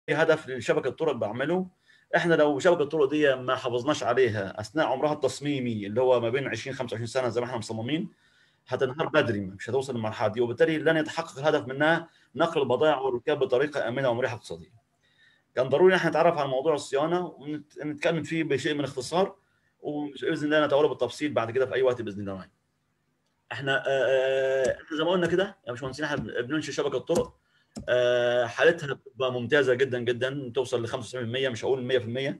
هدف لشبكه الطرق بعمله احنا لو شبكه الطرق دي ما حافظناش عليها اثناء عمرها التصميمي اللي هو ما بين 20 25 سنه زي ما احنا مصممين هتنهار بدري مش هتوصل للمرحله دي وبالتالي لن يتحقق الهدف منها نقل البضائع والركاب بطريقه امنه ومريحه اقتصاديه. كان ضروري احنا نتعرف على موضوع الصيانه ونتكلم فيه بشيء من الاختصار وباذن الله نتولى بالتفصيل بعد كده في اي وقت باذن الله. احنا احنا زي ما قلنا كده يا باشمهندسين احنا بننشئ شبكه طرق حالتها بتبقى ممتازه جدا جدا توصل ل 95% مش هقول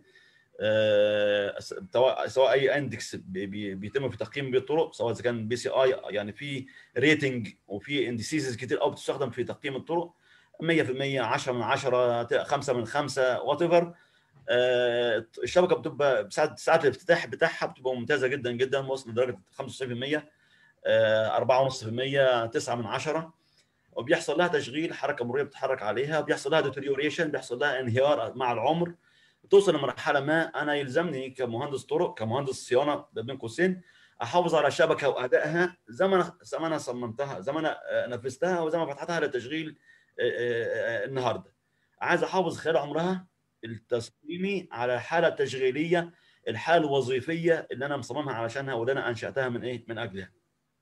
100% سواء اي اندكس بيتم في تقييم بالطرق سواء اذا كان بي سي اي يعني في ريتنج وفي اندسيزز كتير قوي بتستخدم في تقييم الطرق 100% 10 من 10 5 من 5 وات ايفر الشبكه بتبقى ساعات ساعات الافتتاح بتاعها بتبقى ممتازه جدا جدا وصل لدرجه 95% 4.5% 9 من 10 وبيحصل لها تشغيل حركه مروريه بتتحرك عليها بيحصل لها ديتريوريشن بيحصل لها انهيار مع العمر توصل لمرحله ما انا يلزمني كمهندس طرق كمهندس صيانه بين قوسين احافظ على الشبكه وادائها زي ما انا زي ما انا صممتها زي ما انا نفذتها وزي ما فتحتها للتشغيل النهارده عايز احافظ خلال عمرها التصميمي على الحاله التشغيليه الحاله الوظيفيه اللي انا مصممها علشانها واللي انا انشاتها من ايه من اجلها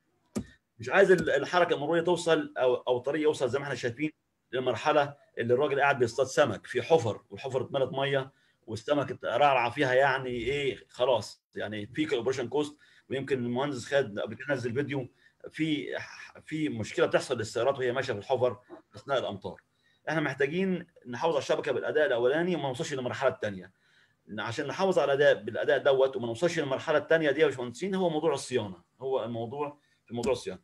مش عايز الحركه المروريه توصل او او الطريق يوصل زي ما احنا شايفين للمرحله اللي الراجل قاعد بيصطاد سمك في حفر والحفر اتملت ميه والسمك رعرع فيها يعني ايه خلاص يعني في اوبريشن كوست ويمكن المهندس خالد قبل كده نزل فيديو في في مشكله بتحصل للسيارات وهي ماشيه في الحفر اثناء الامطار احنا محتاجين نحافظ على الشبكه بالاداء الاولاني وما نوصلش للمرحله الثانيه عشان نحافظ على الاداء بالاداء دوت وما نوصلش للمرحله الثانيه دي يا باشمهندسين هو موضوع الصيانه هو الموضوع في موضوع الصيانه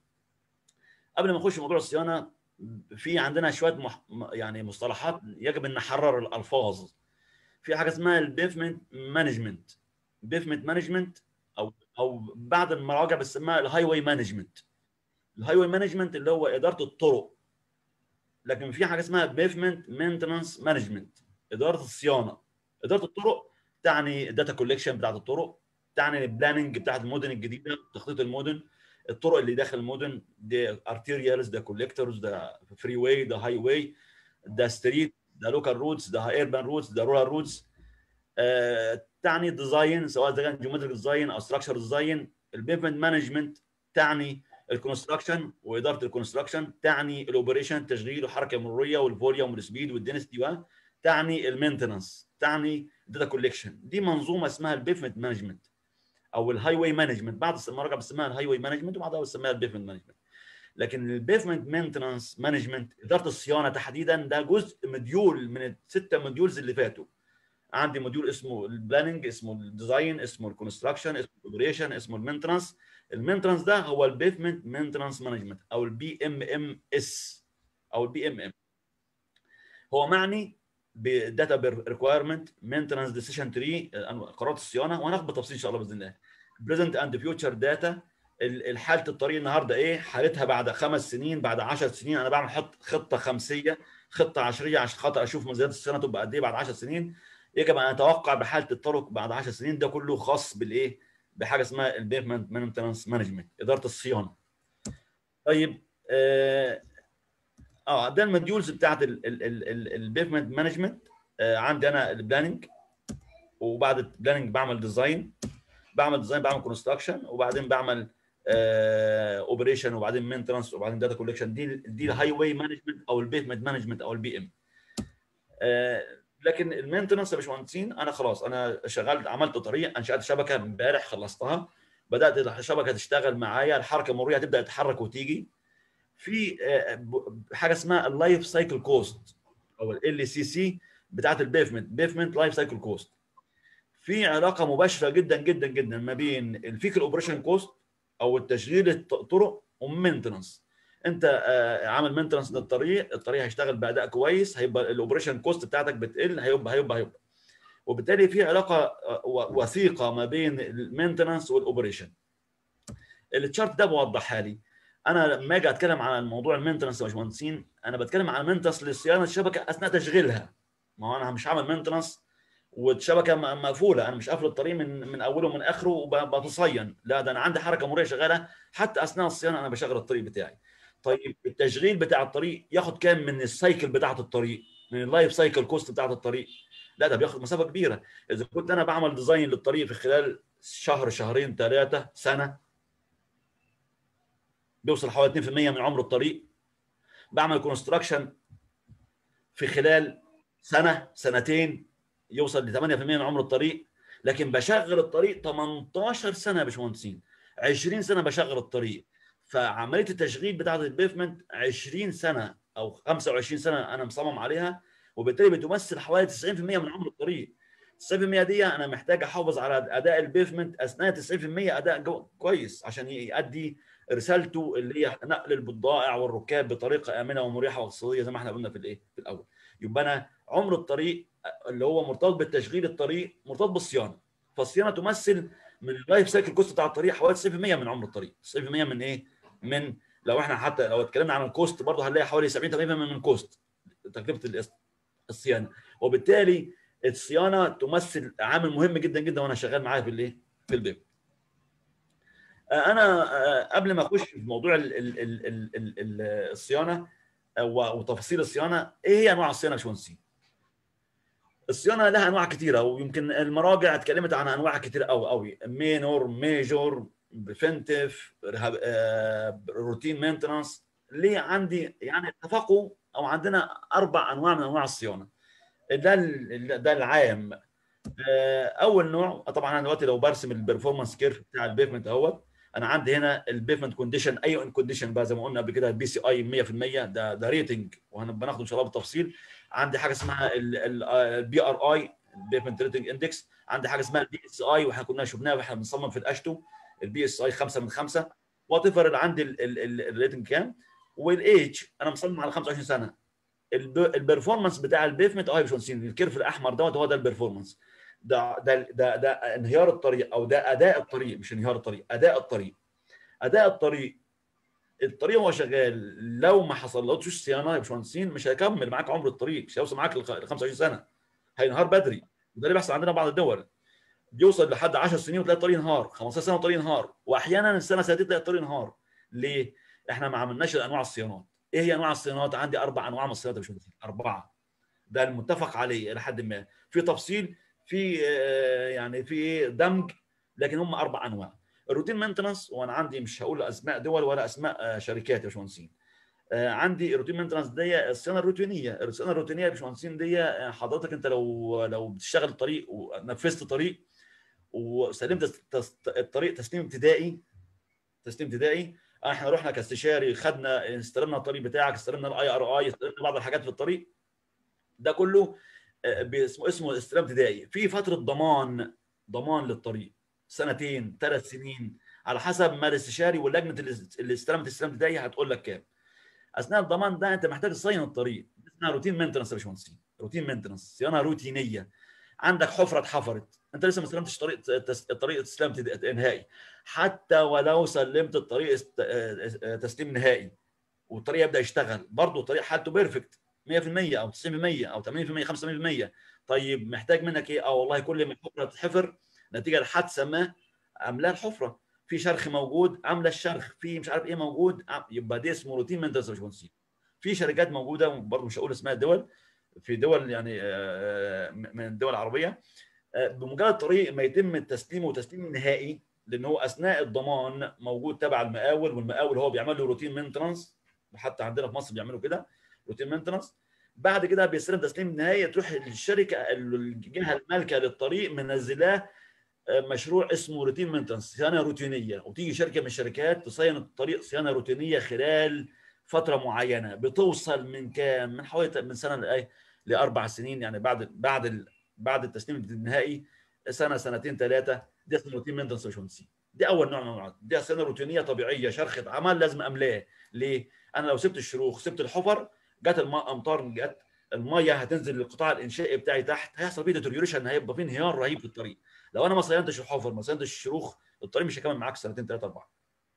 قبل ما نخش في موضوع الصيانه في عندنا شويه مح... يعني مصطلحات يجب ان نحرر الالفاظ في حاجه اسمها البيفمنت مانجمنت بيفمنت مانجمنت او او بعض المراجع بتسميها الهاي واي مانجمنت الهاي واي مانجمنت اللي هو اداره الطرق لكن في حاجه اسمها بيفمنت مينتنس مانجمنت اداره الصيانه اداره الطرق تعني الداتا كوليكشن بتاعت الطرق تعني البلاننج بتاعت المدن الجديده تخطيط المدن الطرق اللي داخل المدن دي ارتيريالز ده كوليكتورز ده فري واي ده هاي واي ده ستريت ده لوكال روتس ده ايربان روتس ده رورال روتس آه، تعني ديزاين سواء اذا كان جيومتريك ديزاين او ستراكشر ديزاين البيفمنت مانجمنت تعني الكونستراكشن واداره الكونستراكشن تعني الاوبريشن التشغيل والحركه المروريه والفوليوم والسبيد والدنسيتي تعني المينتنس تعني الداتا كوليكشن دي منظومه اسمها البيفمنت مانجمنت او الهاي واي مانجمنت بعض المراجع بتسميها الهاي واي مانجمنت وبعضها بتسميها البيفمنت مانجمنت لكن البيفمنت مينتنس مانجمنت اداره الصيانه تحديدا ده جزء مديول من السته مديولز اللي فاتوا عندي موديول اسمه البلاننج اسمه الديزاين اسمه الكونستراكشن اسمه الاوبريشن اسمه المينتنس المينتنس ده هو البيفمنت مينتنس مانجمنت او البي ام ام اس او البي ام ام هو معني بداتا ريكوايرمنت مينتنس ديسيشن تري قرارات الصيانه وهناخد بالتفصيل ان شاء الله باذن الله بريزنت اند فيوتشر داتا حاله الطريق النهارده ايه حالتها بعد خمس سنين بعد 10 سنين انا بعمل حط خطه خمسيه خطه عشريه عشان خاطر اشوف ميزانيه الصيانه تبقى قد ايه بعد 10 سنين يجب ان اتوقع بحاله الطرق بعد 10 سنين ده كله خاص بالايه بحاجه اسمها البيفمنت مينتنس مانجمنت اداره الصيانه طيب اه, آه ده المديولز بتاعت البيفمنت مانجمنت آه عندي انا البلاننج وبعد البلاننج بعمل ديزاين بعمل ديزاين بعمل كونستراكشن وبعدين بعمل اوبريشن آه وبعدين مينتنس وبعدين داتا كولكشن دي دي الهاي واي مانجمنت او البيفمنت مانجمنت او البي ام لكن المينتنس يا باشمهندسين انا خلاص انا شغلت عملت طريق انشات شبكه امبارح خلصتها بدات الشبكه تشتغل معايا الحركه المروريه هتبدا تتحرك وتيجي في حاجه اسمها اللايف سايكل كوست او ال سي سي بتاعت البيفمنت بيفمنت لايف سايكل كوست في علاقه مباشره جدا جدا جدا ما بين الفيكل اوبريشن كوست او التشغيل الطرق والمينتنس انت عامل مينتنس للطريق الطريق هيشتغل باداء كويس هيبقى الاوبريشن كوست بتاعتك بتقل هيبقى هيبقى هيبقى وبالتالي في علاقه وثيقه ما بين المينتنس والاوبريشن التشارت ده بوضحها لي انا لما اجي اتكلم عن الموضوع المينتنس يا باشمهندسين انا بتكلم عن مينتنس لصيانه الشبكه اثناء تشغيلها ما هو انا مش هعمل مينتنس والشبكه مقفوله انا مش قافل الطريق من من اوله ومن اخره وبتصين لا ده انا عندي حركه مروريه شغاله حتى اثناء الصيانه انا بشغل الطريق بتاعي طيب التشغيل بتاع الطريق ياخد كام من السايكل بتاعه الطريق من اللايف سايكل كوست بتاعت الطريق لا ده بياخد مسافه كبيره اذا كنت انا بعمل ديزاين للطريق في خلال شهر شهرين ثلاثه سنه بيوصل حوالي 2% من عمر الطريق بعمل كونستراكشن في خلال سنه سنتين يوصل ل 8% من عمر الطريق لكن بشغل الطريق 18 سنه يا باشمهندسين 20 سنه بشغل الطريق فعمليه التشغيل بتاعه البيفمنت 20 سنه او 25 سنه انا مصمم عليها وبالتالي بتمثل حوالي 90% من عمر الطريق 90% دي انا محتاج احافظ على اداء البيفمنت اثناء 90% اداء جو كويس عشان يؤدي رسالته اللي هي نقل البضائع والركاب بطريقه امنه ومريحه واقتصاديه زي ما احنا قلنا في الايه في الاول يبقى انا عمر الطريق اللي هو مرتبط بالتشغيل الطريق مرتبط بالصيانه فالصيانه تمثل من اللايف سايكل كوست بتاع الطريق حوالي 90% من عمر الطريق 90% من ايه من لو احنا حتى لو اتكلمنا عن الكوست برضه هنلاقي حوالي 70 80% من الكوست تكلفه الصيانه وبالتالي الصيانه تمثل عامل مهم جدا جدا وانا شغال معاها في الايه في البيب انا قبل ما اخش في موضوع ال ال ال ال ال الصيانه وتفاصيل الصيانه ايه هي انواع الصيانه يا باشمهندسين الصيانه لها انواع كثيره ويمكن المراجع اتكلمت عن انواع كثيره قوي قوي مينور ميجور بريفنتيف روتين مينتنانس ليه عندي يعني اتفقوا او عندنا اربع انواع من انواع الصيانه ده ده العام اول نوع طبعا انا دلوقتي لو برسم البرفورمانس كيرف بتاع البيفمنت اهوت انا عندي هنا البيفمنت كونديشن اي كونديشن بقى زي ما قلنا قبل كده البي سي اي 100% ده ده ريتنج وهنبقى ناخده ان شاء الله بالتفصيل عندي حاجه اسمها البي ار اي البيفمنت ريتنج اندكس عندي حاجه اسمها البي اس اي واحنا كنا شفناها واحنا بنصمم في الاشتو البي اس اي 5 من 5 وات ايفر اللي عندي الريتنج كام والايج انا مصمم على 25 سنه البرفورمانس بتاع البيفمنت اه يا باشمهندسين الكيرف الاحمر دوت هو ده البرفورمانس ده ده ده ده انهيار الطريق او ده اداء الطريق مش انهيار الطريق اداء الطريق اداء الطريق الطريق هو شغال لو ما حصلتش صيانه يا باشمهندسين مش هيكمل معاك عمر الطريق مش هيوصل معاك ل 25 سنه هينهار بدري وده اللي بيحصل عندنا بعض الدول بيوصل لحد 10 سنين وتلاقي الطريق انهار 15 سنه والطريق انهار واحيانا السنه سنتين تلاقي الطريق انهار ليه؟ احنا ما عملناش انواع الصيانات ايه هي انواع الصيانات؟ عندي اربع انواع من الصيانات يا باشمهندسين اربعه ده المتفق عليه الى حد ما في تفصيل في يعني في دمج لكن هم اربع انواع الروتين مينتنس وانا عندي مش هقول اسماء دول ولا اسماء شركات يا باشمهندسين عندي الروتين مينتنس دي الصيانه الروتينيه الصيانه الروتينيه يا باشمهندسين دي حضرتك انت لو لو بتشتغل الطريق ونفذت طريق وسلمت الطريق تسليم ابتدائي تسليم ابتدائي احنا رحنا كاستشاري خدنا استلمنا الطريق بتاعك استلمنا الاي ار اي استلمنا بعض الحاجات في الطريق ده كله اسمه اسمه استلام ابتدائي في فتره ضمان ضمان للطريق سنتين ثلاث سنين على حسب ما الاستشاري ولجنه اللي استلمت الاستلام الابتدائي هتقول لك كام اثناء الضمان ده انت محتاج تصين الطريق اسمها روتين مينتنس يا باشمهندسين روتين مينتنس صيانه روتينيه عندك حفره اتحفرت انت لسه ما استلمتش طريق الطريق استسلام نهائي حتى ولو سلمت الطريق تسليم نهائي والطريق يبدا يشتغل برضه الطريق حالته بيرفكت 100% او 90% او 80% 85% طيب محتاج منك ايه؟ اه والله كل ما الحفره تتحفر نتيجه لحادثه ما عاملاه الحفره في شرخ موجود عامله الشرخ في مش عارف ايه موجود يبقى ده اسمه روتين مينتنس باشمهندسين في شركات موجوده برضه مش هقول اسماء الدول في دول يعني من الدول العربيه بمجرد الطريق ما يتم تسليمه تسليم نهائي لان هو اثناء الضمان موجود تبع المقاول والمقاول هو بيعمل له روتين مينتنس حتى عندنا في مصر بيعملوا كده روتين مينتنس بعد كده بيستلم تسليم نهائي تروح الشركه الجهه المالكه للطريق منزلاه مشروع اسمه روتين مينتنس صيانه روتينيه وتيجي شركه من الشركات تصين الطريق صيانه روتينيه خلال فتره معينه بتوصل من كام من حوالي من سنه لايه لاربع سنين يعني بعد بعد ال... بعد التسليم النهائي سنه سنتين ثلاثه دي اسمه روتين مينتنس باشمهندسين دي اول نوع من الانواع دي صيانه روتينيه طبيعيه شرخ عمل لازم املاه ليه؟ انا لو سبت الشروخ سبت الحفر جت الامطار جت الميه هتنزل للقطاع الانشائي بتاعي تحت هيحصل فيه ديتوريوريشن هيبقى فيه انهيار رهيب في الطريق لو انا ما صينتش الحفر ما صينتش الشروخ الطريق مش هيكمل معاك سنتين ثلاثه اربعه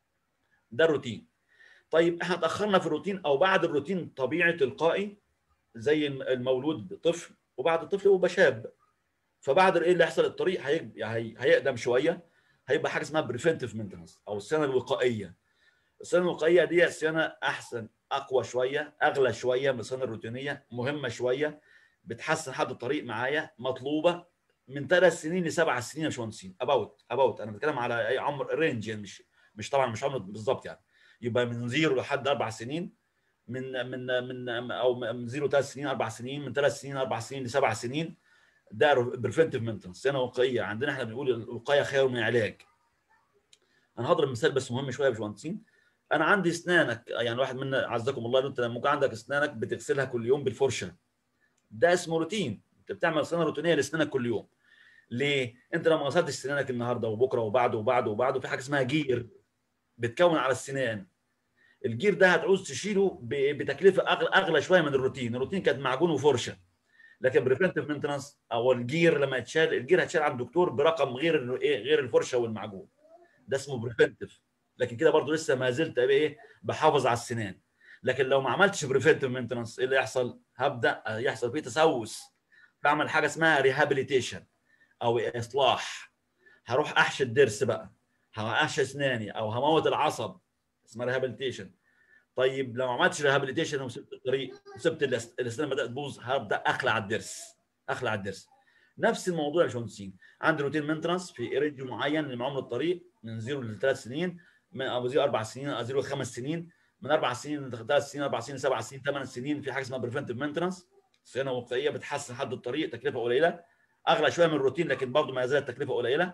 ده الروتين طيب احنا اتاخرنا في الروتين او بعد الروتين طبيعي تلقائي زي المولود طفل وبعد الطفل يبقى شاب فبعد ايه اللي هيحصل الطريق هي... هي... هيقدم شويه هيبقى حاجه اسمها بريفنتيف مينتنس او الصيانه الوقائيه الصيانه الوقائيه دي صيانه احسن اقوى شويه اغلى شويه من الصيانه الروتينيه مهمه شويه بتحسن حد الطريق معايا مطلوبه من ثلاث سنين لسبع سنين يا باشمهندسين اباوت اباوت انا بتكلم على اي عمر رينج يعني مش مش طبعا مش عمر بالظبط يعني يبقى من زيرو لحد اربع سنين من من من او من زيرو ثلاث سنين اربع سنين من ثلاث سنين اربع سنين لسبع سنين ده بريفنتيف مينتنس سنه وقائيه عندنا احنا بنقول الوقايه خير من العلاج انا هضرب مثال بس مهم شويه يا باشمهندسين انا عندي اسنانك يعني واحد منا عزكم الله انت ممكن عندك اسنانك بتغسلها كل يوم بالفرشه ده اسمه روتين انت بتعمل صيانه روتينيه لاسنانك كل يوم ليه انت لو ما غسلتش سنانك النهارده وبكره وبعده وبعده وبعده في حاجه اسمها جير بتكون على السنان الجير ده هتعوز تشيله بتكلفه اغلى اغلى شويه من الروتين الروتين كانت معجون وفرشه لكن بريفنتيف مينتنس او الجير لما يتشال الجير هتشال عند الدكتور برقم غير ايه غير الفرشه والمعجون ده اسمه بريفنتيف لكن كده برضو لسه ما زلت ايه بحافظ على السنان لكن لو ما عملتش بريفنتيف مينتنس ايه اللي يحصل هبدا يحصل فيه تسوس بعمل حاجه اسمها ريهابيليتيشن او اصلاح هروح احشي الضرس بقى هحشي اسناني او هموت العصب اسمها ريهابيليتيشن طيب لو ما عملتش ريهابيليتيشن وسبت الطريق وسبت الاسنان بدات تبوظ هبدا اخلع الضرس اخلع الضرس نفس الموضوع يا باشمهندسين عندي روتين مينتنس في رينج معين لمعامله الطريق من زيرو لثلاث سنين من او زيرو اربع سنين او زيرو لخمس سنين من اربع سنين لثلاث سنين اربع سنين سبع سنين ثمان سنين في حاجه اسمها بريفنتيف مينتنس صيانه وقائيه بتحسن حد الطريق تكلفه قليله اغلى شويه من الروتين لكن برضه ما زالت تكلفه قليله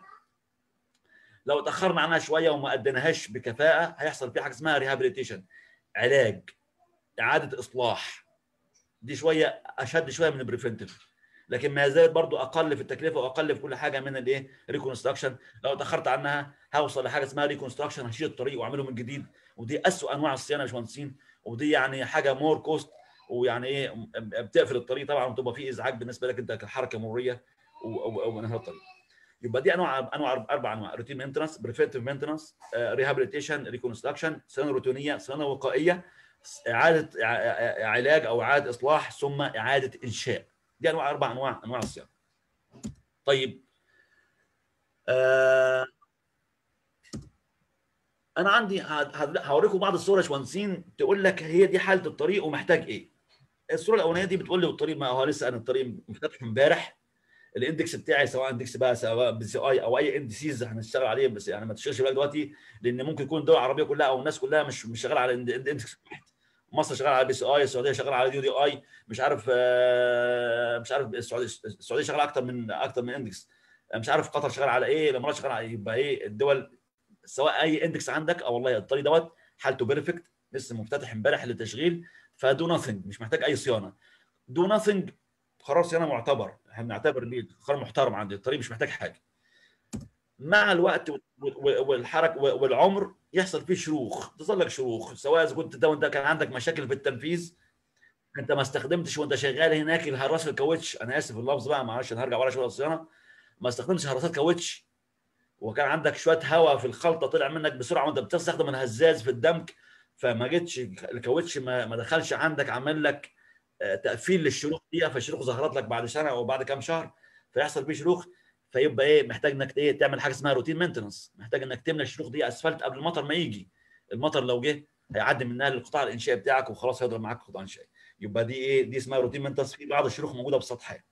لو اتاخرنا عنها شويه وما اديناهاش بكفاءه هيحصل في حاجه اسمها ريهابيليتيشن علاج اعاده اصلاح دي شويه اشد شويه من البريفنتيف لكن ما زالت برضو اقل في التكلفه واقل في كل حاجه من الايه ريكونستراكشن لو اتاخرت عنها هوصل لحاجه اسمها ريكونستراكشن هشيل الطريق واعمله من جديد ودي اسوء انواع الصيانه يا باشمهندسين ودي يعني حاجه مور كوست ويعني ايه بتقفل الطريق طبعا وتبقى في ازعاج بالنسبه لك انت كحركه مروريه او او انهاء الطريق يبقى دي انواع انواع اربع انواع روتين مينتنس بريفنتيف مينتنس ريهابيليتيشن ريكونستراكشن صيانه روتينيه صيانه وقائيه اعاده علاج او اعاده اصلاح ثم اعاده انشاء دي انواع اربع انواع انواع الصيانه طيب آه انا عندي هوريكم بعض الصور يا باشمهندسين تقول لك هي دي حاله الطريق ومحتاج ايه الصوره الاولانيه دي بتقول لي الطريق ما هو لسه انا الطريق مفتتح امبارح الاندكس بتاعي سواء اندكس بقى سواء بي سي اي او اي اندسيز هنشتغل عليه بس يعني ما تشغلش بالك دلوقتي لان ممكن يكون الدول العربيه كلها او الناس كلها مش مش شغاله على اندكس واحد مصر شغاله على بي سي اي السعوديه شغاله على دي دي اي مش عارف مش عارف السعوديه السعوديه شغاله اكتر من اكتر من اندكس مش عارف قطر شغاله على ايه الامارات شغاله على ايه يبقى ايه الدول سواء اي اندكس عندك او والله الطريق دوت حالته بيرفكت لسه مفتتح امبارح للتشغيل فدو ناثينج مش محتاج اي صيانه دو ناثينج قرار صيانه معتبر احنا بنعتبر ليه قرار محترم عندي الطريق مش محتاج حاجه مع الوقت والحركه والعمر يحصل فيه شروخ تظل لك شروخ سواء اذا كنت ده وانت كان عندك مشاكل في التنفيذ انت ما استخدمتش وانت شغال هناك الهراس الكاوتش انا اسف اللفظ بقى معلش انا هرجع ورا شويه الصيانه ما استخدمتش هراسات كاوتش وكان عندك شويه هواء في الخلطه طلع منك بسرعه وانت بتستخدم الهزاز في الدمك فما جتش الكاوتش ما, ما دخلش عندك عمل لك تقفيل للشروخ دي فالشروخ ظهرت لك بعد سنه او بعد كام شهر فيحصل فيه شروخ فيبقى ايه محتاج انك ايه تعمل حاجه اسمها روتين مينتنس محتاج انك تملى الشروخ دي اسفلت قبل المطر ما يجي المطر لو جه هيعدي منها للقطاع الانشائي بتاعك وخلاص هيضرب معاك قطاع انشائي يبقى دي ايه دي اسمها روتين مينتنس في بعض الشروخ موجوده بالسطحيه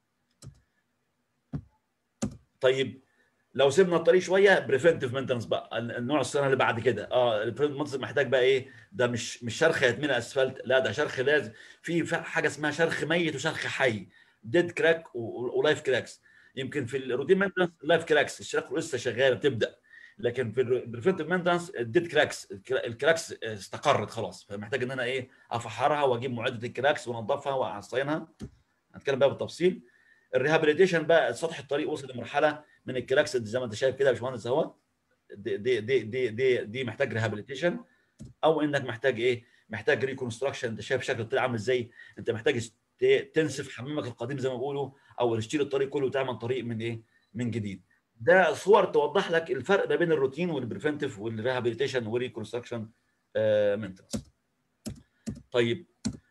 طيب لو سيبنا الطريق شويه بريفنتيف مينتنس بقى النوع الصيانه اللي بعد كده اه البريفنتيف مينتنس محتاج بقى ايه ده مش مش شرخ يتمنى اسفلت لا ده شرخ لازم في حاجه اسمها شرخ ميت وشرخ حي ديد كراك ولايف كراكس يمكن في الروتين مينتنس اللايف كراكس الشرخ لسه شغاله بتبدا لكن في البريفنتيف مينتنس الديد كراكس الكراكس استقرت خلاص فمحتاج ان انا ايه افحرها واجيب معده الكراكس وانضفها واعصينها هنتكلم بقى بالتفصيل الريهابيليتيشن بقى سطح الطريق وصل لمرحله من الكراكس زي ما انت شايف كده يا باشمهندس اهو دي دي دي دي دي, دي محتاج ريهابيليتيشن او انك محتاج ايه محتاج ريكونستراكشن انت شايف شكل الطريق عامل ازاي انت محتاج تنسف حمامك القديم زي ما بيقولوا او تشتري الطريق كله وتعمل طريق من ايه من جديد ده صور توضح لك الفرق ما بين الروتين والبريفنتيف والريهابيليتيشن والريكونستراكشن مينتنس طيب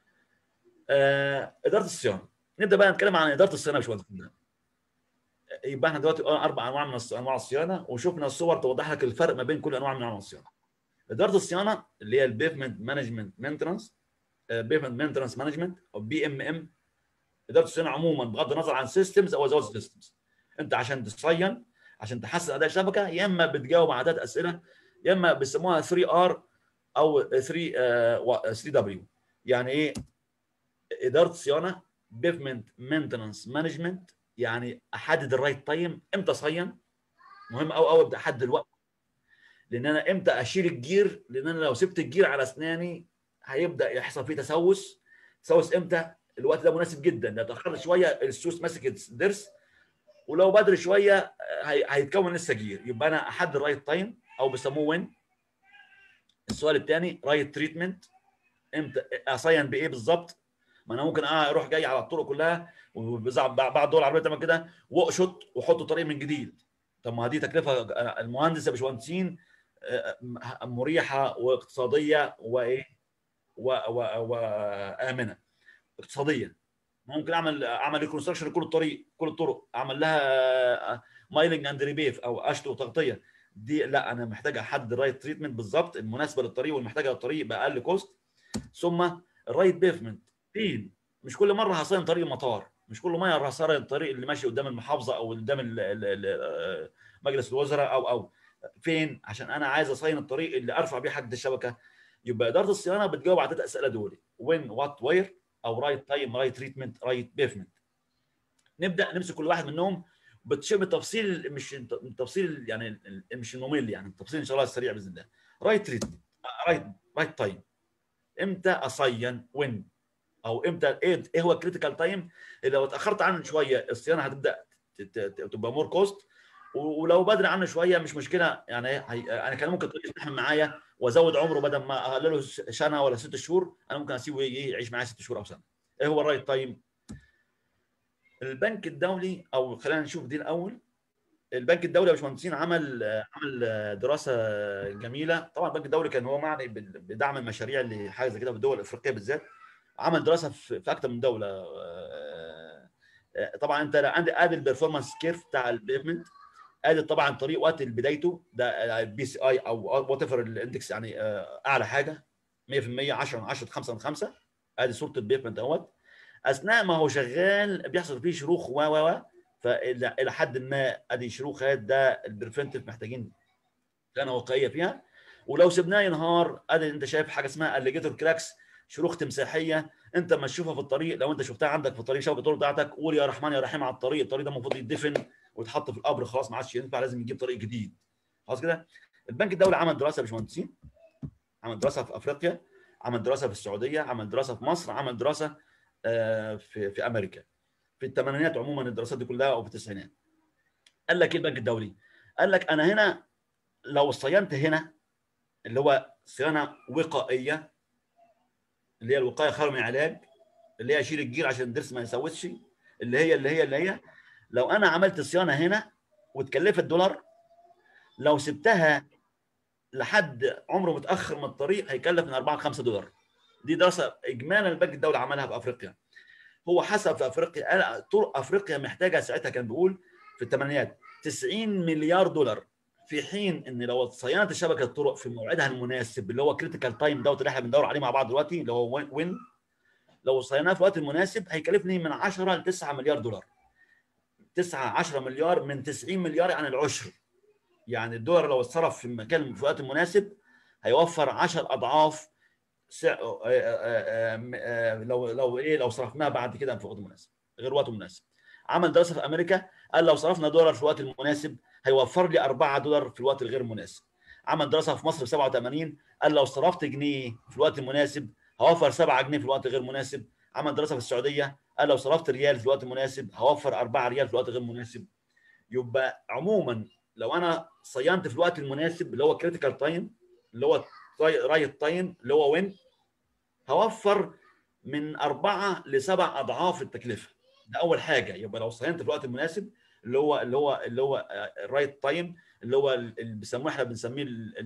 آه اداره الصيانه نبدا بقى نتكلم عن اداره الصيانه يا باشمهندس يبقى احنا دلوقتي اربع انواع من انواع الصيانه وشفنا الصور توضح لك الفرق ما بين كل انواع من انواع الصيانه اداره الصيانه اللي هي البيفمنت مانجمنت مينتنس بيفمنت مينتنس مانجمنت او بي ام ام اداره الصيانه عموما بغض النظر عن سيستمز او ازواج سيستمز انت عشان تصين عشان تحسن اداء الشبكه يا اما بتجاوب على ثلاث اسئله يا اما بيسموها 3 ار او 3 3 دبليو يعني ايه اداره الصيانه بيفمنت مينتنس مانجمنت يعني احدد الرايت تايم امتى اصين مهم قوي قوي ابدا احدد الوقت لان انا امتى اشيل الجير لان انا لو سبت الجير على اسناني هيبدا يحصل فيه تسوس تسوس امتى الوقت ده مناسب جدا لو اتاخرت شويه السوس ماسك الضرس ولو بدري شويه هي- هيتكون لسه جير يبقى انا احدد الرايت تايم او بيسموه وين السؤال الثاني رايت تريتمنت امتى اصين بايه بالظبط ما انا ممكن اه اروح جاي على الطرق كلها وبعد دول العربيه تعمل كده واقشط واحط طريق من جديد طب ما دي تكلفه المهندس يا باشمهندسين آه، مريحه واقتصاديه وايه و- و- وامنه اقتصاديه ممكن اعمل اعمل ريكونستراكشن لكل الطريق كل الطرق اعمل لها مايلنج اند ريبيف او قشط وتغطيه دي لا انا محتاج احدد الرايت تريتمنت بالظبط المناسبه للطريق والمحتاجه للطريق باقل كوست ثم الرايت بيفمنت فين مش كل مره هصين طريق المطار مش كل مره هصين الطريق اللي ماشي قدام المحافظه او قدام ال- ال- ال- مجلس الوزراء او او فين عشان انا عايز اصين الطريق اللي ارفع بيه حد الشبكه يبقى اداره الصيانه بتجاوب على الثلاث اسئله دول وين وات وير او رايت تايم رايت تريتمنت رايت بيفمنت نبدا نمسك كل واحد منهم بتشم التفصيل مش التفصيل يعني ال- مش الممل يعني التفصيل ان شاء الله السريع باذن الله رايت تريتمنت رايت رايت تايم امتى اصين وين او امتى ايه ايه هو الكريتيكال تايم اللي لو اتاخرت عنه شويه الصيانه هتبدا ت- ت- تبقى مور كوست ولو بدري عنه شويه مش مشكله يعني إيه، هي- انا كان ممكن الطريق يستحمل معايا وازود عمره بدل ما اقلله سنه ولا ست شهور انا ممكن اسيبه ي- يعيش معايا ست شهور او سنه ايه هو الرايت تايم البنك الدولي او خلينا نشوف دي الاول البنك الدولي يا باشمهندسين عمل عمل دراسه جميله طبعا البنك الدولي كان هو معني بال- بدعم المشاريع اللي حاجه زي كده في الدول الافريقيه بالذات عمل دراسه في في اكثر من دوله آه، آه، طبعا انت عندي ادي البرفورمانس كيرف بتاع البيفمنت ادي طبعا طريق وقت بدايته ده البي سي اي او وات ايفر الاندكس يعني آه، اعلى حاجه 100% 10 من 10 5 من 5 ادي صوره البيفمنت اهوت اثناء ما هو شغال بيحصل فيه شروخ و و و فالى إلى حد ما ادي شروخات ده البريفنتيف محتاجين كان واقعيه فيها ولو سبناه ينهار ادي انت شايف حاجه اسمها اليجيتور كراكس شروخ تمساحيه انت ما تشوفها في الطريق لو انت شفتها عندك في الطريق شبكه الطرق بتاعتك قول يا رحمن يا رحيم على الطريق الطريق ده المفروض يدفن ويتحط في القبر خلاص ما عادش ينفع لازم يجيب طريق جديد خلاص كده البنك الدولي عمل دراسه يا باشمهندسين عمل دراسه في افريقيا عمل دراسه في السعوديه عمل دراسه في مصر عمل دراسه آه، في في امريكا في الثمانينات عموما الدراسات دي كلها او في التسعينات قال لك ايه البنك الدولي قال لك انا هنا لو صينت هنا اللي هو صيانه وقائيه اللي هي الوقايه خير من العلاج اللي هي اشيل الجير عشان الضرس ما يسوسش اللي هي اللي هي اللي هي لو انا عملت صيانه هنا وتكلفت دولار لو سبتها لحد عمره متاخر من الطريق هيكلف من 4 ل 5 دولار دي دراسه اجمالا البنك الدولي عملها في افريقيا هو حسب في افريقيا قال طرق افريقيا محتاجه ساعتها كان بيقول في الثمانينات 90 مليار دولار في حين ان لو صيانه الشبكه الطرق في موعدها المناسب اللي هو كريتيكال تايم دوت اللي احنا بندور عليه مع بعض دلوقتي اللي هو وين لو صيناه في الوقت المناسب هيكلفني من 10 ل 9 مليار دولار 9 10 مليار من 90 مليار يعني العشر يعني الدولار لو اتصرف في المكان في الوقت المناسب هيوفر 10 اضعاف سع... آه، آه، آه، آه، لو لو ايه لو صرفناها بعد كده في وقت مناسب غير وقت مناسب عمل دراسه في امريكا قال لو صرفنا دولار في الوقت المناسب هيوفر لي 4 دولار في الوقت الغير مناسب عمل دراسه في مصر في 87 قال لو صرفت جنيه في الوقت المناسب هوفر 7 جنيه في الوقت الغير مناسب عمل دراسه في السعوديه قال لو صرفت ريال في الوقت المناسب هوفر 4 ريال في الوقت الغير مناسب يبقى عموما لو انا صينت في الوقت المناسب اللي هو كريتيكال تايم اللي هو رايت تايم اللي هو وين هوفر من أربعة لسبع أضعاف التكلفة ده أول حاجة يبقى لو صينت في الوقت المناسب اللي هو اللي هو اللي هو الرايت تايم اللي هو اللي بيسموه احنا بنسميه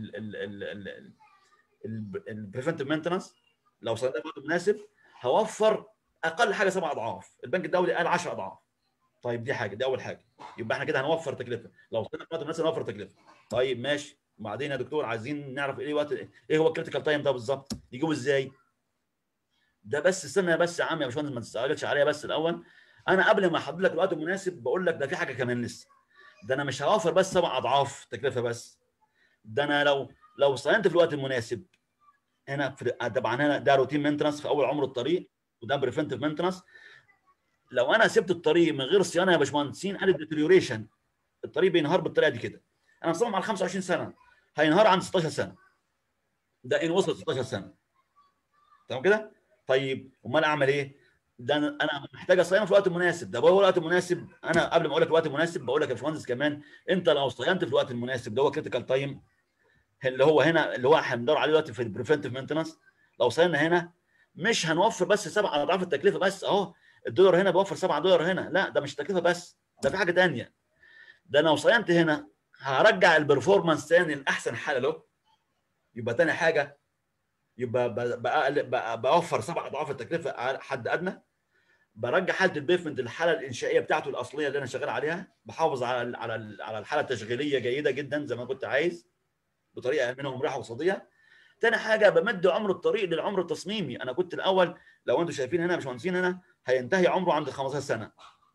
البريفنتيف مينتنس لو صينتها في الوقت المناسب هوفر اقل حاجه سبع اضعاف البنك الدولي قال 10 اضعاف طيب دي حاجه دي اول حاجه يبقى احنا كده هنوفر تكلفه لو صينتها في الوقت المناسب هنوفر تكلفه طيب ماشي وبعدين يا دكتور عايزين نعرف ايه وقت ايه هو الكريتيكال تايم ده بالظبط يجيبه ازاي ده بس استنى بس يا عم يا باشمهندس ما تستعجلش عليا بس الاول انا قبل ما احدد لك الوقت المناسب بقول لك ده في حاجه كمان لسه ده انا مش هوفر بس سبع اضعاف تكلفه بس ده انا لو لو صينت في الوقت المناسب هنا في طبعا هنا ده روتين مينتنس في اول عمر الطريق وده بريفنتيف مينتنس لو انا سبت الطريق من غير صيانه يا باشمهندسين ادي ديتريوريشن الطريق بينهار بالطريقه دي كده انا مصمم على 25 سنه هينهار عند 16 سنه ده ان وصل 16 سنه تمام كده طيب امال اعمل ايه ده انا أنا محتاج اصينه في الوقت المناسب ده هو الوقت المناسب انا قبل ما اقول لك الوقت المناسب بقول لك يا باشمهندس كمان انت لو صينت في الوقت المناسب ده هو كريتيكال تايم اللي هو هنا اللي هو هندور عليه دلوقتي في البريفنتيف مينتنس لو صينا هنا مش هنوفر بس سبع اضعاف التكلفه بس اهو الدولار هنا بيوفر 7 دولار هنا لا ده مش تكلفه بس ده في حاجه ثانيه ده انا لو صينت هنا هرجع البرفورمانس تاني لاحسن حاله له يبقى تاني حاجه يبقى بقى بقى بوفر سبع اضعاف التكلفه على حد ادنى برجع حاله البيفمنت الحاله الانشائيه بتاعته الاصليه اللي انا شغال عليها بحافظ على على على الحاله التشغيليه جيده جدا زي ما كنت عايز بطريقه امنه ومريحه واقتصاديه تاني حاجه بمد عمر الطريق للعمر التصميمي انا كنت الاول لو انتم شايفين هنا مش مهندسين هنا هينتهي عمره عند 15 سنه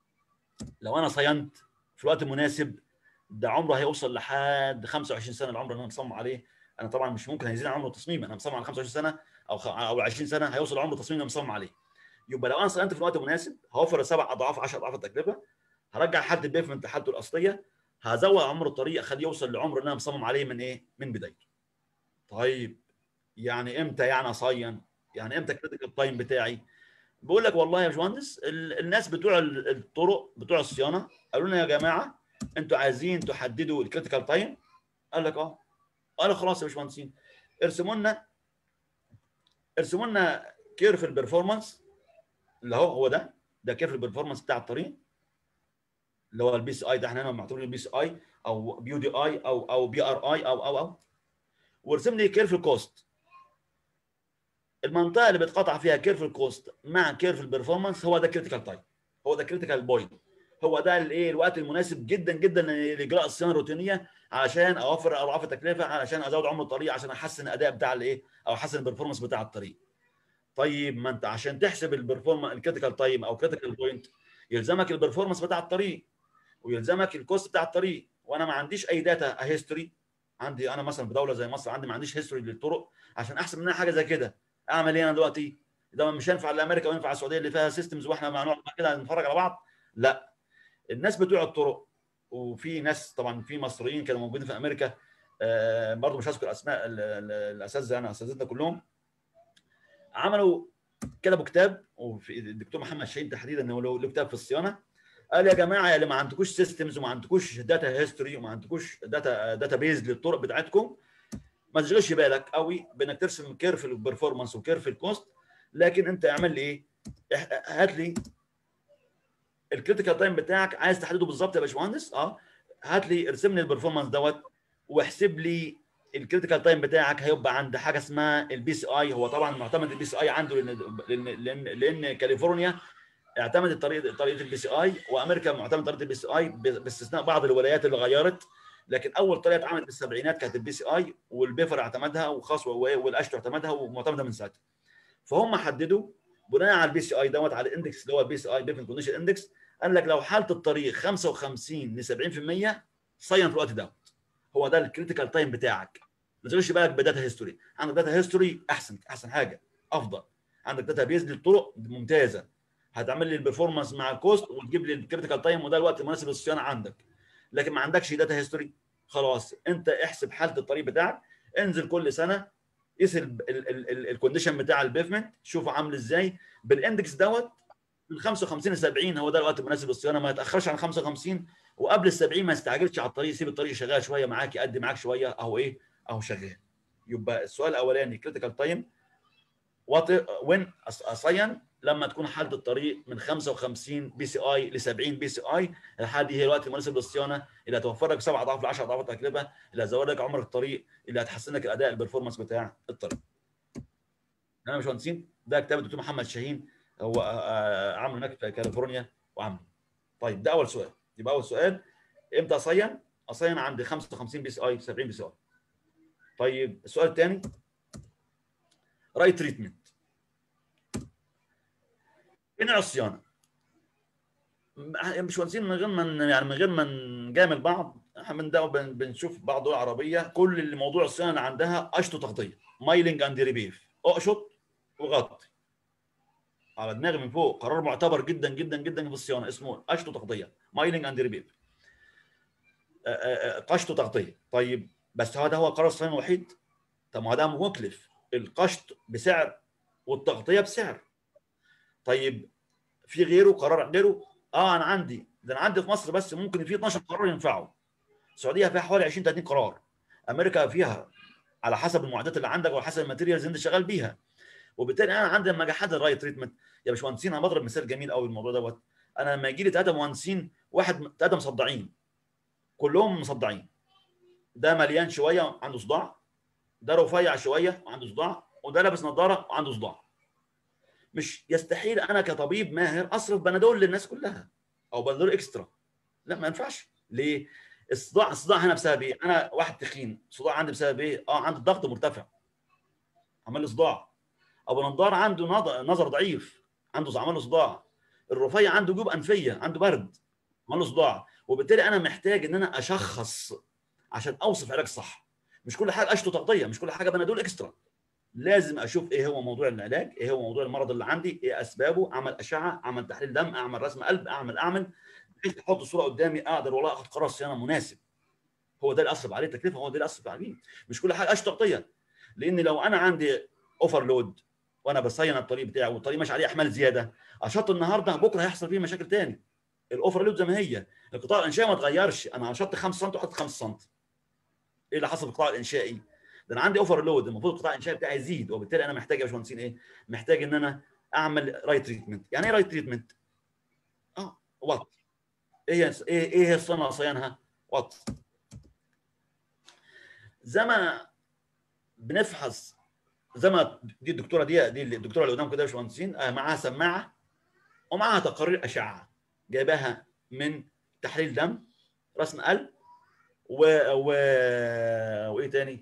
لو انا صينت في الوقت المناسب ده عمره هيوصل لحد 25 سنه العمر اللي انا مصمم عليه انا طبعا مش ممكن هيزيد عمره التصميم انا مصمم على 25 سنه او او 20 سنه هيوصل عمر التصميم اللي مصمم عليه يبقى لو انا صينت في الوقت المناسب هوفر سبع اضعاف 10 اضعاف التكلفه هرجع حد البيفمنت حالته الاصليه هزود عمر الطريق اخليه يوصل لعمر اللي انا مصمم عليه من ايه؟ من بدايته. طيب يعني امتى يعني اصين؟ يعني امتى الكريتيكال تايم بتاعي؟ بقول لك والله يا باشمهندس الناس بتوع الطرق بتوع الصيانه قالوا لنا يا جماعه انتوا عايزين تحددوا الكريتيكال تايم؟ قال لك اه. قالوا خلاص يا باشمهندسين ارسموا لنا ارسموا لنا كيرف البرفورمانس اللي هو هو ده ده كيرف البرفورمانس بتاع الطريق اللي هو البي سي اي ده احنا هنا معتبرين البي سي اي او بي دي اي او او بي ار اي او او او وارسم لي كيرف الكوست المنطقه اللي بيتقطع فيها كيرف الكوست مع كيرف البرفورمانس هو ده كريتيكال تايم هو ده كريتيكال بوينت هو ده الايه الوقت المناسب جدا جدا لاجراء الصيانه الروتينيه علشان اوفر اضعاف التكلفه علشان ازود عمر الطريق عشان احسن الاداء بتاع الايه او احسن البرفورمانس بتاع الطريق طيب ما انت عشان تحسب البرفورمانس الكريتيكال تايم او كريتيكال بوينت يلزمك البرفورمانس بتاع الطريق ويلزمك الكوست بتاع الطريق وانا ما عنديش اي داتا هيستوري عندي انا مثلا في دوله زي مصر عندي ما عنديش هيستوري للطرق عشان احسب منها حاجه زي كده اعمل ايه انا دلوقتي ده مش هينفع لامريكا وينفع السعوديه اللي فيها سيستمز واحنا مع نقعد كده نتفرج على بعض لا الناس بتوع الطرق وفي ناس طبعا في مصريين كانوا موجودين في امريكا آه برضه مش هذكر اسماء الاساتذه انا اساتذتنا كلهم عملوا كتبوا كتاب وفي الدكتور محمد شاهين تحديدا انه له كتاب في الصيانه قال يا جماعه اللي ما عندكوش سيستمز وما عندكوش داتا هيستوري وما عندكوش داتا داتا بيز للطرق بتاعتكم ما تشغلش بالك قوي بانك ترسم كيرف البرفورمانس وكيرف الكوست لكن انت اعمل لي ايه؟ هات لي الكريتيكال تايم بتاعك عايز تحدده بالظبط يا باشمهندس اه هات لي ارسم لي البرفورمانس دوت واحسب لي الكريتيكال تايم بتاعك هيبقى عند حاجه اسمها البي سي اي هو طبعا معتمد البي سي اي عنده لان لان لان كاليفورنيا اعتمدت طريقه طريقه البي سي اي وامريكا معتمد طريقه البي سي اي باستثناء بعض الولايات اللي غيرت لكن اول طريقه اتعملت في السبعينات كانت البي سي اي والبيفر اعتمدها وخاص والاشتو اعتمدها ومعتمده من ساعتها فهم حددوا بناء على البي سي اي دوت على الاندكس اللي هو البي سي اي بيفن كونديشن اندكس قال لك لو حاله الطريق 55 ل 70% صين في الوقت دوت هو ده الكريتيكال تايم بتاعك ما تشغلش بالك بداتا هيستوري عندك داتا هيستوري احسن احسن حاجه افضل عندك داتا بيز للطرق ممتازه هتعمل لي البرفورمانس مع الكوست وتجيب لي الكريتيكال تايم وده الوقت المناسب للصيانه عندك لكن ما عندكش داتا هيستوري خلاص انت احسب حاله الطريق بتاعك انزل كل سنه قيس الكونديشن بتاع البيفمنت شوفه عامل ازاي بالاندكس دوت من 55 ل 70 هو ده الوقت المناسب للصيانه ما يتاخرش عن 55 وقبل ال 70 ما يستعجلش على الطريق سيب الطريق شغال شويه معاك يقدم معاك شويه اهو ايه اهو شغال يبقى السؤال الاولاني كريتيكال تايم وين اصين لما تكون حاله الطريق من 55 بي سي اي ل 70 بي سي اي الحاله دي هي الوقت المناسب للصيانه اللي هتوفر لك سبع اضعاف ل 10 اضعاف التكلفه اللي هتزود لك عمر الطريق اللي هتحسن لك الاداء البرفورمانس بتاع الطريق. انا مش مهندسين ده كتاب الدكتور محمد شاهين هو عامل هناك في كاليفورنيا وعامل. طيب ده اول سؤال يبقى اول سؤال امتى اصين؟ اصين عند 55 بي سي اي 70 بي سي اي. طيب السؤال الثاني رايت تريتمنت ايه نوع الصيانه؟ باشمهندسين من غير ما يعني من غير ما نجامل بعض احنا بندعو بنشوف بعض الدول العربيه كل اللي موضوع الصيانه اللي عندها اشطو تغطيه مايلنج اند ريبيف اقشط وغطي على دماغي من فوق قرار معتبر جدا جدا جدا في الصيانه اسمه اشطو تغطيه مايلنج اند ريبيف قشط وتغطيه طيب بس هذا هو قرار الصيانه الوحيد طب ما هو ده مكلف القشط بسعر والتغطيه بسعر طيب في غيره قرار غيره اه انا عندي ده انا عندي في مصر بس ممكن في 12 قرار ينفعوا السعوديه فيها حوالي 20 30 قرار امريكا فيها على حسب المعدات اللي عندك وعلى حسب الماتيريالز اللي انت شغال بيها وبالتالي انا عندي لما اجي احدد راي تريتمنت يا باشمهندسين انا بضرب مثال جميل قوي الموضوع دوت انا لما يجي لي ثلاثه مهندسين واحد ثلاثه مصدعين كلهم مصدعين ده مليان شويه عنده صداع ده رفيع شويه وعنده صداع وده لابس نظاره وعنده صداع مش يستحيل انا كطبيب ماهر اصرف بنادول للناس كلها او بنادول اكسترا لا ما ينفعش ليه الصداع الصداع هنا بسبب ايه انا واحد تخين صداع عندي بسبب ايه اه عندي الضغط مرتفع عمل لي صداع ابو نضار عنده نظر ضعيف عنده عمل له صداع الرفيع عنده جيوب انفيه عنده برد عمل له صداع وبالتالي انا محتاج ان انا اشخص عشان اوصف علاج صح مش كل حاجه اشطو تغطيه مش كل حاجه بنادول اكسترا لازم اشوف ايه هو موضوع العلاج ايه هو موضوع المرض اللي عندي ايه اسبابه اعمل اشعه اعمل تحليل دم اعمل رسم قلب اعمل اعمل بحيث احط الصوره قدامي اقدر والله اخد قرار صيانه مناسب هو ده اللي اصرف عليه التكلفه هو ده اللي اصرف عليه مش كل حاجه اشطو تغطيه لان لو انا عندي اوفر لود وانا بصين الطريق بتاعي والطريق ماشي عليه احمال زياده اشط النهارده بكره هيحصل فيه مشاكل تاني الاوفر لود زي ما هي القطاع الانشائي ما اتغيرش انا شط 5 سم وحط 5 سم ايه اللي حصل في القطاع الانشائي ده انا عندي اوفر لود المفروض القطاع الانشائي بتاعي يزيد وبالتالي انا محتاج يا باشمهندسين ايه محتاج ان انا اعمل رايت تريتمنت يعني ايه رايت تريتمنت اه وات ايه ايه ايه هي الصنعه صيانها وات زي ما بنفحص زي ما دي الدكتوره دي دي الدكتوره اللي قدامكم ده يا باشمهندسين معاها سماعه ومعاها تقارير اشعه جايباها من تحليل دم رسم قلب و... و... وايه تاني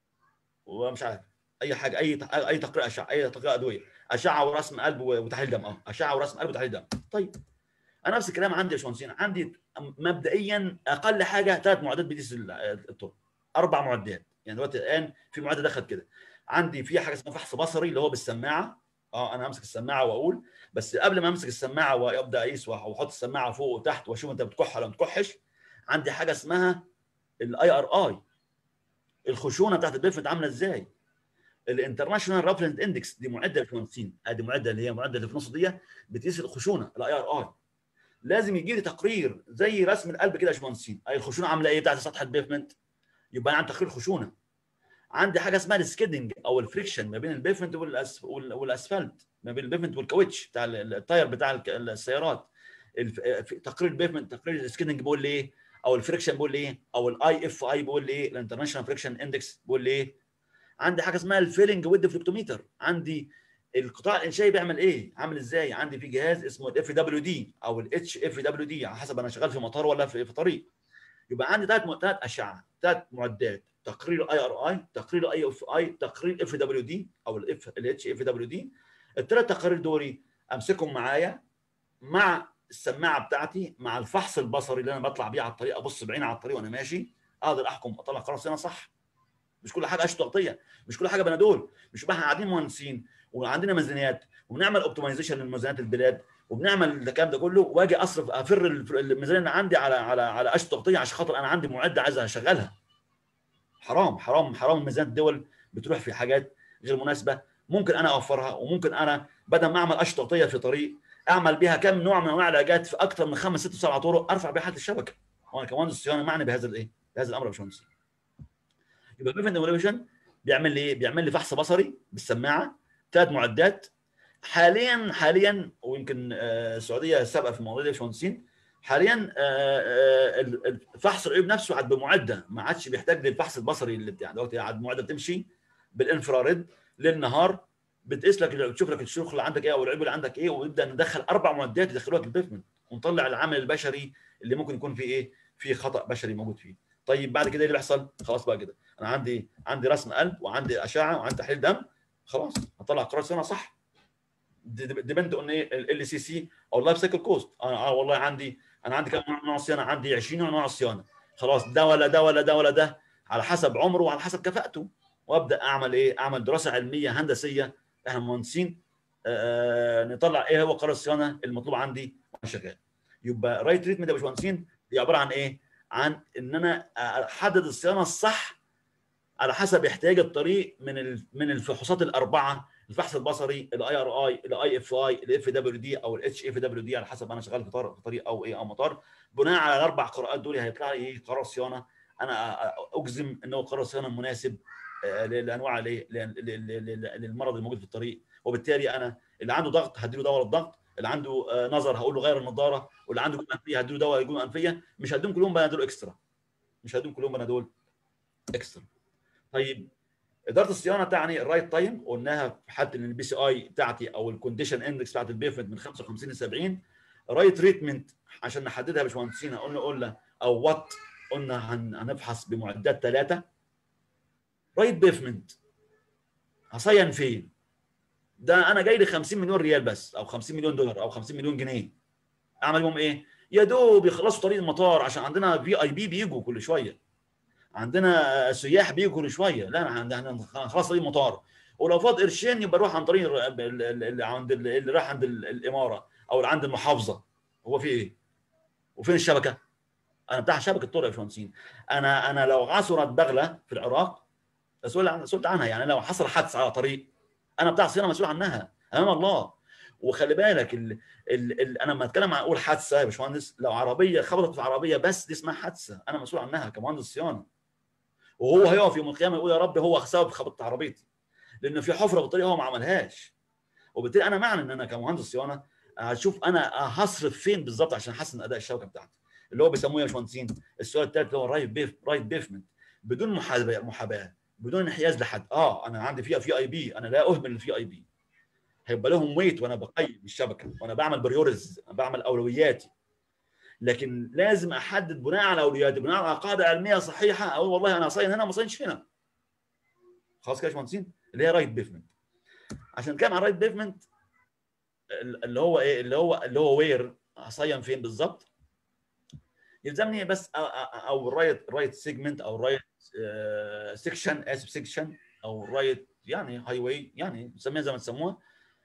ومش عارف اي حاجه اي اي تقرير اشعه اي تقرير ادويه اشعه ورسم قلب وتحليل دم اه اشعه ورسم قلب وتحليل دم طيب انا نفس الكلام عندي يا باشمهندسين عندي مبدئيا اقل حاجه ثلاث معدات بتقيس الطرق اربع معدات يعني دلوقتي الان في معده دخلت كده عندي في حاجه اسمها فحص بصري اللي هو بالسماعه اه انا امسك السماعه واقول بس قبل ما امسك السماعه وابدا اقيس واحط السماعه فوق وتحت واشوف انت بتكح ولا ما بتكحش عندي حاجه اسمها الاي ار اي الخشونه بتاعت البيفت عامله ازاي الانترناشونال رافلنت اندكس دي معده للمهندسين ادي معده اللي هي معده اللي في النص دي بتقيس الخشونه الاي ار اي لازم يجي لي تقرير زي رسم القلب كده يا باشمهندسين اي الخشونه عامله ايه بتاعت سطح البيفمنت يبقى انا عندي تقرير خشونه عندي حاجه اسمها السكيدنج او الفريكشن ما بين البيفمنت والأس... والاسفلت ما بين البيفمنت والكاوتش بتاع التاير بتاع السيارات تقرير البيفمنت تقرير السكيدنج بيقول لي ايه او الفريكشن بيقول لي ايه او الاي اف اي بيقول لي ايه الانترناشونال فريكشن اندكس بيقول لي ايه عندي حاجه اسمها الفيلنج ويد فلكتوميتر عندي القطاع الانشائي بيعمل ايه عامل ازاي عندي في جهاز اسمه الاف دبليو دي او الاتش اف دبليو دي على حسب انا شغال في مطار ولا في, في طريق يبقى عندي ثلاث ثلاث اشعه ثلاث معدات تقرير اي ار اي تقرير اي اف اي تقرير اف دبليو دي او الاف الاتش اف دبليو دي الثلاث تقارير دول امسكهم معايا مع السماعه بتاعتي مع الفحص البصري اللي انا بطلع بيه على الطريق ابص بعيني على الطريق وانا ماشي اقدر احكم اطلع قرار صيانه صح مش كل حاجه قش تغطيه مش كل حاجه بنادول مش احنا قاعدين مهندسين وعندنا ميزانيات وبنعمل اوبتمايزيشن لميزانيات البلاد وبنعمل الكلام ده كله واجي اصرف افر الميزانيه اللي عندي على على على قش تغطيه عشان خاطر انا عندي معده عايز اشغلها حرام حرام حرام ميزانيه الدول بتروح في حاجات غير مناسبه ممكن انا اوفرها وممكن انا بدل ما اعمل قش تغطيه في طريق اعمل بيها كم نوع من انواع العلاجات في اكثر من خمس ست سبع طرق ارفع بيها حاله الشبكه وانا كمهندس صيانه معني بهذا الايه؟ بهذا الامر يا باشمهندس يبقى بيفن ايفولوشن بيعمل لي ايه؟ بيعمل لي فحص بصري بالسماعه ثلاث معدات حاليا حاليا ويمكن السعوديه سابقه في الموضوع ده يا باشمهندسين حاليا فحص العيوب نفسه عاد بمعده ما عادش بيحتاج للفحص البصري اللي بتاع دلوقتي عاد معده بتمشي بالانفراريد للنهار بتقيس لك تشوف لك الشروخ اللي عندك ايه او العيوب اللي عندك ايه ونبدا ندخل اربع معدات يدخلوها في البيفمنت ونطلع العامل البشري اللي ممكن يكون فيه ايه؟ فيه خطا بشري موجود فيه. طيب بعد كده ايه اللي بيحصل؟ خلاص بقى كده انا عندي عندي رسم قلب وعندي اشعه وعندي تحليل دم خلاص هطلع قرار صيانه صح. ديبند اون ايه ال سي سي او اللايف سايكل كوست انا والله عندي انا عندي كم نوع صيانه عندي 20 نوع صيانه خلاص ده ولا ده ولا ده ولا ده على حسب عمره وعلى حسب كفاءته وابدا اعمل ايه اعمل دراسه علميه هندسيه احنا مهندسين آه نطلع ايه هو قرار الصيانه المطلوب عندي وانا شغال يبقى رايت تريتمنت يا باشمهندسين هي عباره عن ايه عن ان انا احدد الصيانه الصح على حسب احتياج الطريق من من الفحوصات الاربعه الفحص البصري الاي ار اي الاي اف اي الاف دبليو دي او الاتش اف دبليو دي على حسب انا شغال في طريق او ايه او مطار بناء على الاربع قراءات دول هيطلع لي ايه قرار صيانه انا اجزم ان هو قرار صيانه مناسب لانواع للمرض الموجود في الطريق وبالتالي انا اللي عنده ضغط هديله دواء للضغط اللي عنده نظر هقول له غير النظاره واللي عنده جمله انفيه هديله دواء جمله انفيه مش هديهم كلهم بنادول اكسترا مش هديهم كلهم بنادول اكسترا طيب اداره الصيانه تعني الرايت تايم قلناها في حاله ان البي سي اي بتاعتي او الكونديشن اندكس بتاعت البيفمنت من 55 ل 70 رايت تريتمنت عشان نحددها يا باشمهندسين قلنا قلنا او وات قلنا هنفحص بمعدات ثلاثه رايت بيفمنت هصين فين؟ ده انا جاي لي 50 مليون ريال بس او 50 مليون دولار او 50 مليون جنيه اعمل بهم ايه؟ يا دوب يخلصوا طريق المطار عشان عندنا في اي بي بيجوا كل شويه عندنا سياح بيجوا كل شويه لا احنا خلاص طريق المطار ولو فاض قرشين يبقى روح عن طريق اللي عند اللي راح عند الاماره او اللي عند المحافظه هو في ايه؟ وفين الشبكه؟ انا بتاع شبكه طرق يا باشمهندسين انا انا لو عثرت بغله في العراق مسؤول مسؤول عنها يعني لو حصل حادث على طريق انا بتاع صيانه مسؤول عنها امام الله وخلي بالك ال ال ال انا لما اتكلم عن اقول حادثه يا باشمهندس لو عربيه خبطت في عربيه بس دي اسمها حادثه انا مسؤول عنها كمهندس صيانه وهو هيقف يوم القيامه يقول يا رب هو سبب خبطت عربيتي لان في حفره في الطريق هو ما عملهاش وبالتالي انا معنى ان انا كمهندس صيانه هشوف انا هصرف فين بالظبط عشان احسن اداء الشبكه بتاعتي اللي هو بيسموه يا باشمهندسين السؤال الثالث اللي هو رايت بيف رايت بيفمنت بدون محاباه محاباه بدون انحياز لحد اه انا عندي فيها في اي بي انا لا اهمل الفي اي بي هيبقى لهم ويت وانا بقيم الشبكه وانا بعمل بريورز بعمل اولوياتي لكن لازم احدد بناء على اولوياتي بناء على قاعده علميه صحيحه اقول والله انا اصين هنا ما اصينش هنا خلاص كده يا باشمهندسين اللي هي رايت بيفمنت عشان نتكلم عن رايت بيفمنت اللي هو ايه اللي هو اللي هو وير هصين فين بالظبط يلزمني بس او رايت رايت سيجمنت او رايت سيكشن اسف سيكشن او رايت يعني هاي واي يعني نسميها زي ما تسموها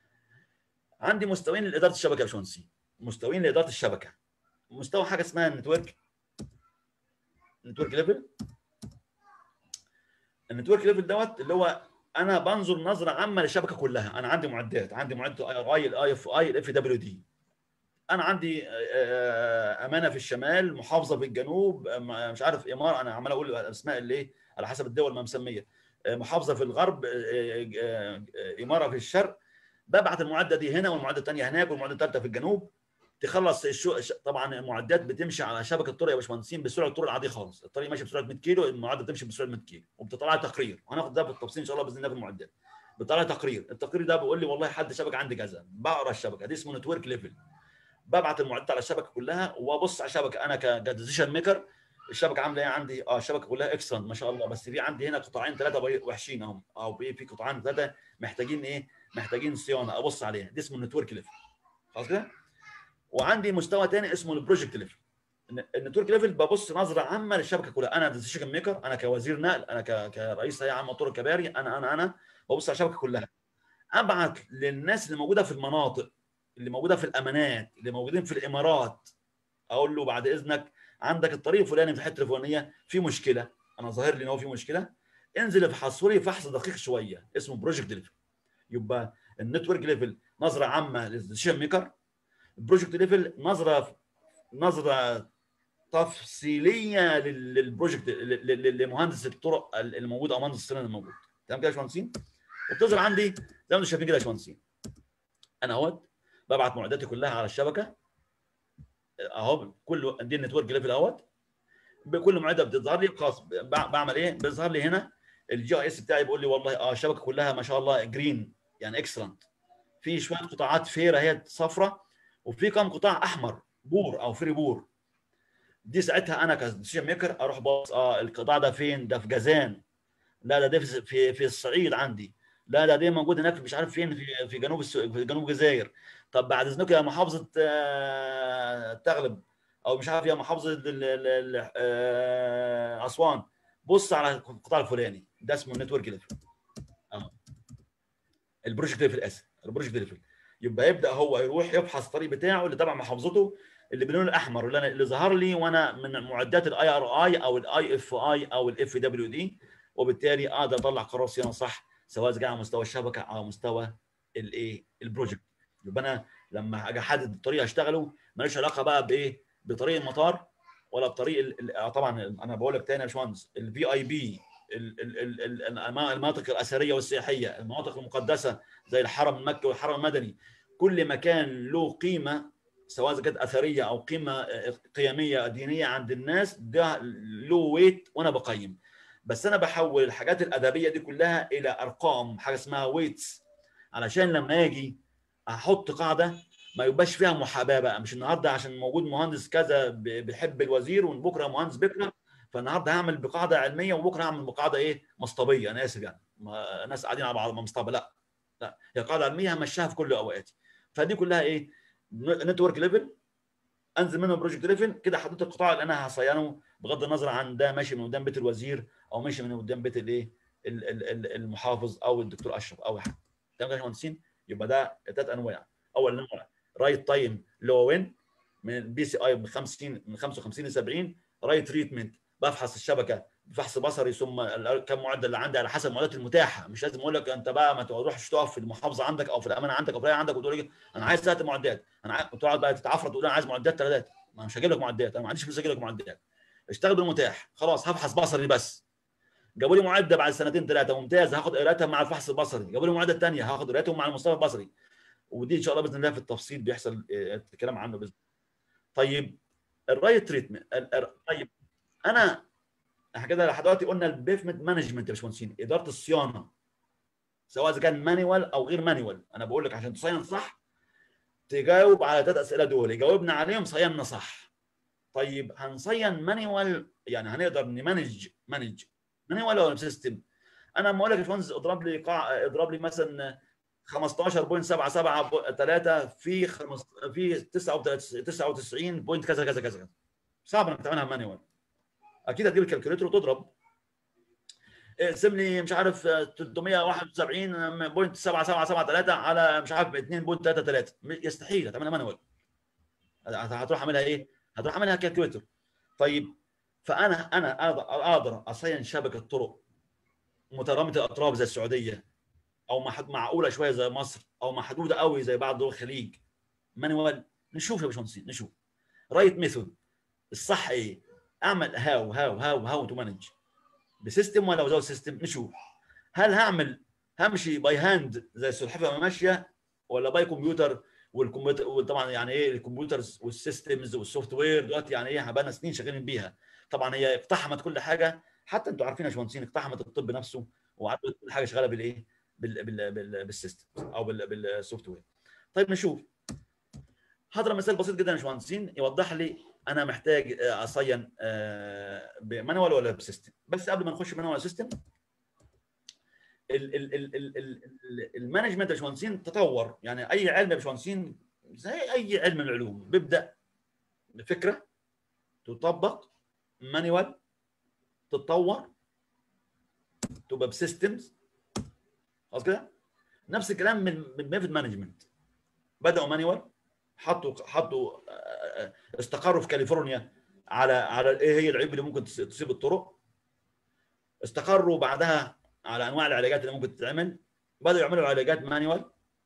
عندي مستويين لاداره الشبكه يا باشمهندسين مستويين لاداره الشبكه مستوى حاجه اسمها النتورك نتورك ليفل النتورك ليفل دوت اللي هو انا بنظر نظره عامه للشبكه كلها انا عندي معدات عندي معدات اي ار اي الاي اف اي الاف دبليو دي انا عندي امانه في الشمال محافظه في الجنوب مش عارف اماره انا عمال اقول اسماء اللي ايه على حسب الدول ما مسميه محافظه في الغرب اماره في الشرق ببعت المعده دي هنا والمعده الثانيه هناك والمعده الثالثه في الجنوب تخلص الشو... طبعا المعدات بتمشي على شبكه الطرق يا باشمهندسين بسرعه الطرق العاديه خالص الطريق ماشي بسرعه 100 كيلو المعده بتمشي بسرعه 100 كيلو وبتطلع تقرير وهناخد ده بالتفصيل ان شاء الله باذن الله في المعدات بيطلع تقرير التقرير ده بيقول لي والله حد شبكه عندي كذا بقرا الشبكه دي اسمه نتورك ليفل ببعت المعدات على الشبكه كلها وابص على الشبكه انا كديسيشن ميكر الشبكه عامله ايه عندي اه الشبكه كلها اكسلنت ما شاء الله بس في عندي هنا قطاعين ثلاثه وحشين اهم او في قطاعين ثلاثه محتاجين ايه محتاجين صيانه ابص عليها دي اسمه النتورك ليفل خلاص كده وعندي مستوى ثاني اسمه البروجكت ليفل النتورك ليفل ببص نظره عامه للشبكه كلها انا ديسيشن ميكر انا كوزير نقل انا كرئيس هيئه عامه طرق كباري انا انا انا ببص على الشبكه كلها ابعت للناس اللي موجوده في المناطق اللي موجوده في الامانات اللي موجودين في الامارات اقول له بعد اذنك عندك الطريق الفلاني في الحته الفلانيه في مشكله انا ظاهر لي ان هو في مشكله انزل افحصه لي فحص دقيق شويه اسمه بروجكت ليفل يبقى النتورك ليفل نظره عامه للديسيشن ميكر البروجكت ليفل نظره نظره تفصيليه للبروجكت لمهندس الطرق الموجود او مهندس الصيانه الموجود تمام كده يا باشمهندسين وبتظهر عندي زي ما انتم شايفين كده يا باشمهندسين انا اهوت ببعت معداتي كلها على الشبكه اهو كل دي النتورك ليفل اهوت بكل معده بتظهر لي خلاص بعمل ايه؟ بيظهر لي هنا الجي اي اس بتاعي بيقول لي والله اه الشبكه كلها ما شاء الله جرين يعني اكسلنت في شويه قطاعات فيره هي صفراء وفي كم قطاع احمر بور او فري بور دي ساعتها انا كديسيجن ميكر اروح باص اه القطاع ده فين؟ ده في جازان لا ده ده في في الصعيد عندي لا ده دي موجود هناك مش عارف فين في في جنوب السو... في جنوب الجزائر طب بعد اذنك يا محافظه آه، تغلب او مش عارف يا محافظه ال- ال- ال- آه، اسوان بص على القطاع الفلاني ده اسمه النتورك ليفل اه البروجكت ليفل اسف البروجكت ليفل يبقى يبدا هو يروح يبحث الطريق بتاعه اللي تبع محافظته اللي باللون الاحمر اللي, أنا اللي ظهر لي وانا من معدات الاي ار اي او الاي اف اي او الاف دبليو دي وبالتالي اقدر اطلع قرار صيانه صح سواء اذا كان على مستوى الشبكه او على مستوى الايه البروجكت يبقى انا لما اجي احدد الطريق اشتغله ماليش علاقه بقى بايه بطريق المطار ولا بطريق ال- ال- طبعا انا بقول لك تاني يا باشمهندس الفي اي بي المناطق الاثريه والسياحيه المناطق المقدسه زي الحرم المكي والحرم المدني كل مكان له قيمه سواء اذا كانت اثريه او قيمه قيميه دينيه عند الناس ده له ويت وانا بقيم بس انا بحول الحاجات الادبيه دي كلها الى ارقام حاجه اسمها ويتس علشان لما اجي احط قاعده ما يبقاش فيها محاباه بقى مش النهارده عشان موجود مهندس كذا ب- بيحب الوزير وبكره مهندس بكره فالنهارده هعمل بقاعده علميه وبكره هعمل بقاعده ايه مصطبيه انا اسف يعني ما ناس قاعدين على بعض مصطبه لا لا هي قاعده علميه همشيها في كل اوقاتي فدي كلها ايه نتورك ليفل انزل منه بروجكت ليفل كده حددت القطاع اللي انا هصينه بغض النظر عن ده ماشي من قدام بيت الوزير او ماشي من قدام بيت الايه ال- ال- ال- المحافظ او الدكتور اشرف او حاجه تمام يا باشمهندسين يبقى ده ثلاث انواع اول نوع رايت تايم اللي هو وين من البي سي اي من 50 من 55 ل 70 رايت تريتمنت بفحص الشبكه بفحص بصري ثم ال- كم معدل اللي عندي على حسب المعدات المتاحه مش لازم اقول لك انت بقى ما تروحش تقف في المحافظه عندك او في الامانه عندك او في الرعاية عندك وتقول لي انا عايز ثلاث معدات انا عايز وتقعد بقى تتعفرط تقول انا عايز معدات ثلاثات ما مش هجيب لك معدات انا ما عنديش فلوس اجيب لك معدات اشتغل بالمتاح خلاص هفحص بصري بس جابوا لي معده بعد سنتين ثلاثه ممتاز هاخد قراءتها مع الفحص البصري جابوا لي معده ثانيه هاخد قراءتهم مع المستوى البصري ودي ان شاء الله باذن الله في التفصيل بيحصل آه، الكلام عنه باذن الله طيب الرايت تريتمنت طيب انا احنا كده لحد دلوقتي قلنا البيفمنت مانجمنت يا باشمهندسين اداره الصيانه سواء اذا كان مانيوال او غير مانيوال انا بقول لك عشان تصين صح تجاوب على ثلاث اسئله دول يجاوبنا عليهم صينا صح طيب هنصين مانيوال يعني هنقدر نمانج مانج مانيوال ولا سيستم انا لما اقول لك يا باشمهندس اضرب لي قاع اضرب لي مثلا 15.773 في خمس في 99 99 بوينت كذا كذا كذا كذا صعب انك تعملها مانيوال اكيد هتجيب الكالكوليتر وتضرب اقسم لي مش عارف 371.7773 على مش عارف 2.33 يستحيل هتعملها مانوال هتروح اعملها ايه؟ هتروح اعملها كالكوليتر طيب فانا انا اقدر اقدر اصين شبكه طرق مترامه الاطراف زي السعوديه او محد- معقوله شويه زي مصر او محدوده قوي زي بعض دول الخليج مانوال نشوف يا باشمهندس نشوف رايت ميثود الصح ايه؟ اعمل هاو هاو هاو هاو تو مانج بسيستم ولا وزاوت سيستم نشوف هل هعمل همشي باي هاند زي السلحفاه ما ماشيه ولا باي كمبيوتر والكمبيوتر وطبعا يعني ايه الكمبيوترز والسيستمز والسوفت وير دلوقتي يعني ايه بقى سنين شغالين بيها طبعا هي اقتحمت كل حاجه حتى انتوا عارفين يا باشمهندسين اقتحمت الطب نفسه وعدت كل حاجه شغاله بالايه بال بال بال بالسيستم او بال بالسوفت وير طيب نشوف هضرب مثال بسيط جدا يا باشمهندسين يوضح لي انا محتاج آه، اصين آه، بمانوال ولا بسيستم بس قبل ما نخش مانوال ولا سيستم ال- ال- ال- ال- ال- ال- المانجمنت يا باشمهندسين تطور يعني اي علم يا باشمهندسين زي اي علم من العلوم بيبدا بفكره تطبق مانوال تتطور تبقى بسيستمز خلاص كده نفس الكلام من من ميثود مانجمنت بداوا مانوال حطوا حطوا آه، استقروا في كاليفورنيا على على ايه هي العيوب اللي ممكن تص- تصيب الطرق استقروا بعدها على انواع العلاجات اللي ممكن تتعمل بداوا يعملوا علاجات مانيوال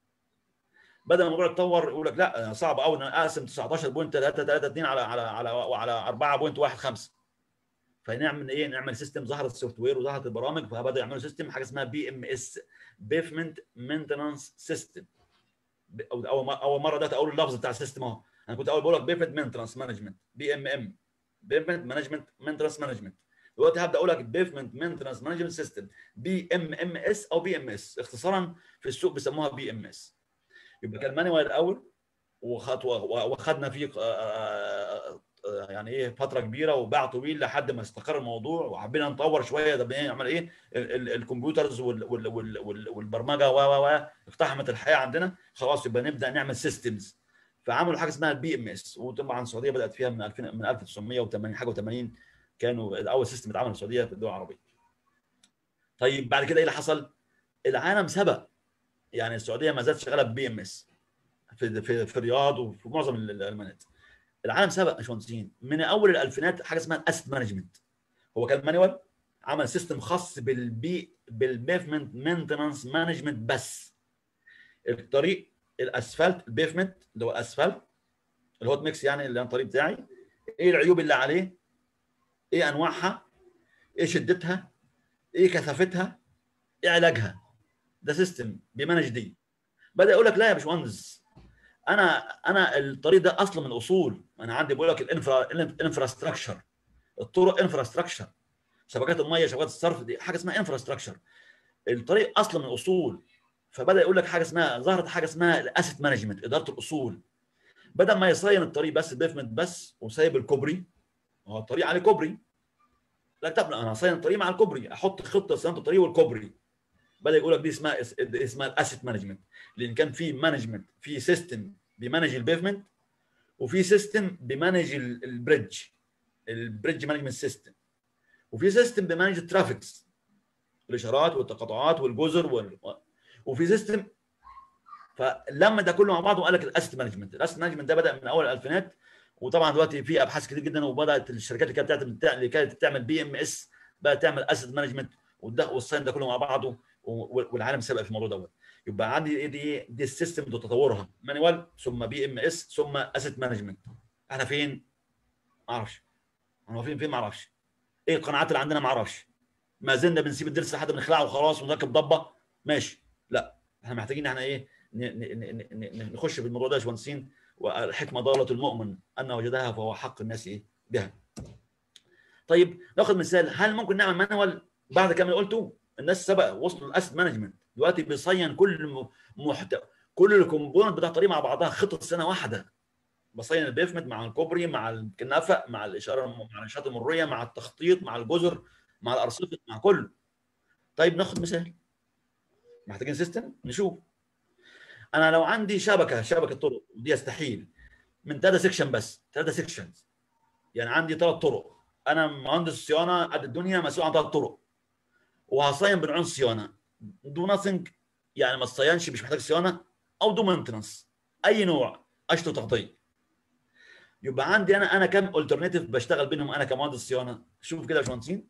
بدا الموضوع يتطور يقول لك لا صعب قوي ان أنا اقسم 19.332 على على على على 4.15 فنعمل ايه نعمل سيستم ظهرت السوفت وير وظهرت البرامج فبدا يعملوا سيستم حاجه اسمها بي ام اس بيفمنت مينتنانس سيستم اول اول مره ده اول اللفظ بتاع السيستم اهو انا كنت اول بقول لك بيفمنت مينتنانس مانجمنت بي ام ام بيفمنت مانجمنت مينتنانس مانجمنت دلوقتي هبدا اقول لك بيفمنت مينتنانس مانجمنت سيستم بي ام ام اس او بي ام اس اختصارا في السوق بيسموها بي ام اس يبقى كان مانوال الاول وخطوه واخدنا فيه آه، آه، يعني ايه فتره كبيره وباع طويل لحد ما استقر الموضوع وحبينا نطور شويه ده ايه نعمل ايه ال- ال- الكمبيوترز وال- وال- وال- وال- والبرمجه و و و اقتحمت الحياه عندنا خلاص يبقى نبدا نعمل سيستمز فعملوا حاجه اسمها البي ام اس وطبعا السعوديه بدات فيها من 2000 من 1980 حاجه و80 كانوا اول سيستم اتعمل في السعوديه في الدول العربيه طيب بعد كده ايه اللي حصل؟ العالم سبق يعني السعوديه ما زالت شغاله ببي ام اس في في في الرياض وفي معظم ال- المناطق العالم سبق يا باشمهندسين من اول الالفينات حاجه اسمها الاسيت مانجمنت هو كان مانيوال عمل سيستم خاص بالبي بالبيفمنت مينتنانس مانجمنت بس الطريق الاسفلت البيفمنت اللي هو الاسفلت الهوت ميكس يعني اللي هو الطريق بتاعي ايه العيوب اللي عليه ايه انواعها ايه شدتها ايه كثافتها ايه علاجها ده سيستم بيمانج دي بدا يقول لك لا يا باشمهندس انا انا الطريق ده اصلا من اصول انا عندي بقول لك الانفرا الانفراستراكشر الطرق انفراستراكشر شبكات الميه شبكات الصرف دي حاجه اسمها انفراستراكشر الطريق اصلا من اصول فبدا يقول لك حاجه اسمها ظهرت حاجه اسمها الاسيت مانجمنت اداره الاصول بدل ما يصين الطريق بس بيفمنت بس وسايب الكوبري هو الطريق عليه كوبري لا طب انا هصين الطريق مع الكوبري احط خطه صيانه الطريق والكوبري بدا يقول لك دي اسمها اسمها الاسيت مانجمنت لان كان في مانجمنت في سيستم بيمانج البيفمنت وفي سيستم بيمانج ال- البريدج البريدج مانجمنت سيستم وفي سيستم بيمانج الترافيكس الاشارات والتقاطعات والجزر وال... وفي سيستم فلما ده كله مع بعضه قال لك الاسيت مانجمنت الاسيت مانجمنت ده بدا من اول الالفينات وطبعا دلوقتي في ابحاث كتير جدا وبدات الشركات اللي كانت بتعمل اللي كانت بتعمل بي ام اس بقت تعمل اسيت مانجمنت والصين ده كله مع بعضه و- والعالم سبق في الموضوع دوت يبقى عندي ايه دي دي السيستم ده تطورها مانوال ثم بي ام اس ثم اسيت مانجمنت احنا فين؟ ما اعرفش احنا واقفين فين ما اعرفش ايه القناعات اللي عندنا ما اعرفش ما زلنا بنسيب الدرس لحد ما نخلعه وخلاص ونركب ضبه ماشي لا احنا محتاجين احنا ايه ن- ن- ن- ن- ن- نخش في الموضوع ده يا باشمهندسين والحكمه ضاله المؤمن ان وجدها فهو حق الناس ايه بها طيب ناخد مثال هل ممكن نعمل مانوال بعد كام اللي قلته الناس سبق وصلوا للاسيت مانجمنت دلوقتي بيصين كل م- محتوى كل الكومبوننت بتاع الطريق مع بعضها خطه سنه واحده بصين البيفمنت مع الكوبري مع الكنافه مع الاشاره مع الاشارات المروريه مع التخطيط مع الجزر مع الارصفه مع كله طيب ناخد مثال محتاجين سيستم نشوف انا لو عندي شبكه شبكه طرق ودي يستحيل من ثلاثه سيكشن بس ثلاثه سيكشنز يعني عندي ثلاث طرق انا مهندس صيانه قد الدنيا مسؤول عن ثلاث طرق وهصين بنوعين صيانه دو ناثينج يعني ما تصينش مش محتاج صيانه او دو مينتنس اي نوع اشطر تغطيه يبقى عندي انا انا كم الترناتيف بشتغل بينهم انا كمهندس صيانه شوف كده يا باشمهندسين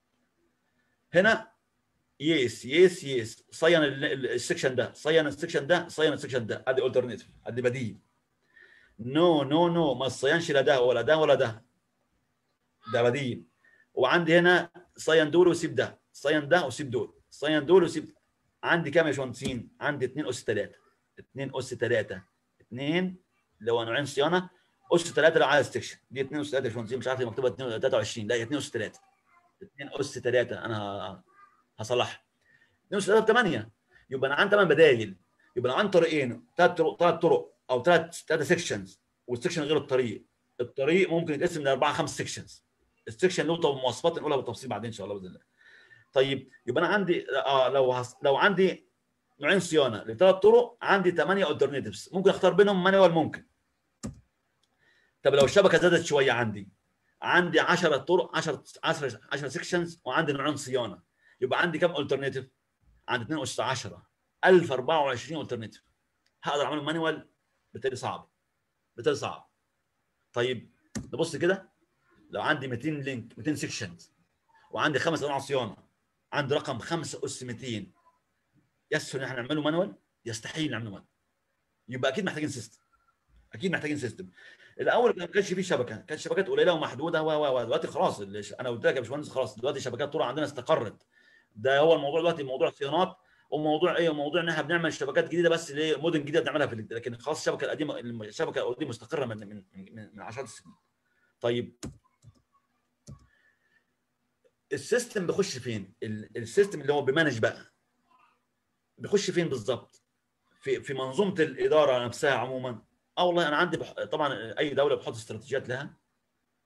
هنا يس يس يس صين ال- ال- السكشن ده صين السكشن ده صين السكشن ده ادي الترناتيف ادي بديل نو نو نو ما تصينش لا ده ولا ده ولا ده ده بديل وعندي هنا صين دول وسيب ده صين ده وسيب دول صين دول وسيب عندي كام يا باشمهندسين عندي 2 اس 3 2 اس 3 2 اللي هو نوعين صيانه اس 3 لو عايز سكشن دي 2 اس 3 يا باشمهندسين مش عارف هي مكتوبه 2 23 لا هي 2 اس 3 2 اس 3 انا ه- هصلحها 2 اس 3 ب 8 يبقى انا عندي 8 بدايل يبقى انا عندي طريقين ثلاث طرق ثلاث طرق او ثلاث ثلاثه سكشنز والسكشن غير الطريق الطريق ممكن يتقسم لاربعه خمس سكشنز السكشن له طب- مواصفات نقولها بالتفصيل بعدين ان شاء الله باذن الله طيب يبقى انا عندي اه لو هس... لو عندي نوعين صيانه لثلاث طرق عندي 8 الترناتيفز ممكن اختار بينهم مانوال ممكن طب لو الشبكه زادت شويه عندي عندي 10 طرق 10 10 10 سكشنز وعندي نوعين صيانه يبقى عندي كم الترناتيف؟ عندي 2 اس 10 1024 الترناتيف هقدر اعمله مانوال بالتالي صعب بالتالي صعب طيب نبص كده لو عندي 200 لينك 200 سكشنز وعندي خمس انواع صيانه عندي رقم 5 اس 200 يسهل ان احنا نعمله مانوال يستحيل نعمله مانوال يبقى اكيد محتاجين سيستم اكيد محتاجين سيستم الاول ما كانش فيه شبكه كانت شبكات قليله ومحدوده و و و دلوقتي خلاص اللي ش- انا قلت لك يا باشمهندس خلاص دلوقتي شبكات طرق عندنا استقرت ده هو الموضوع دلوقتي موضوع صيانات وموضوع ايه موضوع ان احنا بنعمل شبكات جديده بس لمدن جديده بنعملها في ال- لكن خلاص الشبكه القديمه الشبكه القديمه مستقره من من من, من عشرات السنين طيب السيستم بيخش فين ال- السيستم اللي هو بيمانج بقى بيخش فين بالظبط في في منظومه الاداره نفسها عموما اه والله انا عندي بح... طبعا اي دوله بتحط استراتيجيات لها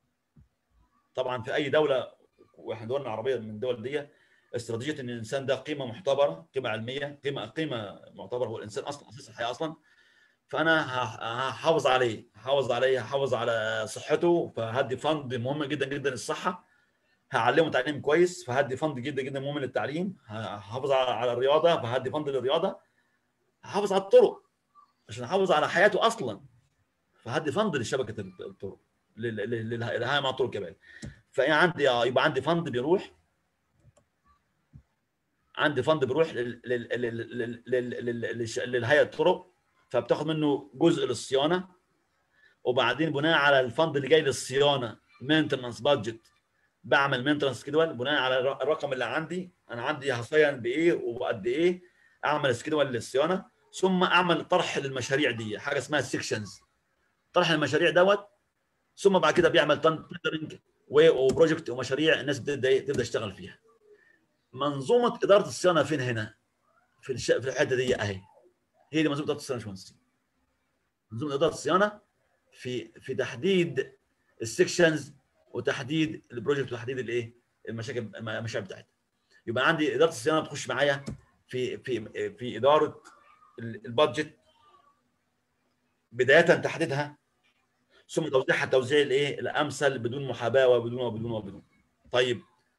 طبعا في اي دوله واحنا دولنا عربيه من الدول دي استراتيجيه ان الانسان ده قيمه محتبره قيمه علميه قيمه قيمه معتبره هو الانسان اصلا اساس الحياه اصلا فانا ه- هحافظ عليه هحافظ عليه هحافظ على صحته فهدي فند مهم جدا جدا للصحه هعلمه تعليم كويس فهدي فند جدا جدا مهم للتعليم هحافظ على على الرياضه فهدي فند للرياضه هحافظ على الطرق عشان احافظ على حياته اصلا فهدي فند لشبكه الطرق لل- لل- لل- للهيئه مع الطرق كمان فعندي يبقى عندي فند بيروح عندي فند بيروح لل- لل- لل- لل- لل- لل- للش- للهيئه الطرق فبتاخد منه جزء للصيانه وبعدين بناء على الفند اللي جاي للصيانه مينتنس بادجت بعمل مينتنس سكيدول بناء على الر- الرقم اللي عندي انا عندي هصين بايه وقد ايه اعمل سكيدول للصيانه ثم اعمل طرح للمشاريع دي حاجه اسمها سيكشنز طرح المشاريع دوت ثم بعد كده بيعمل تندرنج وبروجكت ومشاريع الناس بتبدا إيه؟ تبدا تشتغل فيها منظومه اداره الصيانه فين هنا في الش... في الحته دي اهي هي دي منظومه اداره الصيانه يا باشمهندس منظومه اداره الصيانه في في تحديد السكشنز وتحديد البروجكت وتحديد الايه المشاكل المشاكل بتاعتها يبقى عندي اداره الصيانه بتخش معايا في في في اداره ال- البادجت بدايه تحديدها ثم توزيعها التوزيع الايه الامثل بدون محاباه وبدون وبدون وبدون طيب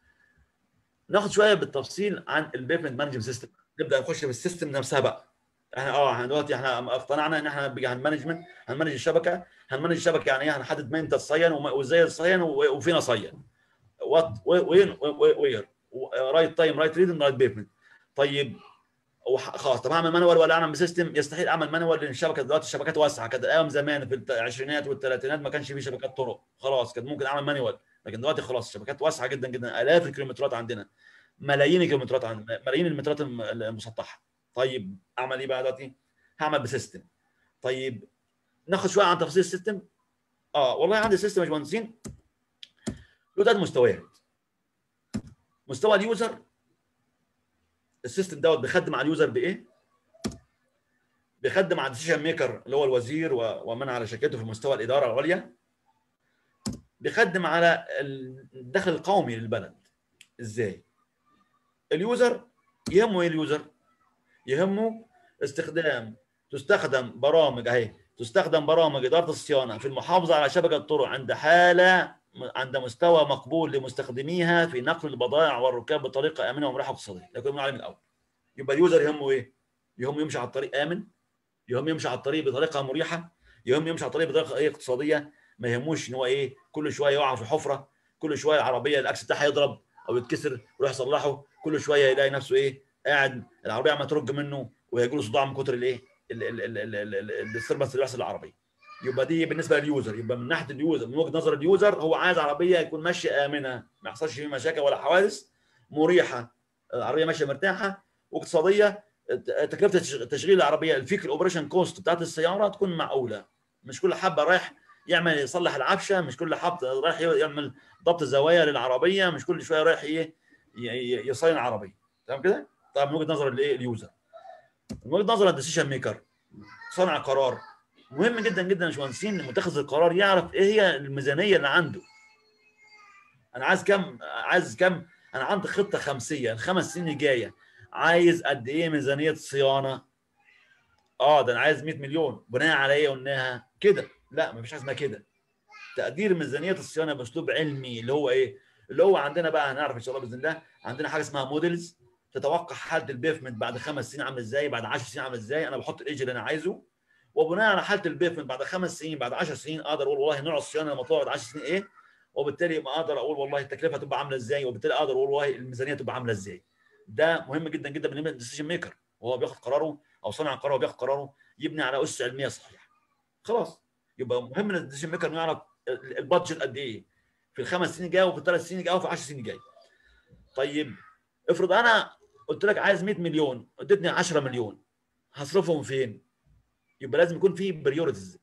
ناخد شويه بالتفصيل عن البيفمنت مانجمنت سيستم نبدا نخش في السيستم نفسها بقى احنا اه احنا دلوقتي احنا اقتنعنا ان احنا بقى هنمانجمنت هنمانج الشبكه هنمانج الشبكه يعني ايه هنحدد مين تصين وما- وازاي تصين و- وفين اصين وات وين وير رايت تايم رايت ريدنج رايت بيفمنت طيب وح- خلاص طب اعمل مانوال ولا اعمل بسيستم يستحيل اعمل مانوال لان الشبكه دلوقتي الشبكات واسعه كانت ايام زمان في العشرينات والثلاثينات ما كانش في شبكات طرق خلاص كان ممكن اعمل مانوال لكن دلوقتي خلاص الشبكات واسعه جدا جدا الاف الكيلومترات عندنا ملايين الكيلومترات عن ملايين المترات الم- المسطحه طيب اعمل ايه بقى دلوقتي؟ هعمل بسيستم طيب ناخد شويه عن تفاصيل السيستم اه والله عندي سيستم يا باشمهندسين له ثلاث مستويات مستوى اليوزر السيستم دوت بيخدم على اليوزر بايه؟ بيخدم على الديسيشن ميكر اللي هو الوزير و- ومن على شركته في مستوى الاداره العليا بيخدم على الدخل القومي للبلد ازاي؟ اليوزر يهمه ايه اليوزر؟ يهمه استخدام تستخدم برامج اهي تستخدم برامج اداره الصيانه في المحافظه على شبكه الطرق عند حاله عند مستوى مقبول لمستخدميها في نقل البضائع والركاب بطريقه امنه ومريحه واقتصاديه، ده كنا من الاول. يبقى اليوزر يهمه ايه؟ يهمه يمشي على الطريق امن، يهمه يمشي على الطريق بطريقه مريحه، يهمه يمشي على الطريق بطريقه ايه اقتصاديه، ما يهموش ان هو ايه كل شويه يقع في حفره، كل شويه العربيه الاكس بتاعها يضرب او يتكسر يروح يصلحه، كل شويه يلاقي نفسه ايه قاعد العربيه عماله ترج منه ويجي له صداع من كتر الايه الديستربنس اللي بيحصل للعربيه. يبقى دي بالنسبه لليوزر يبقى من ناحيه اليوزر من وجهه نظر اليوزر هو عايز عربيه يكون ماشيه امنه ما يحصلش فيه مشاكل ولا حوادث مريحه العربيه ماشيه مرتاحه واقتصاديه تكلفه تش- تشغيل العربيه الفيك الاوبريشن كوست بتاعت السياره تكون معقوله مش كل حبه رايح يعمل يصلح العفشه مش كل حبه رايح يعمل ضبط زوايا للعربيه مش كل شويه رايح ايه ي- ي- يصين العربيه تمام كده؟ طيب من وجهه نظر الايه اليوزر من وجهه نظر الديسيشن ميكر صانع قرار مهم جدا جدا يا باشمهندسين إن متخذ القرار يعرف ايه هي الميزانيه اللي عنده انا عايز كم عايز كم انا عندي خطه خمسيه الخمس سنين الجايه عايز قد ايه ميزانيه صيانه اه ده انا عايز 100 مليون بناء على ايه قلناها كده لا مفيش حاجه اسمها كده تقدير ميزانيه الصيانه باسلوب علمي اللي هو ايه اللي هو عندنا بقى هنعرف ان شاء الله باذن الله عندنا حاجه اسمها موديلز تتوقع حاله البيفمنت بعد خمس سنين عامله ازاي بعد 10 سنين عامله ازاي انا بحط الايدج اللي انا عايزه وبناء على حاله البيفمنت بعد خمس سنين بعد 10 سنين اقدر اقول والله نوع الصيانه لما تقعد 10 سنين ايه وبالتالي ما اقدر اقول والله التكلفه تبقى عامله ازاي وبالتالي اقدر اقول والله الميزانيه تبقى عامله ازاي ده مهم جدا جدا بالنسبه للديسيجن ميكر وهو بياخد قراره او صانع القرار بياخد قراره يبني على اسس علميه صحيحه خلاص يبقى مهم للديسيجن ميكر انه يعرف ال- البادجت قد ايه في الخمس سنين الجايه وفي الثلاث سنين الجايه وفي 10 سنين الجايه طيب افرض انا قلت لك عايز 100 مليون اديتني 10 مليون هصرفهم فين يبقى لازم يكون في بريورتيز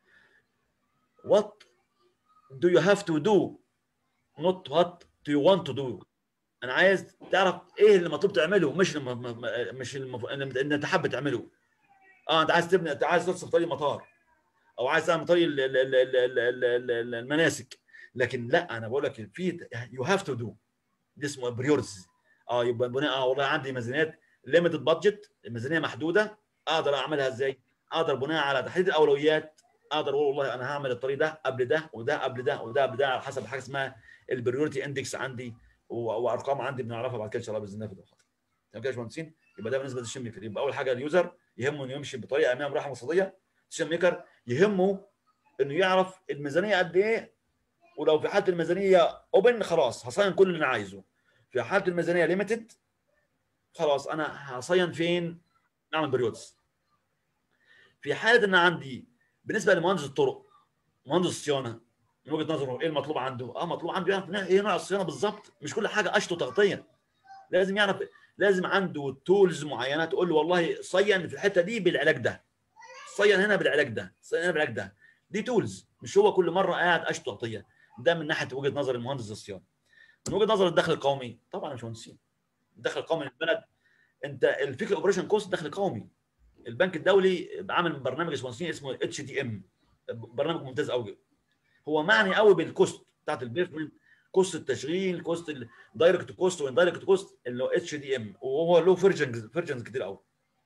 what do you have to do not what do you want to do انا عايز تعرف ايه اللي مطلوب تعمله مش الم... م- م- مش المف... اللي انت حابب تعمله اه انت عايز تبني انت عايز تصرف طريق مطار او عايز تعمل طريق ال- ال- ال- ال- ال- ال- ال- المناسك لكن لا انا بقول لك في يو هاف تو دو دي اسمه بريورز اه يبقى بناء اه والله عندي ميزانيات ليميتد بادجت الميزانيه محدوده اقدر اعملها ازاي؟ اقدر بناء على تحديد الاولويات اقدر اقول والله انا هعمل الطريق ده قبل ده وده قبل ده وده قبل ده على حسب حاجه اسمها البريورتي اندكس عندي وارقام عندي بنعرفها بعد كده ان شاء الله باذن الله في الخطر تمام كده يا باشمهندسين يبقى ده بالنسبه للشيم ميكر يبقى اول حاجه اليوزر يهمه انه يمشي بطريقه اماميه راحه مقصديه الشيم ميكر يهمه انه يعرف الميزانيه قد ايه ولو في حاله الميزانيه اوبن خلاص هصين كل اللي انا عايزه في حاله الميزانيه ليميتد خلاص انا هصين فين نعمل بريودز في حاله ان عندي بالنسبه لمهندس الطرق مهندس الصيانه من وجهه نظره ايه المطلوب عنده؟ اه مطلوب عنده يعرف ايه نوع الصيانه بالظبط مش كل حاجه قشط وتغطيه لازم يعرف لازم عنده تولز معينه تقول له والله صين في الحته دي بالعلاج ده صين هنا بالعلاج ده صين هنا بالعلاج ده دي تولز مش هو كل مره قاعد قشط وتغطيه ده من ناحيه وجهه نظر المهندس الصيانه من وجهه نظر الدخل القومي طبعا مش مهندسين الدخل القومي للبلد انت الفكره اوبريشن كوست دخل قومي البنك الدولي عامل برنامج اسمه اسمه اتش دي ام برنامج ممتاز قوي هو معني قوي بالكوست بتاعت البيفمنت كوست التشغيل كوست الدايركت كوست واندايركت كوست اللي هو اتش دي ام وهو له فيرجنز فيرجنز كتير قوي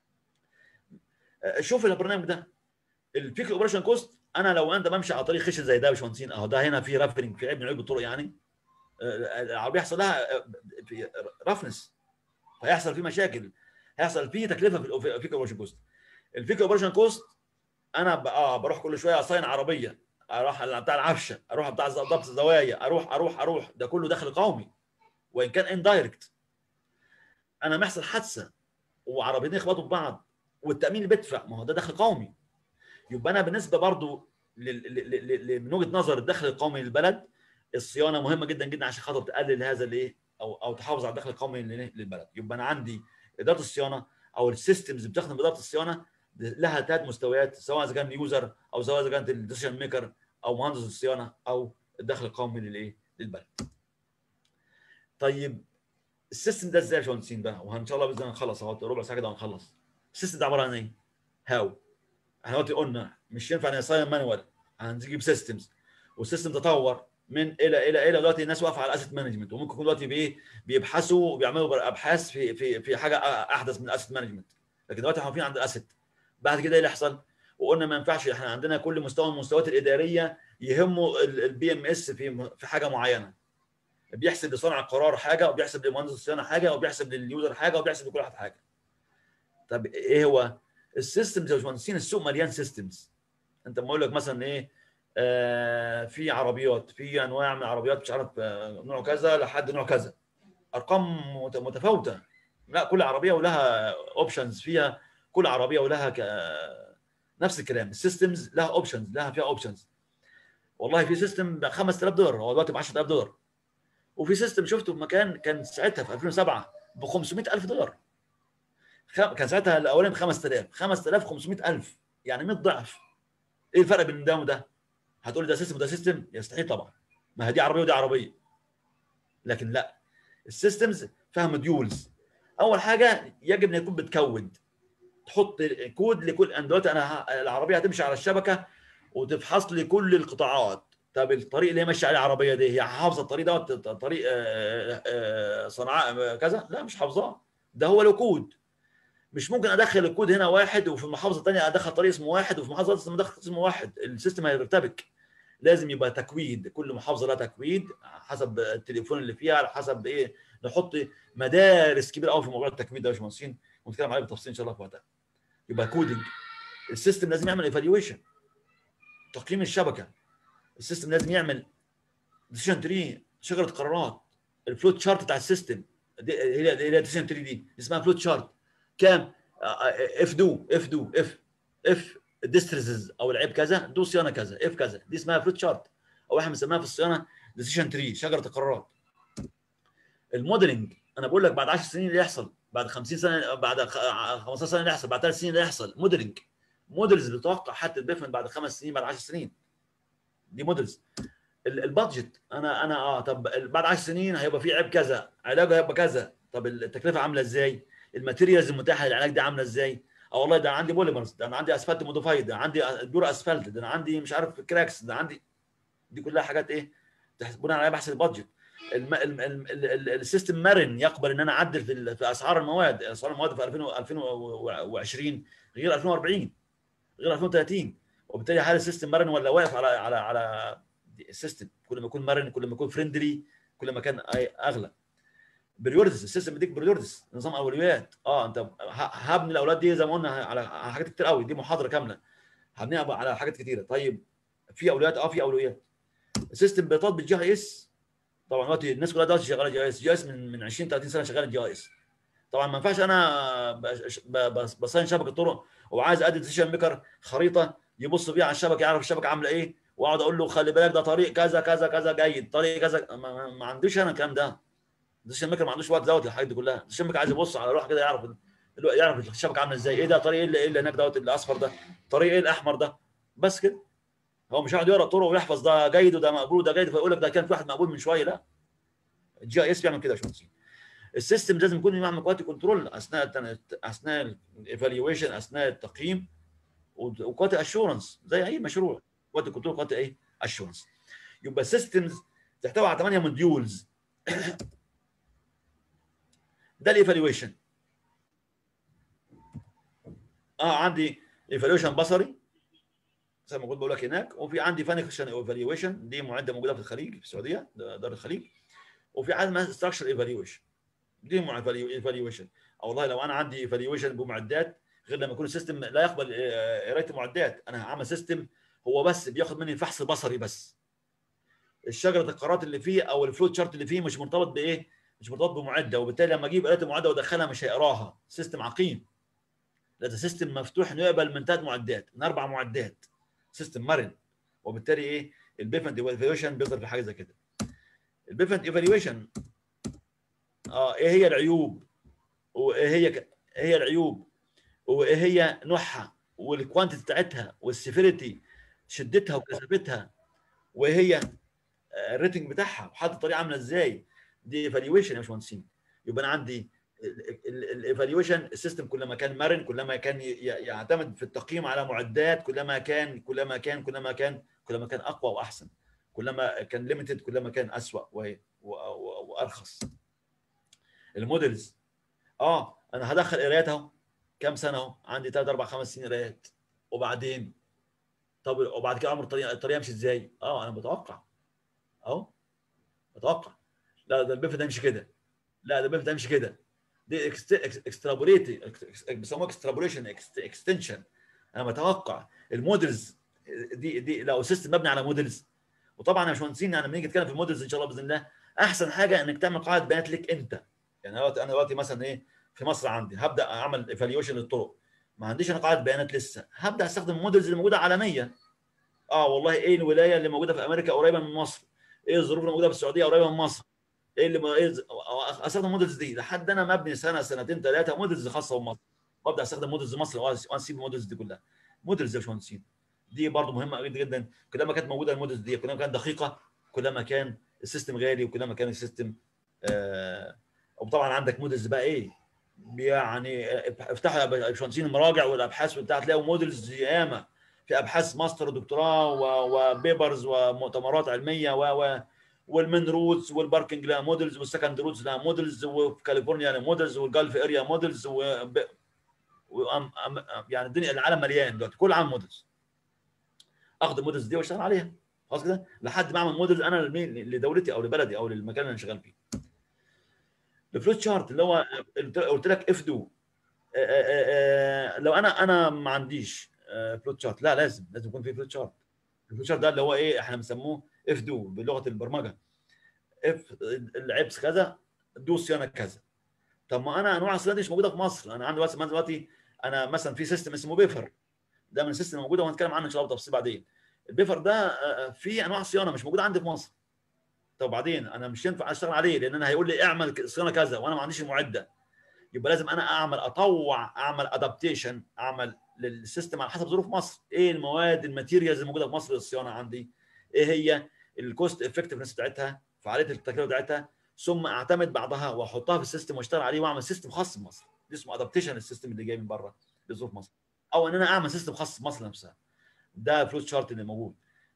شوف البرنامج ده الفيك اوبريشن كوست انا لو انت بمشي على طريق خشن زي ده يا باشمهندسين اهو ده هنا في رافرنج في عيب من عيوب الطرق يعني العربيه يحصل لها في رفنس فيحصل فيه مشاكل هيحصل فيه تكلفه في الفيك اوبريشن كوست الفيك اوبريشن كوست انا اه بروح كل شويه اصين عربيه اروح بتاع العفشه اروح بتاع ضبط الزوايا اروح اروح اروح ده كله دخل قومي وان كان اندايركت انا محصل حادثه وعربيتين يخبطوا في بعض والتامين اللي بيدفع ما هو ده دخل قومي يبقى انا بالنسبه برضو من وجهه نظر الدخل القومي للبلد الصيانه مهمه جدا جدا عشان خاطر تقلل هذا الايه او او تحافظ على الدخل القومي للبلد يبقى انا عندي اداره الصيانه او السيستمز بتخدم اداره الصيانه لها ثلاث مستويات سواء اذا كان يوزر او سواء اذا كانت الديسيشن ميكر او مهندس الصيانه او الدخل القومي للايه؟ للبلد. طيب السيستم ده ازاي يا باشمهندسين بقى؟ وان شاء الله باذن الله نخلص اهو ربع ساعه كده ونخلص. السيستم ده عباره عن ايه؟ هاو احنا دلوقتي قلنا مش ينفع نصين مانوال هنجيب سيستمز والسيستم تطور من الى الى الى دلوقتي الناس واقفه على الاسيت مانجمنت وممكن يكون دلوقتي بايه بيبحثوا وبيعملوا ابحاث في في في حاجه احدث من الاسيت مانجمنت لكن دلوقتي احنا واقفين عند الاسيت بعد كده ايه اللي يحصل؟ وقلنا ما ينفعش احنا عندنا كل مستوى من المستويات الاداريه يهمه البي ام اس في في حاجه معينه بيحسب لصانع القرار حاجه وبيحسب لمهندس الصيانه حاجه وبيحسب لليوزر حاجه وبيحسب لكل واحد حاجه طب ايه هو السيستمز يا باشمهندسين السوق مليان سيستمز انت لما اقول لك مثلا ايه آه في عربيات في انواع من العربيات مش عارف آه نوع كذا لحد نوع كذا ارقام متفاوته لا كل عربيه ولها اوبشنز فيها كل عربيه ولها ك... نفس الكلام السيستمز لها اوبشنز لها فيها اوبشنز والله في سيستم ب 5000 دولار هو دلوقتي ب 10000 دولار وفي سيستم شفته في مكان كان ساعتها في 2007 ب 500000 دولار كان ساعتها الاولاني ب 5000 5000 500000 يعني 100 ضعف ايه الفرق بين ده وده؟ هتقول ده سيستم وده سيستم يستحيل طبعا ما هي دي عربيه ودي عربيه لكن لا السيستمز فيها موديولز اول حاجه يجب ان يكون بتكود تحط كود لكل انا دلوقتي انا العربيه هتمشي على الشبكه وتفحص لي كل القطاعات طب الطريق اللي هي ماشيه عليه العربيه دي هي حافظه الطريق دوت طريق صنعاء كذا لا مش حافظاه ده هو له كود مش ممكن ادخل الكود هنا واحد وفي المحافظه الثانيه ادخل طريق اسمه واحد وفي محافظه ثانيه ادخل اسمه واحد السيستم هيرتبك لازم يبقى تكويد كل محافظه لها تكويد حسب التليفون اللي فيها على حسب ايه نحط مدارس كبيره قوي في موضوع التكويد ده يا باشمهندسين ونتكلم عليه بالتفصيل ان شاء الله في وقتها يبقى كودنج السيستم لازم يعمل ايفالويشن تقييم الشبكه السيستم لازم يعمل ديسيشن تري شجره قرارات الفلوت شارت بتاع السيستم هي هي ديسيشن تري دي اسمها فلوت شارت كام اف دو اف دو اف اف ديستريسز او العيب كذا دو صيانه كذا اف كذا دي اسمها فلوت شارت او احنا بنسميها في الصيانه ديسيشن تري شجره القرارات الموديلنج انا بقول لك بعد 10 سنين اللي يحصل بعد 50 سنه بعد 15 سنه اللي يحصل بعد 3 سنين اللي يحصل موديلنج موديلز اللي تتوقع حتى البيفمنت بعد خمس سنين بعد 10 سنين دي موديلز البادجت انا انا اه طب بعد 10 سنين هيبقى في عيب كذا علاجه هيبقى كذا طب التكلفه عامله ازاي الماتيريالز المتاحه للعلاج دي عامله ازاي اه والله ده عندي بوليمرز ده انا عندي اسفلت موديفايد ده عندي دور اسفلت ده انا عندي مش عارف كراكس ده عندي دي كلها حاجات ايه بناء عليه بحسب البادجت الم... الم... الم... ال- ال- السيستم مرن يقبل ان انا اعدل في, ال- في اسعار المواد اسعار المواد في 2000 و- 2020 غير 2040 غير 2030 وبالتالي هل السيستم مرن ولا واقف على على على السيستم كل ما يكون مرن كل ما يكون فريندلي كل ما كان أي- اغلى بريورتيز السيستم بيديك بريورتيز نظام اولويات اه انت ه- هبني الاولاد دي زي ما قلنا على على حاجات كتير قوي دي محاضره كامله هبنيها بقى على حاجات كتيره طيب في اولويات اه في اولويات السيستم بيطالب بالجي اي اس طبعا دلوقتي الناس كلها دلوقتي شغاله جي اي اس جي اي اس من من 20 30 سنه شغاله جي اي اس طبعا ما ينفعش انا بش- ب- بس- بصين شبكه طرق وعايز ادي ديسيشن ميكر خريطه يبص بيها على الشبكه يعرف الشبكه عامله ايه واقعد اقول له خلي بالك ده طريق كذا كذا كذا جيد طريق كذا ما, ما, ما عنديش انا الكلام ده ديسيشن ميكر ما عندوش وقت دوت الحاجات دي كلها ديسيشن ميكر عايز يبص على روح كده يعرف ال- يعرف الشبكه عامله ازاي ايه ده طريق ايه اللي, إيه اللي هناك دوت الاصفر ده طريق ايه الاحمر ده بس كده هو مش قاعد يقرا طرق ويحفظ ده جيد وده مقبول وده جيد فيقول لك ده كان في واحد مقبول من شويه لا الجي اي اس بيعمل كده يا باشمهندس السيستم لازم يكون معاه كواليتي كنترول اثناء التن- اثناء الايفالويشن اثناء التقييم وكواليتي اشورنس زي اي مشروع كواليتي كنترول كواليتي ايه اشورنس يبقى السيستمز تحتوي على 8 موديولز ده الايفالويشن اه عندي ايفالويشن بصري زي ما كنت بقول لك هناك وفي عندي فانكشن ايفالويشن دي معده موجوده في الخليج في السعوديه ده دار الخليج وفي حاجه اسمها ستراكشر ايفالويشن دي ايفالويشن او والله لو انا عندي ايفالويشن بمعدات غير لما يكون السيستم لا يقبل آه، قرايه المعدات انا هعمل سيستم هو بس بياخد مني فحص بصري بس الشجره القرارات اللي فيه او الفلوت شارت اللي فيه مش مرتبط بايه مش مرتبط بمعده وبالتالي لما اجيب قرايه المعده وادخلها مش هيقراها سيستم عقيم لا ده سيستم مفتوح انه يقبل من ثلاث معدات من اربع معدات سيستم مرن وبالتالي ايه البيفنت ايفالويشن بيظهر في حاجه زي كده البيفنت ايفالويشن اه ايه هي العيوب وايه هي ك... ايه هي العيوب وايه هي نوعها والكوانتيتي بتاعتها والسيفيريتي شدتها وكثافتها وايه هي آه، الريتنج بتاعها وحاطط الطريقه عامله ازاي دي ايفالويشن يا باشمهندسين يبقى انا عندي الايفالويشن السيستم كلما كان مرن كلما كان ي- ي- يعتمد في التقييم على معدات كلما كان كلما كان كلما كان كلما كان اقوى واحسن كلما كان ليميتد كلما كان اسوأ و- و- و- وارخص المودلز اه انا هدخل قرايات اهو كام سنه اهو عندي 3 4 5 سنين قرايات وبعدين طب وبعد كده عمر الطريقه الطريقه يمشي ازاي؟ اه انا بتوقع اهو بتوقع لا ده البيف ده يمشي كده لا ده البيف ده يمشي كده دي اكسترابوليت بيسموها اكسترابوليشن اكستنشن انا بتوقع المودلز دي دي لو سيستم مبني على مودلز وطبعا يا باشمهندسين انا لما نيجي نتكلم في المودلز ان شاء الله باذن الله احسن حاجه انك تعمل قاعده بيانات لك انت يعني انا دلوقتي انا دلوقتي مثلا ايه في مصر عندي هبدا اعمل ايفالويشن للطرق ما عنديش انا قاعده بيانات لسه هبدا استخدم المودلز اللي موجوده عالميا اه والله ايه الولايه اللي موجوده في امريكا قريبه من مصر ايه الظروف اللي موجوده في السعوديه قريبه من مصر ايه اللي ما- ايه ز- استخدم مودلز دي لحد انا مبني سنه سنتين ثلاثه مودلز خاصه بمصر وابدا استخدم مودلز مصر واسيب المودلز دي كلها مودلز يا باشمهندسين دي برضو مهمه جدا جدا كلما كانت موجوده المودلز دي كلما كانت دقيقه كلما كان السيستم غالي وكلما كان السيستم آه وطبعا عندك مودلز بقى ايه يعني افتحوا يا باشمهندسين المراجع والابحاث وبتاع تلاقوا مودلز ياما في ابحاث ماستر ودكتوراه و- وبيبرز ومؤتمرات علميه و و والمن روتس والباركنج لها مودلز والسكند روتس لها مودلز وفي كاليفورنيا لها مودلز والجلف اريا مودلز و وأم أم يعني الدنيا العالم مليان دلوقتي كل عام مودلز اخد المودلز دي واشتغل عليها خلاص كده لحد ما اعمل مودلز انا لمين لدولتي او لبلدي او للمكان اللي انا شغال فيه الفلوت شارت اللي هو قلت لك اف دو لو انا انا ما عنديش فلوت شارت لا لازم لازم يكون في فلوت شارت الفلوت شارت ده اللي هو ايه احنا بنسموه اف دو بلغه البرمجه اف العبس كذا دو صيانه كذا طب ما انا انواع الصيانه دي مش موجوده في مصر انا عندي دلوقتي دلوقتي انا مثلا في سيستم اسمه بيفر ده من السيستم موجوده وهنتكلم عنه ان شاء الله بتفصيل بعدين البيفر ده آه، فيه انواع صيانه مش موجوده عندي في مصر طب بعدين انا مش ينفع اشتغل عليه لان انا هيقول لي اعمل صيانه كذا وانا ما عنديش المعده يبقى لازم انا اعمل اطوع اعمل ادابتيشن اعمل للسيستم على حسب ظروف مصر ايه المواد الماتيريالز الموجوده في مصر للصيانه عندي ايه هي الكوست افكتفنس بتاعتها فعاليه التكلفه بتاعتها ثم اعتمد بعضها واحطها في السيستم واشتغل عليه واعمل سيستم خاص بمصر ده اسمه ادابتيشن السيستم اللي جاي من بره لظروف مصر او ان انا اعمل سيستم خاص بمصر نفسها ده فلوت شارت اللي موجود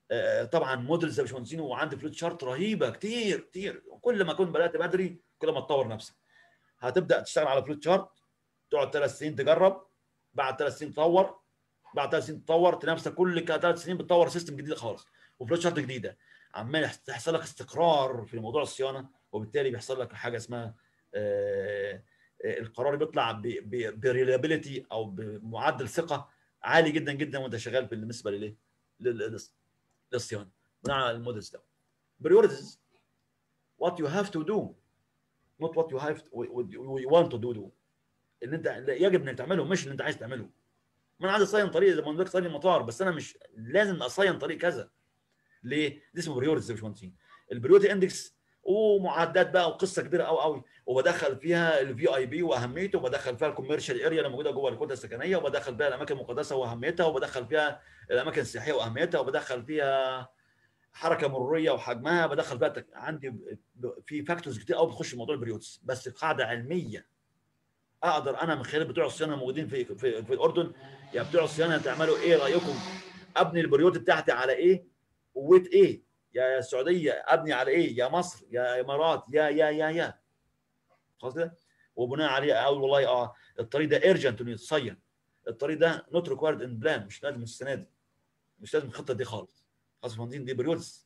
آه، طبعا موديلز يا باشمهندسين وعندي فلوت شارت رهيبه كتير كتير كل ما كنت بدات بدري كل ما تطور نفسك هتبدا تشتغل على فلوت شارت تقعد ثلاث سنين تجرب بعد ثلاث سنين تطور بعد ثلاث سنين تطور تنافسك كل ثلاث سنين بتطور سيستم جديد خالص وفلوت شارت جديده عمال يحصل لك استقرار في موضوع الصيانه وبالتالي بيحصل لك حاجه اسمها آه، آه، القرار بيطلع بريلابيلتي او بمعدل ثقه عالي جدا جدا وانت شغال بالنسبه للايه؟ للصيانه بناء على المودلز ده. بريورتيز what you have to do not what you have to, you want to do, do. اللي انت يجب انك تعمله مش اللي انت عايز تعمله ما انا عايز اصين طريق زي ما قلت لك صين المطار بس انا مش لازم اصين طريق كذا ليه؟ دي اسمه بريورتيز يا باشمهندسين البريورتي اندكس ومعدات بقى وقصه كبيره قوي قوي وبدخل فيها الفي اي بي واهميته وبدخل فيها الكوميرشال اريا اللي موجوده جوه الكتله السكنيه وبدخل فيها الاماكن المقدسه واهميتها وبدخل فيها الاماكن السياحيه واهميتها وبدخل فيها حركه مروريه وحجمها بدخل فيها عندي في فاكتورز كتير قوي بتخش في موضوع البريوتس بس قاعده علميه اقدر انا من خلال بتوع الصيانه الموجودين في في, في الاردن يا بتوع الصيانه تعملوا ايه رايكم ابني البريوت بتاعتي على ايه ويت ايه يا السعوديه ابني على ايه يا مصر يا امارات يا يا يا يا خلاص كده وبناء عليه اقول والله اه الطريق ده ايرجنت انه يتصين الطريق ده نوت ريكوايرد ان بلان مش لازم السنه دي مش لازم الخطه دي خالص خلاص فهمتين دي بريودز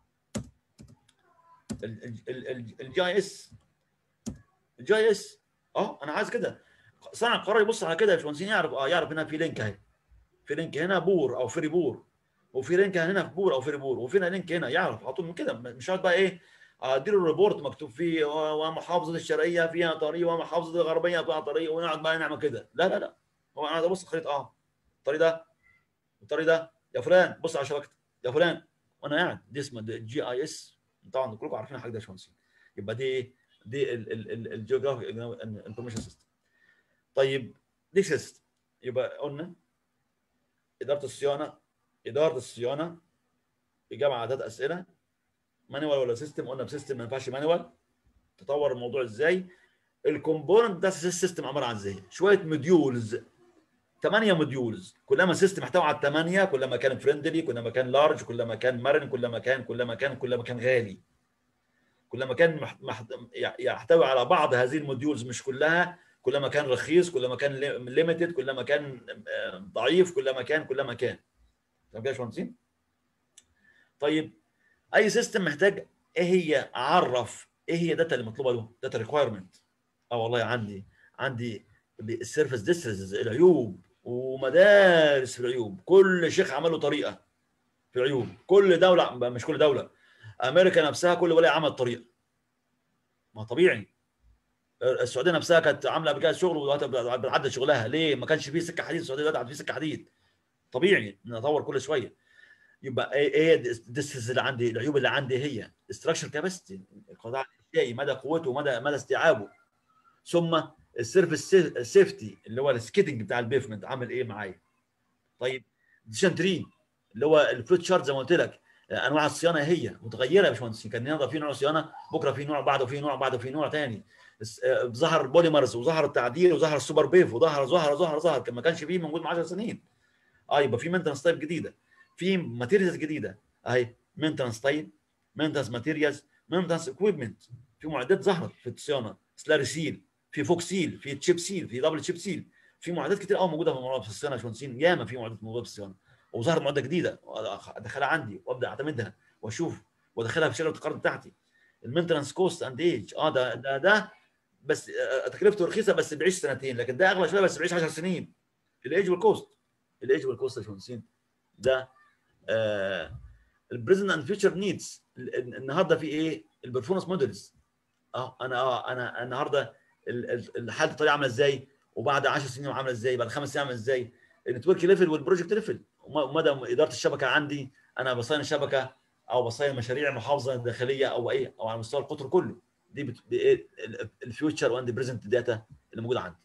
الجي اس الجي اس اه انا عايز كده صانع القرار يبص على كده يا باشمهندسين يعرف اه يعرف هنا في لينك اهي في لينك هنا بور او فري بور وفي لينك هنا في بور او في ريبور وفي لينك هنا يعرف على طول من كده مش هقعد بقى ايه اديله الريبورت مكتوب فيه ومحافظه الشرقيه فيها طريق ومحافظه الغربيه فيها طريق ونقعد بقى نعمل كده لا لا لا هو انا ابص الخريطه اه الطريق ده الطريق ده يا فلان بص على شبكتك يا فلان وانا قاعد دي اسمها جي اي اس طبعا كلكم عارفين حاجه ده يا باشمهندسين يبقى دي دي الجيوغرافيك انفورميشن سيستم طيب دي سيستم يبقى قلنا اداره الصيانه اداره الصيانه اجابه على ثلاث اسئله مانوال ولا سيستم قلنا بسيستم ما ينفعش مانوال تطور الموضوع ازاي الكومبوننت ده السيستم عباره عن ازاي شويه موديولز ثمانيه موديولز كلما سيستم احتوى على الثمانيه كلما كان فريندلي كلما كان لارج كلما كان مرن كلما كان كلما كان كلما كان غالي كلما كان مح... يحتوي على بعض هذه الموديولز مش كلها كلما كان رخيص كلما كان ليميتد كلما كان آه، ضعيف كلما كان كلما كان تمام كده يا باشمهندسين طيب اي سيستم محتاج ايه هي اعرف ايه هي داتا اللي مطلوبه له داتا ريكوايرمنت اه والله عندي عندي السيرفس ديسترز العيوب ومدارس في العيوب كل شيخ عمل له طريقه في العيوب كل دوله مش كل دوله امريكا نفسها كل ولايه عمل طريقه ما طبيعي السعوديه نفسها كانت عامله قبل كده شغل ودلوقتي بتعدل شغلها ليه ما كانش فيه سكه حديد السعوديه دلوقتي في سكه حديد طبيعي نطور كل شويه يبقى ايه ايه الديسز اللي عندي العيوب اللي عندي هي استراكشر كاباسيتي القطاع الانشائي مدى قوته ومدى مدى استيعابه ثم السيرفيس سيفتي اللي هو السكيتنج بتاع البيفمنت عامل ايه معايا طيب ديسيشن تري اللي هو الفلوت شارت زي ما قلت لك انواع الصيانه هي متغيره يا باشمهندس كان النهارده في نوع صيانه بكره في نوع بعده في نوع بعده في نوع ثاني ظهر البوليمرز وظهر التعديل وظهر السوبر بيف وظهر ظهر ظهر ظهر ما كانش فيه موجود من 10 سنين اه يبقى في مينتنس تايب جديده في ماتيريالز جديده اهي مينتنس تايب مينتنس ماتيريالز مينتنس اكويبمنت في معدات ظهرت في الصيانه سلاري سيل في فوك سيل في تشيب سيل في دبل تشيب سيل في معدات كتير قوي موجوده في الصيانه يا باشمهندسين ياما في معدات موجوده في الصيانه وظهرت معده جديده ادخلها عندي وابدا اعتمدها واشوف وادخلها في شجره القرض بتاعتي المينتنس كوست اند ايج اه ده ده ده بس آه، تكلفته رخيصه بس بيعيش سنتين لكن ده اغلى شويه بس بيعيش 10 سنين الايج والكوست الايج والكوست يا باشمهندسين ده البريزنت اند فيوتشر نيدز النهارده في ايه البرفورمانس موديلز اه انا اه انا النهارده حاله الطريقه عامله ازاي وبعد 10 سنين عامله ازاي بعد خمس سنين عامله ازاي النتورك ليفل والبروجكت ليفل ومدى اداره الشبكه عندي انا بصين الشبكه او بصين مشاريع محافظه داخليه او ايه او على مستوى القطر كله دي, دي الفيوتشر واند بريزنت داتا اللي موجوده عندي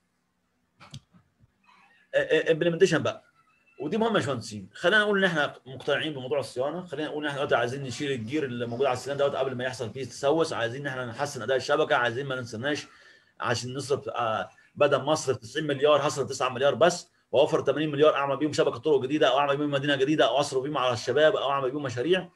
امبلمنتيشن بقى ودي مهمه يا باشمهندسين خلينا نقول ان احنا مقتنعين بموضوع الصيانه خلينا نقول ان احنا دلوقتي عايزين نشيل الجير اللي موجود على السنان دوت قبل ما يحصل فيه تسوس عايزين ان احنا نحسن اداء الشبكه عايزين ما ننسناش عشان نصرف آه بدل ما اصرف 90 مليار هصرف 9 مليار بس واوفر 80 مليار اعمل بيهم شبكه طرق جديده او اعمل بيهم مدينه جديده او اصرف بيهم على الشباب او اعمل بيهم مشاريع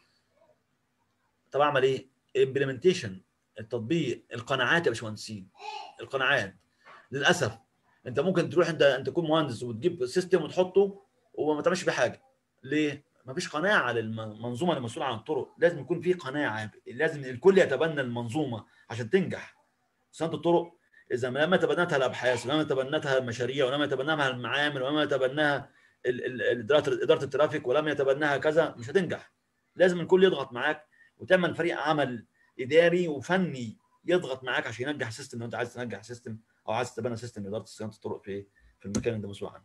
طب اعمل ايه؟ امبلمنتيشن التطبيق القناعات يا باشمهندسين القناعات للاسف انت ممكن تروح انت انت تكون مهندس وتجيب سيستم وتحطه وما تعملش بيه حاجه ليه؟ ما فيش قناعه للمنظومه المسؤوله عن الطرق لازم يكون في قناعه لازم الكل يتبنى المنظومه عشان تنجح صيانه الطرق اذا لما تبنتها الابحاث ولما تبنتها المشاريع ولما تبناها المعامل ولما تبناها اداره الترافيك ولم يتبناها كذا مش هتنجح لازم الكل يضغط معاك وتعمل فريق عمل اداري وفني يضغط معاك عشان ينجح السيستم لو انت عايز تنجح سيستم او عايز تبنى سيستم اداره صيانه الطرق في في المكان اللي انت مسؤول عنه.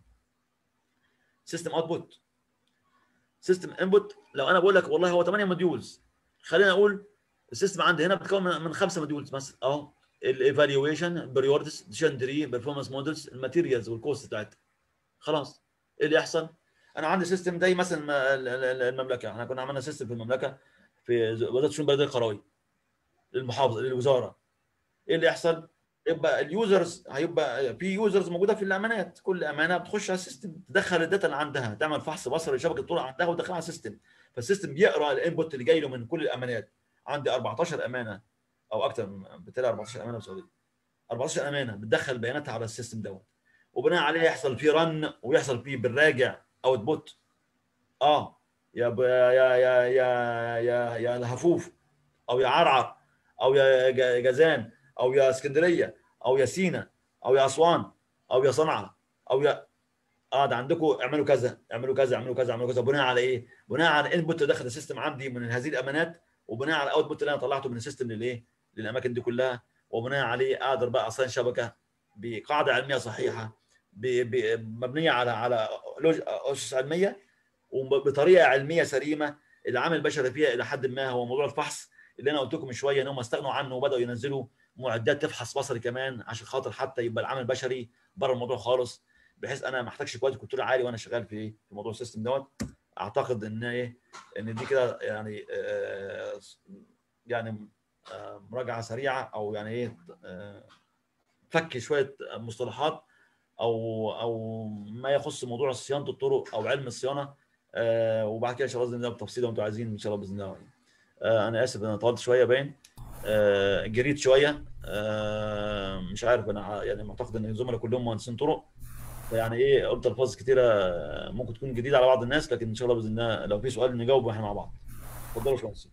سيستم اوتبوت سيستم انبوت لو انا بقول لك والله هو 8 موديولز خلينا اقول السيستم عندي هنا بتكون من خمسه موديولز مثلا اهو الايفالويشن بريوردز ديشن دري بيرفورمانس مودلز الماتيريالز والكوست بتاعتها خلاص ايه اللي يحصل؟ انا عندي سيستم زي مثلا المملكه احنا كنا عملنا سيستم في المملكه في وزاره الشؤون البلديه القرويه للمحافظه للوزاره ايه اللي يحصل؟ يبقى اليوزرز هيبقى في يوزرز موجوده في الامانات كل امانه بتخش على السيستم تدخل الداتا اللي عندها تعمل فحص بصري لشبكه الطرق عندها وتدخلها على السيستم فالسيستم بيقرا الانبوت اللي جاي له من كل الامانات عندي 14 امانه او اكثر بالتالي 14 امانه بسعوديه 14 امانه بتدخل بياناتها على السيستم دوت وبناء عليه يحصل فيه رن ويحصل فيه بالراجع اوت بوت اه يا يا يا يا يا يا يا الهفوف او يا عرعر او يا جازان او يا اسكندريه او يا سينا او يا اسوان او يا صنعاء او يا اه ده عندكم اعملوا كذا اعملوا كذا اعملوا كذا اعملوا كذا بناء على ايه؟ بناء على انبوت دخل السيستم عندي من هذه الامانات وبناء على الاوت بوت اللي انا طلعته من السيستم للايه؟ للاماكن دي كلها وبناء عليه اقدر بقى اصلا شبكه بقاعده علميه صحيحه مبنيه على على اسس علميه وبطريقه علميه سليمه العامل البشري فيها الى حد ما هو موضوع الفحص اللي انا قلت لكم من شويه ان هم استغنوا عنه وبداوا ينزلوا معدات تفحص بصري كمان عشان خاطر حتى يبقى العامل البشري بره الموضوع خالص بحيث انا ما احتاجش كواليتي كنترول عالي وانا شغال في في موضوع السيستم دوت اعتقد ان ايه ان دي كده يعني آه يعني آه مراجعه سريعه او يعني ايه آه فك شويه مصطلحات او او ما يخص موضوع صيانه الطرق او علم الصيانه وبعد كده ان شاء الله باذن الله بالتفصيل لو انتم عايزين ان شاء الله باذن الله انا اسف انا طولت شويه باين جريت شويه مش عارف انا يعني معتقد ان الزملاء كلهم مهندسين طرق فيعني ايه قلت الفاظ كتيره ممكن تكون جديده على بعض الناس لكن ان شاء الله باذن الله لو في سؤال نجاوب احنا مع بعض اتفضلوا يا باشمهندس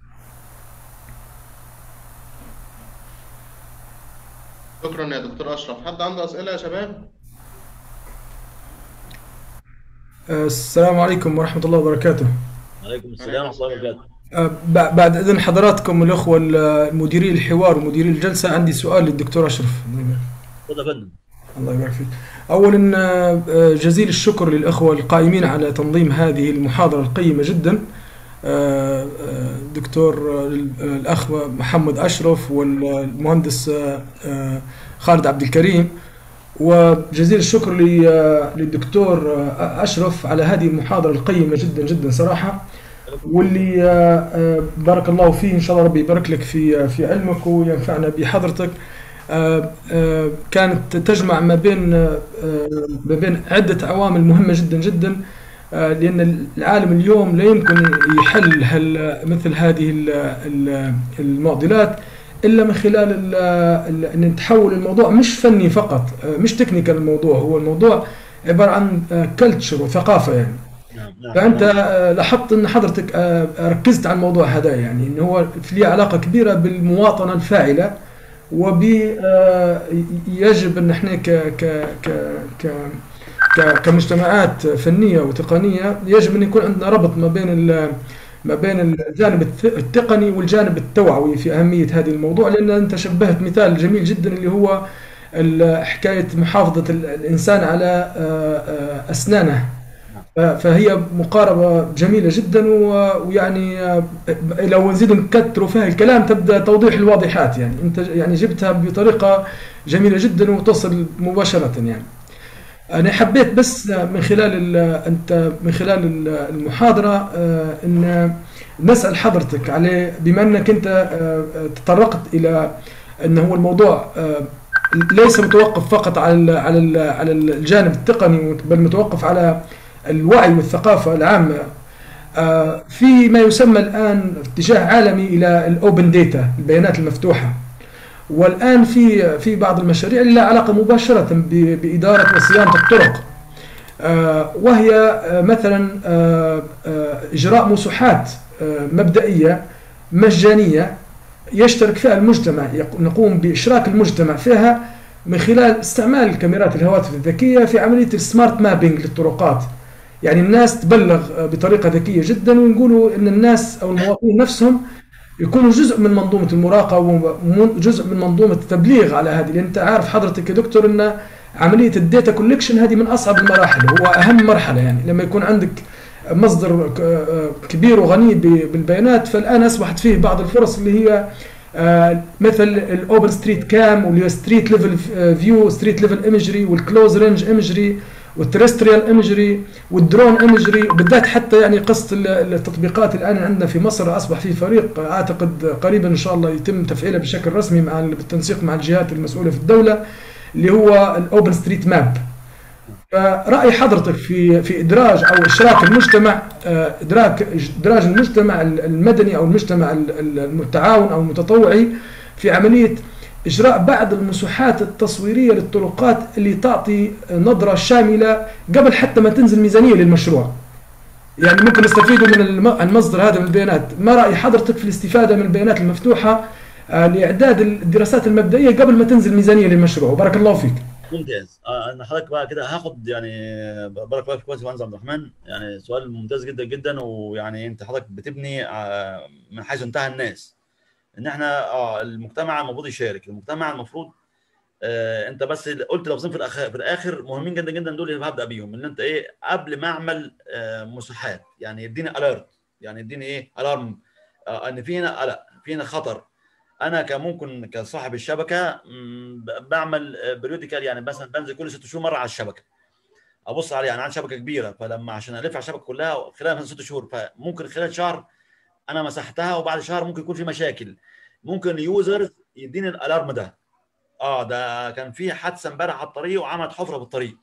شكرا يا دكتور اشرف حد عنده اسئله يا شباب السلام عليكم ورحمه الله وبركاته وعليكم السلام ورحمه الله وبركاته بعد اذن حضراتكم الاخوه المديري الحوار ومديري الجلسه عندي سؤال للدكتور اشرف تفضل يا فندم الله يبارك فيك اولا جزيل الشكر للاخوه القائمين على تنظيم هذه المحاضره القيمه جدا دكتور الاخ محمد اشرف والمهندس خالد عبد الكريم وجزيل الشكر للدكتور اشرف على هذه المحاضره القيمه جدا جدا صراحه واللي بارك الله فيه ان شاء الله ربي يبارك لك في في علمك وينفعنا بحضرتك كانت تجمع ما بين ما بين عده عوامل مهمه جدا جدا لان العالم اليوم لا يمكن يحل هل مثل هذه المعضلات الا من خلال ان تحول الموضوع مش فني فقط مش تكنيكال الموضوع هو الموضوع عباره عن كلتشر وثقافه يعني فانت لاحظت ان حضرتك ركزت على الموضوع هذا يعني انه هو في علاقه كبيره بالمواطنه الفاعله وب يجب ان احنا ك ك ك ك كمجتمعات فنيه وتقنيه يجب ان يكون عندنا ربط ما بين ما بين الجانب التقني والجانب التوعوي في اهميه هذا الموضوع لان انت شبهت مثال جميل جدا اللي هو حكايه محافظه الانسان على اسنانه فهي مقاربة جميلة جدا ويعني لو نزيد نكتروا فيها الكلام تبدا توضيح الواضحات يعني انت يعني جبتها بطريقة جميلة جدا وتصل مباشرة يعني انا حبيت بس من خلال انت من خلال المحاضرة ان نسأل حضرتك عليه بما انك انت تطرقت الى انه هو الموضوع ليس متوقف فقط على ال على ال على الجانب التقني بل متوقف على الوعي والثقافه العامه آه، في ما يسمى الان اتجاه عالمي الى الاوبن داتا البيانات المفتوحه والان في في بعض المشاريع اللي لها علاقه مباشره ب- باداره وصيانه الطرق آه، وهي آه، مثلا آه، آه، اجراء مساحات آه، مبدئيه مجانيه يشترك فيها المجتمع يق- نقوم باشراك المجتمع فيها من خلال استعمال كاميرات الهواتف الذكيه في عمليه السمارت مابينج للطرقات يعني الناس تبلغ آه، بطريقه ذكيه جدا ونقولوا ان الناس او المواطنين نفسهم يكونوا جزء من منظومه المراقبه وجزء من منظومه التبليغ على هذه لان انت عارف حضرتك يا دكتور ان عمليه الداتا كولكشن هذه من اصعب المراحل هو اهم مرحله يعني لما يكون عندك مصدر ك- كبير وغني ب- بالبيانات فالان اصبحت فيه بعض الفرص اللي هي آه، مثل الاوبن ستريت كام واللي هو ستريت ليفل فيو ستريت ليفل ايمجري والكلوز رينج ايمجري والترستريال ايمجري والدرون ايمجري بالذات حتى يعني قصه ال- التطبيقات الان عندنا في مصر اصبح في فريق اعتقد قريبا ان شاء الله يتم تفعيله بشكل رسمي مع ال- بالتنسيق مع الجهات المسؤوله في الدوله اللي هو الاوبن ستريت ماب فرأي حضرتك في في ادراج او اشراك المجتمع آه، ادراك ادراج المجتمع المدني او المجتمع ال- ال- التعاون او المتطوعي في عمليه اجراء بعض المساحات التصويريه للطرقات اللي تعطي نظره شامله قبل حتى ما تنزل ميزانيه للمشروع. يعني ممكن نستفيدوا من الم- المصدر هذا من البيانات، ما راي حضرتك في الاستفاده من البيانات المفتوحه آه، لاعداد الدراسات المبدئيه قبل ما تنزل ميزانيه للمشروع، وبارك الله فيك. ممتاز آه، انا حضرتك بقى كده هاخد يعني بارك الله فيك كويس يا مهندس عبد الرحمن يعني سؤال ممتاز جدا جدا ويعني انت حضرتك بتبني آه، من حيث انتهى الناس ان احنا اه المجتمع المفروض يشارك المجتمع المفروض آه انت بس قلت لفظين في الاخر في الاخر مهمين جدا جدا دول اللي هبدا بيهم ان انت ايه قبل ما اعمل آه مساحات يعني يديني اليرت يعني يديني ايه الارم آه ان في هنا قلق في هنا خطر انا كممكن كصاحب الشبكه مم، ب- بعمل بريوديكال يعني مثلا بنزل كل ست شهور مره على الشبكه ابص عليها يعني عندي شبكه كبيره فلما عشان الف على الشبكه كلها خلال مثلا ست شهور فممكن خلال شهر انا مسحتها وبعد شهر ممكن يكون في مشاكل ممكن اليوزر يديني الالارم ده اه ده كان في حادثه امبارح على الطريق وعملت حفره في الطريق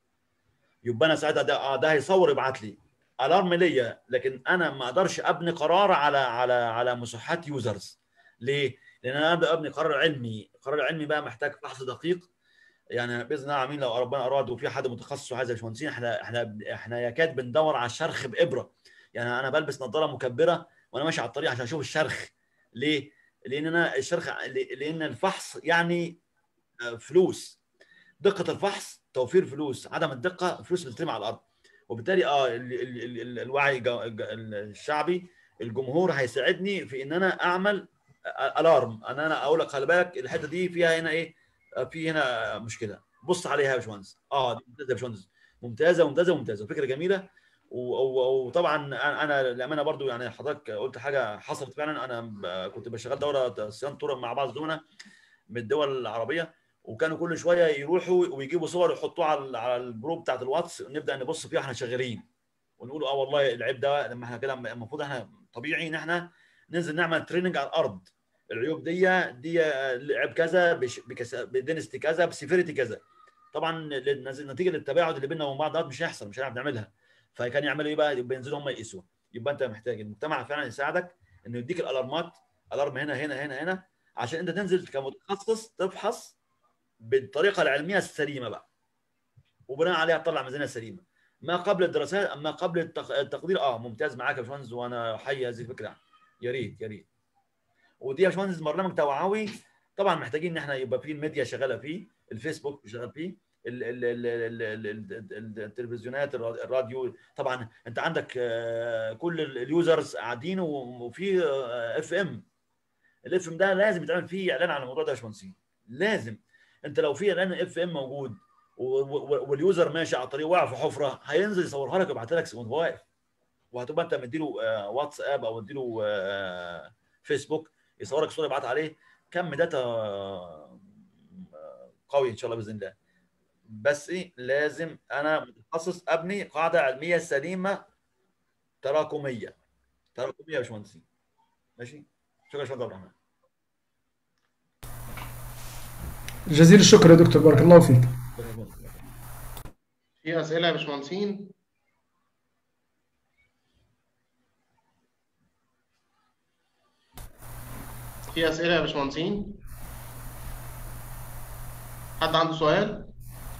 يبقى انا ساعتها ده اه ده هيصور يبعت لي الارم ليا لكن انا ما اقدرش ابني قرار على على على مساحات يوزرز ليه؟ لان انا ابدا ابني قرار علمي القرار العلمي بقى محتاج فحص دقيق يعني باذن الله عاملين لو ربنا اراد وفي حد متخصص وعايز يا باشمهندسين احنا احنا احنا يكاد بندور على الشرخ بابره يعني انا بلبس نظاره مكبره وانا ماشي على الطريق عشان اشوف الشرخ ليه؟ لان انا الشرخ لان الفحص يعني آه، فلوس دقه الفحص توفير فلوس عدم الدقه فلوس بتترمي على الارض وبالتالي اه ال ال ال ال الوعي الج- الج- الشعبي الجمهور هيساعدني في ان انا اعمل الارم ان انا اقول لك خلي بالك الحته دي فيها هنا ايه آه، في هنا مشكله بص عليها يا باشمهندس اه دي ممتازه يا باشمهندس ممتازه ممتازه ممتازه فكره جميله و- و- وطبعا انا أنا للامانه برضو يعني حضرتك قلت حاجه حصلت فعلا انا ب- كنت بشتغل دوره صيانه طرق مع بعض الزملاء من الدول العربيه وكانوا كل شويه يروحوا ويجيبوا صور يحطوها على على الجروب بتاعت الواتس ونبدا نبص فيها احنا شغالين ونقول اه والله العيب ده لما احنا كده المفروض احنا طبيعي ان احنا ننزل نعمل تريننج على الارض العيوب دي دي عيب كذا بش- بكس- بدنستي كذا بسيفيريتي كذا طبعا لل- نتيجه للتباعد اللي بيننا وبين بعض ده مش هيحصل مش هنعرف نعملها فكان يعملوا ايه بقى يبقى ينزلوا هم يقيسوا يبقى انت محتاج المجتمع فعلا يساعدك انه يديك الالارمات الارم هنا هنا هنا هنا عشان انت تنزل كمتخصص تفحص بالطريقه العلميه السليمه بقى وبناء عليها تطلع ميزانيه سليمه ما قبل الدراسات اما قبل التق- التقدير اه ممتاز معاك يا باشمهندس وانا احيي هذه الفكره يا ريت يا ريت ودي يا باشمهندس برنامج توعوي طبعا محتاجين ان احنا يبقى فيه الميديا شغاله فيه الفيسبوك شغال فيه ال- ال- ال- ال- ال- ال- ال- التلفزيونات الرا- الراديو طبعا انت عندك آه، كل ال- اليوزرز قاعدين و- وفي اف ام الاف ام ده لازم يتعمل فيه اعلان عن الموضوع ده يا باشمهندسين لازم انت لو في اعلان اف ام موجود و- و- واليوزر ماشي على الطريق واقع في حفره هينزل يصورها لك ويبعتها لك وانت واقف وهتبقى انت مديله آه، واتساب او مديله آه، فيسبوك يصور لك صوره يبعت عليه كم داتا آه، قوي ان شاء الله باذن الله بس إيه لازم انا متخصص ابني قاعده علميه سليمه تراكميه تراكميه يا باشمهندسين ماشي شكرا يا باشمهندس عبد الرحمن جزيل الشكر يا دكتور بارك الله فيك في اسئله يا باشمهندسين في اسئله يا باشمهندسين حد عنده سؤال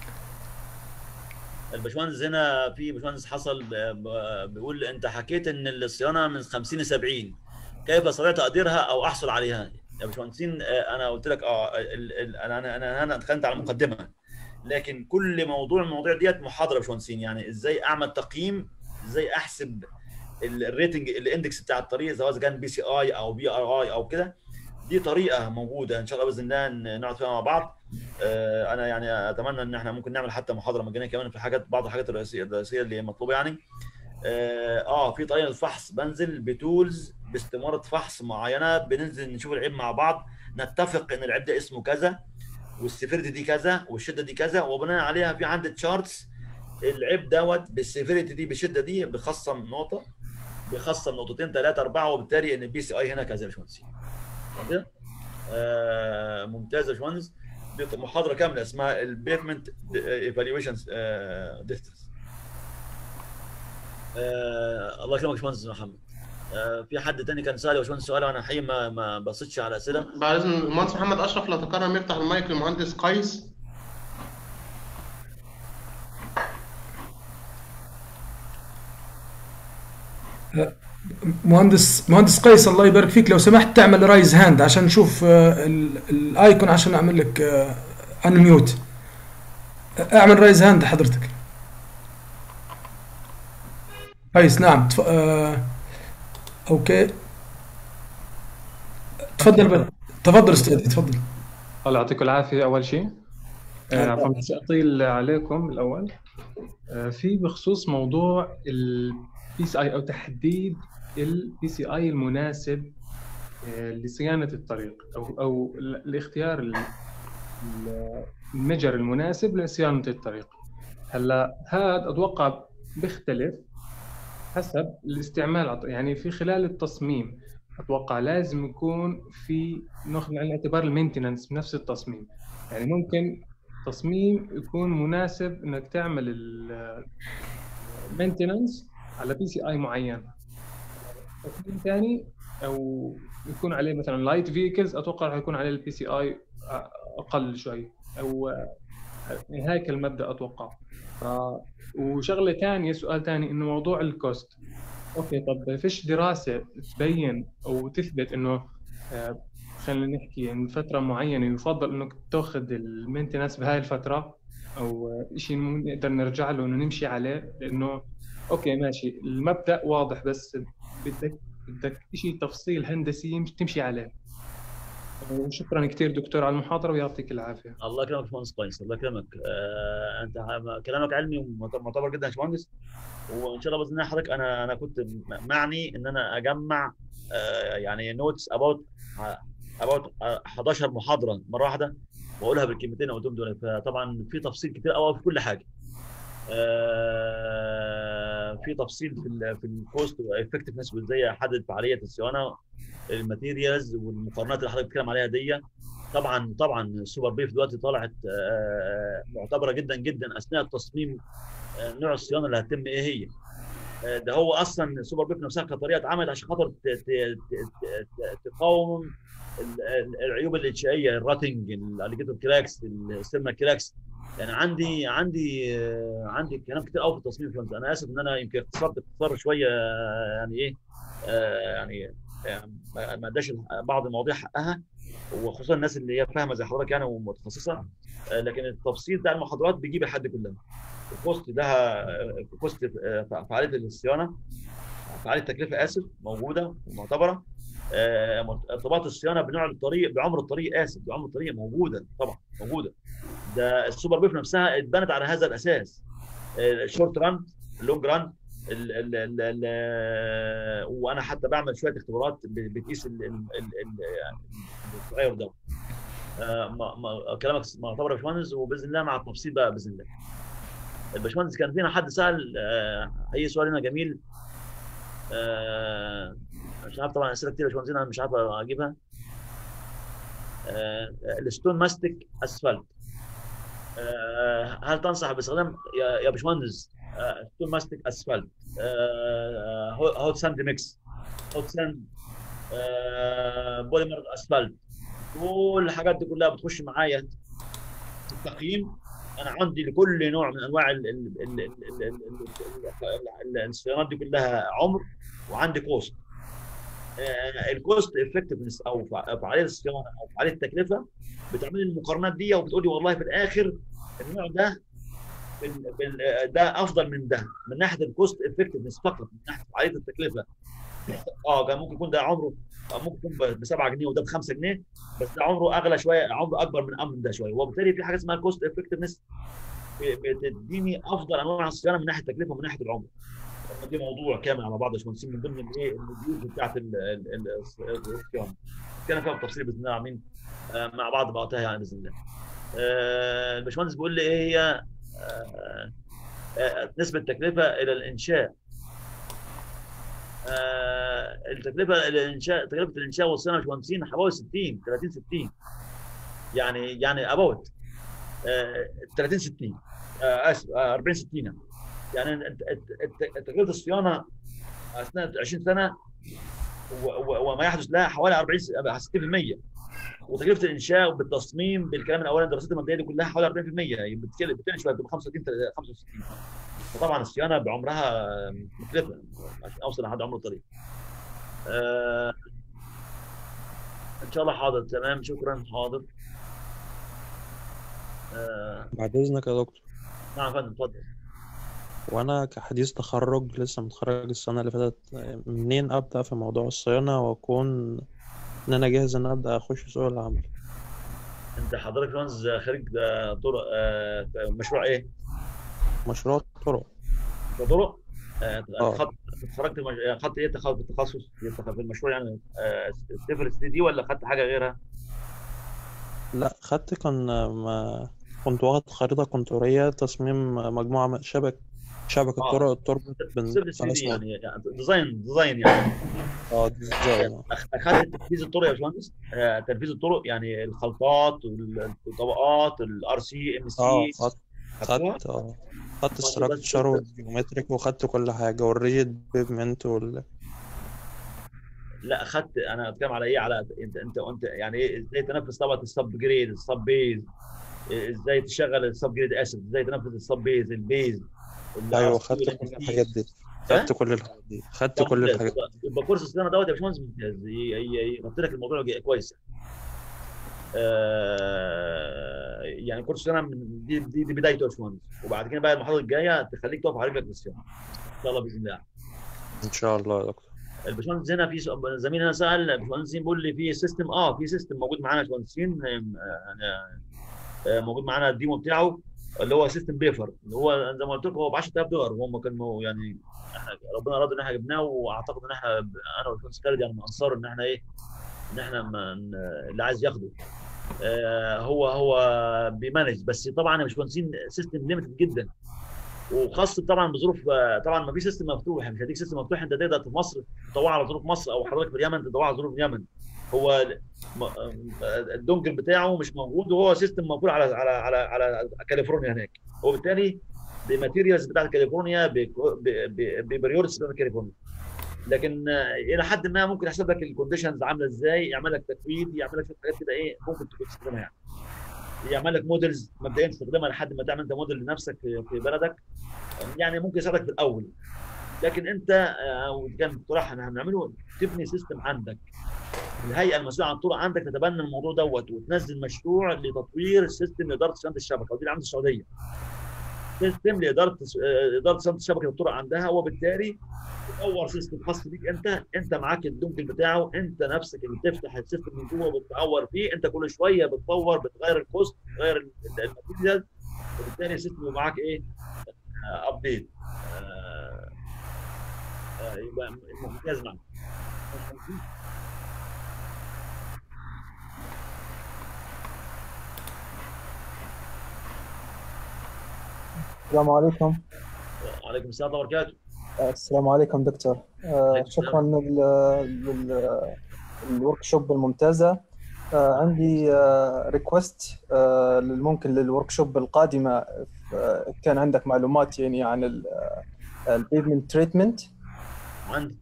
الباشمهندس هنا في باشمهندس حصل ب- ب- بيقول انت حكيت ان الصيانه من 50 ل 70 كيف استطيع تقديرها او احصل عليها؟ يا باشمهندسين آه، انا قلت لك اه ال- ال- انا انا انا انا اتكلمت على المقدمه لكن كل موضوع من المواضيع ديت محاضره يا باشمهندسين يعني ازاي اعمل تقييم ازاي احسب ال- الريتنج الاندكس بتاع الطريق سواء إذا كان بي سي اي او بي ار اي او كده دي طريقه موجوده ان شاء الله باذن الله ن- نقعد فيها مع بعض آه، انا يعني اتمنى ان احنا ممكن نعمل حتى محاضره مجانيه كمان في حاجات بعض الحاجات الرئيسيه الرئيسيه اللي مطلوبه يعني اه آه، في طريقه للفحص بنزل بتولز باستماره فحص معينه بننزل نشوف العيب مع بعض نتفق ان العيب ده اسمه كذا والسيفيريتي دي كذا والشده دي كذا وبناء عليها في عندي تشارتس العيب دوت بالسيفيريتي دي بالشده دي بخصم نقطه بخصم نقطتين ثلاثه اربعه وبالتالي ان البي سي اي هنا كذا يا باشمهندس تمام كده؟ آه ممتاز يا باشمهندس دي محاضره كامله اسمها البيفمنت ايفالويشن ديستنس الله يكرمك يا باشمهندس محمد آه في حد تاني كان سال يا باشمهندس سؤال وانا حقيقي ما ما بصيتش على اسئله بعد اذن المهندس محمد اشرف لو تكرم يفتح المايك للمهندس قيس مهندس مهندس قيس الله يبارك فيك لو سمحت تعمل رايز هاند عشان نشوف آه، ال- الايكون عشان اعمل لك ان ميوت اعمل رايز هاند حضرتك قيس نعم تف... آه... اوكي تفضل بقى تفضل استاذي تفضل الله يعطيكم العافية أول شيء آه، عفوا بس أطيل عليكم الأول آه، في بخصوص موضوع البي سي اي أو تحديد البي سي اي المناسب آه، لصيانة الطريق أو أو ال- الاختيار ال- ال- المجر المناسب لصيانة الطريق هلا هذا أتوقع بيختلف حسب الاستعمال عط- يعني في خلال التصميم اتوقع لازم يكون في ناخذ بعين الاعتبار المينتننس بنفس التصميم يعني ممكن تصميم يكون مناسب انك تعمل المينتننس على بي سي اي معين تصميم ثاني او يكون عليه مثلا لايت فيكلز اتوقع راح يكون عليه البي سي اي اقل شوي او يعني هيك المبدا اتوقع ف... وشغله ثانيه سؤال ثاني انه موضوع الكوست اوكي طب فيش دراسه تبين او تثبت انه آه، خلينا نحكي ان فتره معينه يفضل انك تاخذ المينتنس بهاي الفتره او آه، شيء نقدر نرجع له انه نمشي عليه لانه اوكي ماشي المبدا واضح بس بدك بدك شيء تفصيل هندسي تمشي عليه وشكرا كثير دكتور على المحاضره ويعطيك العافيه الله يكرمك يا باشمهندس كويس الله يكرمك آه انت كلامك علمي ومعتبر جدا يا باشمهندس وان شاء الله باذن الله حضرتك انا انا كنت م- معني ان انا اجمع آه يعني نوتس اباوت اباوت 11 محاضره مره واحده واقولها بالكلمتين اللي قلتهم دول فطبعا في تفصيل كتير قوي في كل حاجه آه في تفصيل في ال في الكوست والافكتفنس وازاي احدد فعاليه الصيانه الماتيريالز والمقارنات اللي حضرتك بتتكلم عليها دي طبعا طبعا السوبر بيف دلوقتي طلعت آه، معتبره جدا جدا اثناء التصميم آه، نوع الصيانه اللي هتتم ايه هي آه، ده هو اصلا السوبر بيف نفسها كطريقه اتعملت عشان خاطر ت- ت- ت- ت- تقاوم ال- ال- العيوب الانشائيه الراتنج الاليجيتور كراكس السيرما كراكس يعني عندي عندي آه، عندي كلام كتير قوي في التصميم فهمت انا اسف ان انا يمكن اختصرت اختصار شويه آه، يعني ايه آه، يعني آه، ما ما اداش بعض المواضيع حقها وخصوصا الناس اللي هي فاهمه زي حضرتك يعني ومتخصصه آه، لكن التفصيل بتاع المحاضرات بيجيب لحد كلها الكوست لها آه، كوست آه، فعاليه الصيانه فعاليه التكلفه اسف موجوده ومعتبره آه، ارتباط الصيانه بنوع الطريق بعمر الطريق اسف بعمر الطريق موجوده طبعا موجوده ده السوبر بيف نفسها اتبنت على هذا الاساس الشورت ران اللونج ران ال ال ال ال وانا حتى بعمل شويه اختبارات ب- بتقيس ال- ال- ال- ال- يعني التغير ده آه، ما- ما- كلامك معتبر يا باشمهندس وباذن الله مع التفصيل بقى باذن الله الباشمهندس كان فينا حد سال آه، اي سؤال هنا جميل آه، مش عارف طبعا اسئله كتير يا باشمهندس انا مش عارف اجيبها آه، الستون ماستيك اسفلت آه، هل تنصح باستخدام يا يا باشمهندس آه، ستون ماستيك اسفلت آه، هو- هوت ساند ميكس هوت ساند آه، بوليمر اسفلت كل الحاجات دي كلها بتخش معايا في التقييم انا عندي لكل نوع من انواع ال- ال- ال- ال- ال- ال- ال- الصيانات دي كلها عمر وعندي كوست الكوست افكتفنس او فع- فعاليه الصيانه او فعاليه التكلفه بتعمل لي المقارنات دي وبتقول لي والله في الاخر النوع ده بال- بال- ده افضل من ده من ناحيه الكوست افكتفنس فقط من ناحيه فعاليه التكلفه اه كان ممكن يكون ده عمره آه، ممكن يكون ب 7 جنيه وده ب 5 جنيه بس ده عمره اغلى شويه عمره اكبر من من ده شويه وبالتالي في حاجه اسمها كوست افكتفنس بتديني افضل انواع الصيانه من ناحيه التكلفه ومن ناحيه العمر دي موضوع كامل على بعض يا باشمهندسين من ضمن الايه الريفيوز بتاعت ال- ال- ال- الصيانه نتكلم فيها بالتفصيل باذن الله العظيم آه، مع بعض بوقتها يعني باذن الله آه، الباشمهندس بيقول لي ايه هي آه، آه، نسبه التكلفه الى الانشاء آه، التكلفه الانشاء تكلفه الانشاء والصيانه يا باشمهندسين حوالي 60 30 60 يعني يعني اباوت 30 60 آه، اسف آه، 40 60 يعني يعني انت- انت- انت- تكلفه الصيانه اثناء 20 سنه و- و- وما يحدث لها حوالي 40 س- 60% وتكلفه الانشاء بالتصميم بالكلام الاولاني الدراسات المبدئيه دي كلها حوالي 40% يعني بتتكلم بتتكلم شويه ب 35 65 فطبعا الصيانه بعمرها مكلفه عشان اوصل لحد عمر الطريق. آه ان شاء الله حاضر تمام شكرا حاضر. آه بعد إذنك يا دكتور نعم يا فندم اتفضل. وأنا كحديث تخرج لسه متخرج السنة اللي فاتت منين أبدأ في موضوع الصيانة وأكون إن أنا جاهز إن أبدأ أخش سوق العمل انت حضرتك رمز خريج آه، طرق آه، مشروع ايه؟ مشروع طرق طرق آه، آه. خط اتخرجت مج- خدت ايه تخ- التخصص في المشروع يعني صفر 3 دي ولا خدت حاجه غيرها؟ لا خدت كان ما كنت واخد خريطة كنتورية تصميم مجموعة من شبك شبكة آه. طرق تربط بين صفر 3 ثلاث دي مواقع. يعني يعني ديزاين ديزاين يعني اه ديزاين أخ- اخذت تنفيذ الطرق يا باشمهندس آه، تنفيذ الطرق يعني الخلطات والطبقات الار سي ام اه سي خدت خدت اه خدت بس- استراكشر والجيومتريك وخدت كل حاجة والريجيد بيفمنت وال لا اخذت انا اتكلم على ايه على انت انت انت يعني ايه ازاي تنفذ طبقه السب جريد السب بيز إيه ازاي تشغل السب جريد اسيد ازاي تنفذ السب بيز البيز ال ايوه RC خدت كل وال الحاجات دي خدت كل الحاجات دي خدت طب كل ممتاز. الحاجات يبقى كورس الصيانه دوت يا باشمهندس ممتاز ي- ي- يغطي لك الموضوع جي- كويس آه، يعني كورس الصيانه من- دي دي, دي بدايته يا باشمهندس وبعد كده بقى المحاضره الجايه تخليك تقف على رجلك في الصيانه ان شاء الله باذن الله ان شاء الله يا دكتور الباشمهندس هنا في سؤال- زميل هنا سال الباشمهندسين بيقول لي في سيستم اه في سيستم موجود معانا يا باشمهندسين آه، آه، آه، موجود معانا الديمو بتاعه اللي هو سيستم بيفر اللي هو زي ما قلت لكم هو ب 10000 دولار وهم كانوا يعني احنا ربنا راد ان احنا جبناه واعتقد ان احنا انا والباشمهندس خالد يعني من انصار ان احنا ايه ان احنا ما ن- اللي عايز ياخده آه، هو هو بيمانج بس طبعا يا باشمهندسين سيستم ليميتد جدا وخاص طبعا بظروف آه، طبعا ما في سيستم مفتوح مش هديك سيستم مفتوح انت تقدر في مصر تدور على ظروف مصر او حضرتك في اليمن تدور على ظروف اليمن هو م- آه، الدونجل بتاعه مش موجود وهو سيستم موجود على على على على كاليفورنيا هناك وبالتالي بماتيريالز بتاعت كاليفورنيا ببريورتس بتاعت كاليفورنيا لكن آه، الى حد ما ممكن يحسب لك الكونديشنز عامله ازاي يعمل لك تكويد يعمل لك شويه حاجات كده ايه ممكن تكون تستخدمها يعني يعمل لك موديلز مبدئيا تستخدمها لحد ما تعمل انت موديل لنفسك في في بلدك يعني ممكن يساعدك في الاول لكن انت آه، وكان اقتراح احنا هنعمله تبني سيستم عندك الهيئه المسؤوله عن الطرق عندك تتبنى الموضوع دوت وتنزل مشروع لتطوير سيستم لاداره صيانه الشبكه ودي اللي عند السعوديه سيستم لاداره آه، اداره صيانه شبكه الطرق عندها وبالتالي تطور سيستم خاص بيك انت انت معاك الدونكل بتاعه انت نفسك اللي بتفتح السيستم من جوه وبتطور فيه انت كل شويه بتطور بتغير الكوست بتغير ال- ال- الماتيريال وبالتالي السيستم يبقى معاك ايه ابديت يبقى ممتاز معاك السلام عليكم وعليكم السلام ورحمه الله وبركاته السلام عليكم دكتور آه، عليكم السلام. شكرا للورك شوب الممتازة آه، عندي ريكوست ممكن للورك شوب القادمه آه، كان عندك معلومات يعني عن البيفمنت تريتمنت عندي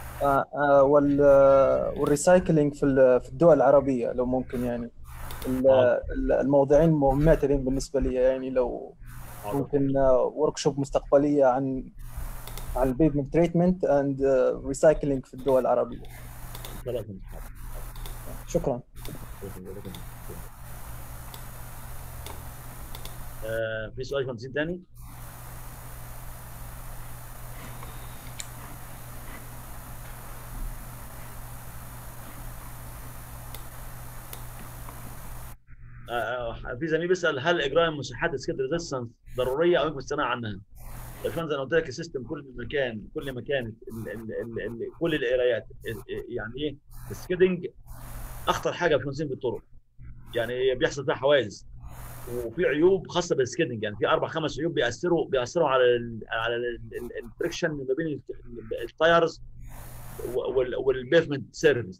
والريسايكلينج في ال- في الدول العربيه لو ممكن يعني ال- آه. ال- الموضوعين مهمات هذين بالنسبه لي يعني لو حاضر. ممكن ورك شوب مستقبليه عن عن البيفمنت تريتمنت اند ريسايكلينج في الدول العربيه خلاص حاضر. شكرا آه، في سؤال مهندسين تاني؟ آه، آه، في زميل بيسال هل اجراء المساحات السكيد ريزيستنس ضروريه او يمكن الاستغناء عنها؟ يا باشمهندس انا قلت لك السيستم كل مكان كل مكان ال ال ال ال كل القرايات ال- يعني ايه السكيدنج اخطر حاجه في باشمهندسين بالطرق يعني بيحصل فيها حوادث وفي عيوب خاصه بالسكيدنج يعني في اربع خمس عيوب بيأثروا بيأثروا على ال على الفريكشن ما بين ال- التايرز والبيفمنت سيرفيس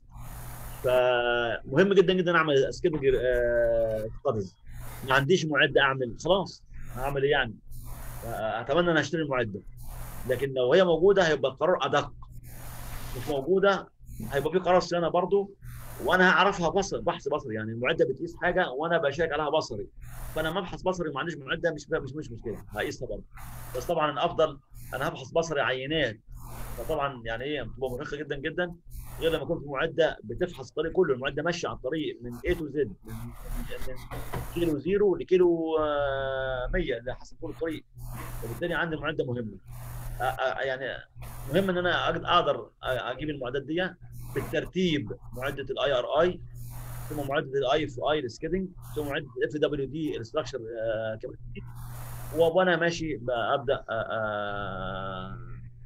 فمهم جدا جدا اعمل سكيدنج ستاديز ما عنديش معده اعمل خلاص هعمل ايه يعني اتمنى ان اشتري المعده لكن لو هي موجوده هيبقى القرار ادق مش موجوده هيبقى في قرار صيانه برضو وانا هعرفها بصر بحث بصري يعني المعده بتقيس حاجه وانا بشيك عليها بصري فانا ما ابحث بصري وما عنديش معده مش مش مش مشكله هقيسها برضه بس طبعا الافضل انا هبحث بصري عينات فطبعا يعني ايه بتبقى مرهقه جدا جدا غير لما يكون في معده بتفحص الطريق كله المعده ماشيه على الطريق من A to Z من, من كيلو زيرو لكيلو آه، 100 اللي حسب طول الطريق وبالتالي عندي معده مهمه آه، آه، يعني مهم ان انا أقد- اقدر اجيب المعدات دي بالترتيب معده الاي ار اي ثم معده الاي اف اي السكيدنج ثم معده الاف دبليو دي الستراكشر كاباسيتي وانا ماشي ابدا آه، آه،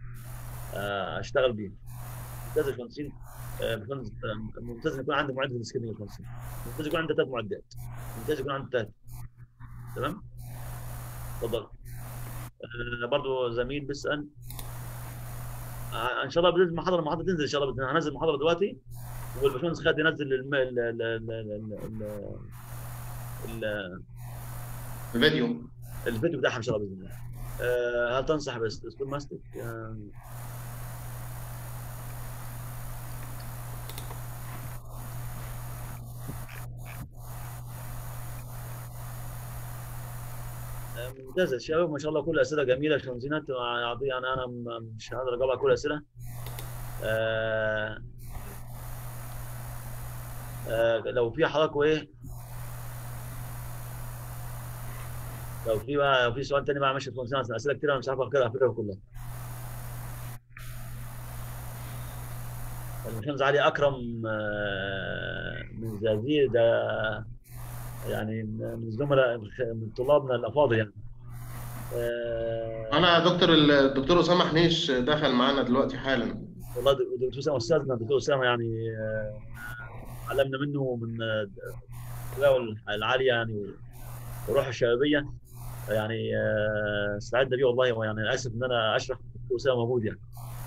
آه، اشتغل بيه ممتاز يا باشمهندسين آه، باشمهندس آه، ممتاز ان يكون عندي معده السكيدنج يا باشمهندسين ممتاز يكون عندي ثلاث معدات ممتاز يكون عندي ثلاث تمام اتفضل آه، برضو زميل بيسال آه، ان شاء الله باذن المحاضره المحاضره تنزل ان شاء الله بإذن الله. هنزل المحاضره دلوقتي والباشمهندس خالد ينزل الم... ال... ال... ال... ال... ال... ال... الفيديو الفيديو بتاعها ان شاء الله باذن الله آه، هل تنصح باسلوب ماستك؟ آه، آه، ممتاز يا شباب ما شاء الله كل اسئله جميله شمسينات يعني يعني انا م- مش هقدر اجاوب على كل الاسئله آه، آه، لو في حضراتكم ايه لو في بقى لو في سؤال تاني بقى ماشي في خمسين اسئله كتير انا مش عارف اقراها اقراها كلها الباشمهندس علي اكرم آه، من زازير ده يعني من الزملاء من طلابنا الافاضل يعني آه، انا يا دكتور الدكتور اسامه حنيش دخل معانا دلوقتي حالا والله دكتور اسامه استاذنا دكتور اسامه يعني آه، علمنا منه من آه، التجاوز العاليه يعني والروح الشبابيه يعني آه، سعدنا بيه والله ويعني اسف ان انا اشرح دكتور اسامه موجود يعني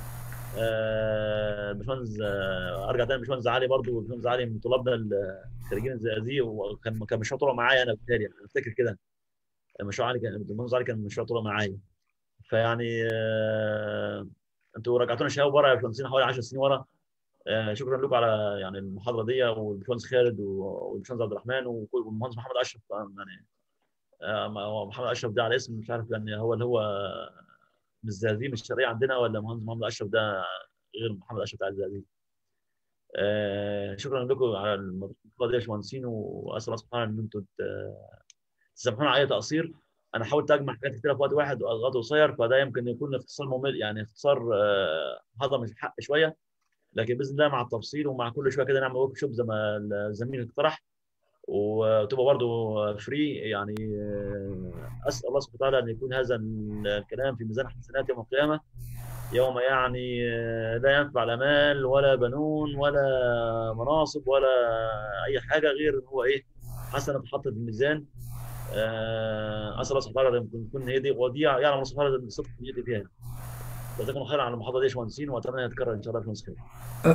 آه، الباشمهندس آه، ارجع تاني الباشمهندس علي برضو الباشمهندس علي من طلابنا الخريجين الزقازيق وكان كان مشروع طلع معايا انا بالتالي انا افتكر كده مشروع علي كان الباشمهندس علي كان مشروع طلع معايا فيعني آه، انتوا رجعتونا شباب ورا يا باشمهندسين حوالي 10 سنين ورا آه، شكرا لكم على يعني المحاضره دي والباشمهندس خالد والباشمهندس عبد الرحمن وكل- والمهندس محمد اشرف طبعاً يعني آه، هو محمد اشرف ده على اسم مش عارف يعني هو اللي هو من الزقازيق مش الشرقيه عندنا ولا مهندس محمد اشرف ده غير محمد اشرف بتاع الزقازيق آه، شكرا لكم على المحاضره دي يا باشمهندسين واسال الله سبحانه ان انتم ت- تسامحونا على اي تقصير انا حاولت اجمع حاجات كتيره في وقت واحد وقت قصير فده يمكن يكون اختصار ممل يعني اختصار آه، هضم الحق شويه لكن باذن الله مع التفصيل ومع كل شويه كده نعمل ورك شوب زي ما الزميل اقترح وتبقى برضه فري يعني آه، اسال الله سبحانه وتعالى ان يكون هذا الكلام في ميزان حسنات يوم القيامه يوم يعني آه، لا ينفع لا مال ولا بنون ولا مناصب ولا اي حاجه غير ان هو ايه حسنه تحط في الميزان آه، اسال الله سبحانه وتعالى ان يكون هي دي ودي يعلم الله سبحانه وتعالى الصدق نيتي فيها جزاكم الله خير على المحاضره دي يا باشمهندسين واتمنى ان تتكرر ان شاء الله في خير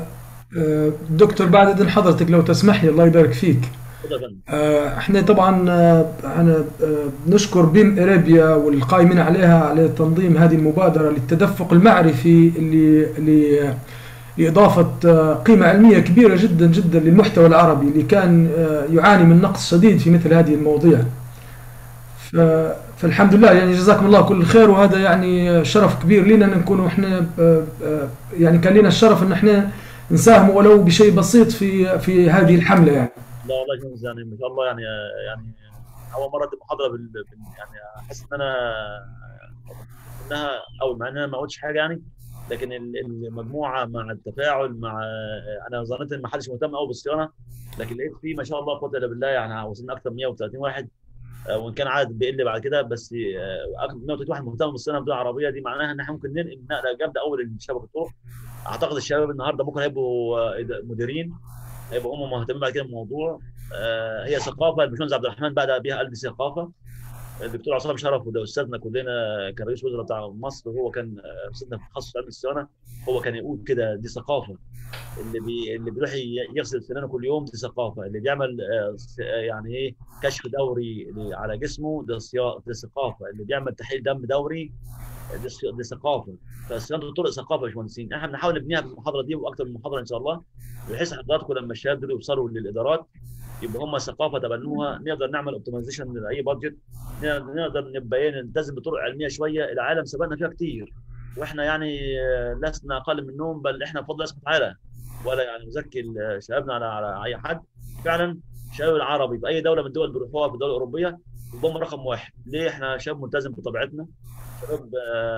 آه، دكتور بعد اذن حضرتك لو تسمح لي الله يبارك فيك تفضل يا فندم. آه، احنا طبعا آه، انا آه، نشكر بيم اريبيا والقائمين عليها على تنظيم هذه المبادره للتدفق المعرفي اللي اللي لإضافة آه، قيمة علمية كبيرة جدا جدا للمحتوى العربي اللي كان آه، يعاني من نقص شديد في مثل هذه المواضيع ف- فالحمد لله يعني جزاكم الله كل خير وهذا يعني شرف كبير لنا ان نكون احنا آه، آه، يعني كان لنا الشرف ان احنا نساهم ولو بشيء بسيط في في هذه الحملة يعني لا والله يا شمس يعني ما شاء الله يعني يعني اول مره ادي محاضره بال بال- يعني احس ان انا انها اول مع ان انا ما قلتش حاجه يعني لكن ال- المجموعه مع التفاعل مع انا ظنيت ان ما حدش مهتم قوي بالصيانه لكن لقيت فيه ما شاء الله قوه الا بالله يعني وصلنا اكثر من 130 واحد آه، وان كان عدد بيقل بعد كده بس آه، اكثر من 130 واحد مهتم بالصيانه بدون عربيه دي معناها ان احنا ممكن ننقل نقله جامده قوي لشبكه الطرق اعتقد الشباب النهارده ممكن هيبقوا آه، مديرين هيبقوا هم مهتمين بعد كده بالموضوع آه، هي ثقافه الباشمهندس عبد الرحمن بدا بها قلب ثقافه الدكتور عصام شرف وده استاذنا كلنا كان رئيس وزراء بتاع مصر وهو كان آه، استاذنا في تخصص علم الصيانه هو كان يقول كده دي ثقافه اللي بي اللي بيروح ي- يغسل سنانه كل يوم دي ثقافه اللي بيعمل آه، س- آه، يعني ايه كشف دوري ل- على جسمه ده صيا- دي ثقافه اللي بيعمل تحليل دم دوري آه، دي صي- دي ثقافه فصيانه الطرق ثقافه يا باشمهندسين احنا بنحاول نبنيها في المحاضره دي واكثر من محاضره ان شاء الله بحيث حضراتكم لما الشباب دول يوصلوا للادارات يبقى هم ثقافه تبنوها نقدر نعمل اوبتمايزيشن لاي بادجت نقدر نبقى ايه نلتزم بطرق علميه شويه العالم سبقنا فيها كتير واحنا يعني آه، لسنا اقل منهم بل احنا بفضل الله سبحانه وتعالى ولا يعني نزكي ال- شبابنا على على اي حد فعلا الشباب العربي في اي دوله من الدول اللي بيروحوها في الدول الاوروبيه هم رقم واحد ليه احنا شباب ملتزم بطبيعتنا شباب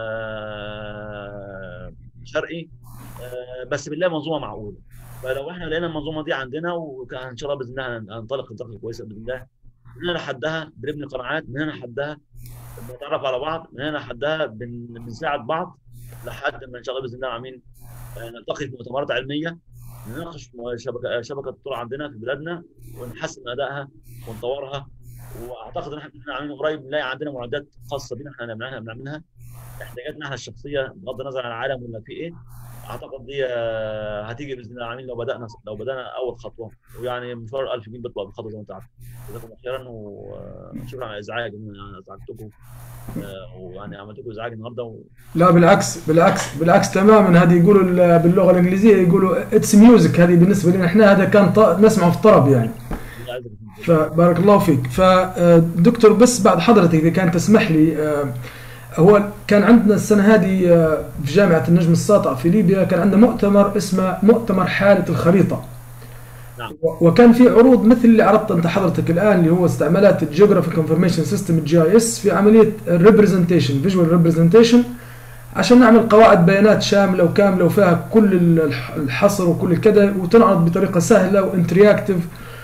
آه، شرقي آه، بس بالله منظومه معقوله فلو احنا لقينا المنظومه دي عندنا وكان ان شاء الله باذن الله هننطلق انطلاقه كويسه باذن الله من هنا لحدها بنبني قناعات من هنا لحدها بنتعرف على بعض من هنا لحدها بن... بنساعد بعض لحد ما ان شاء الله باذن الله عاملين آه، نلتقي في مؤتمرات علميه نناقش م- شبكه شبكه الطرق عندنا في بلادنا ونحسن ادائها ونطورها واعتقد ان احنا إحنا عاملين قريب نلاقي عندنا معدات خاصه بينا احنا بنعملها بنعملها احتياجاتنا احنا الشخصيه بغض النظر عن العالم ولا في ايه اعتقد دي آه، هتيجي باذن الله العالمين لو بدانا لو بدانا اول خطوه ويعني مشوار 1000 جنيه بيطلع بخطوه زي ما انت عارف جزاكم الله خيرا وشكرا على الازعاج ان انا ازعجتكم آه، ويعني عملت لكم ازعاج النهارده و... لا بالعكس بالعكس بالعكس تماما هذه يقولوا ال- باللغه الانجليزيه يقولوا اتس ميوزك هذه بالنسبه لنا احنا هذا كان ط- نسمعه في طرب يعني الله يعزك. فبارك الله فيك فدكتور بس بعد حضرتك اذا كان تسمح لي آه، هو كان عندنا السنه هذه آه، في جامعه النجم الساطع في ليبيا كان عندنا مؤتمر اسمه مؤتمر حاله الخريطه نعم. و- وكان في عروض مثل اللي عرضت انت حضرتك الان اللي هو استعمالات الجيوغرافيك انفورميشن سيستم الجي اي اس في عمليه الريبرزنتيشن فيجوال ريبرزنتيشن عشان نعمل قواعد بيانات شامله وكامله وفيها كل الح- الحصر وكل الكذا وتنعرض بطريقه سهله وانترياكتيف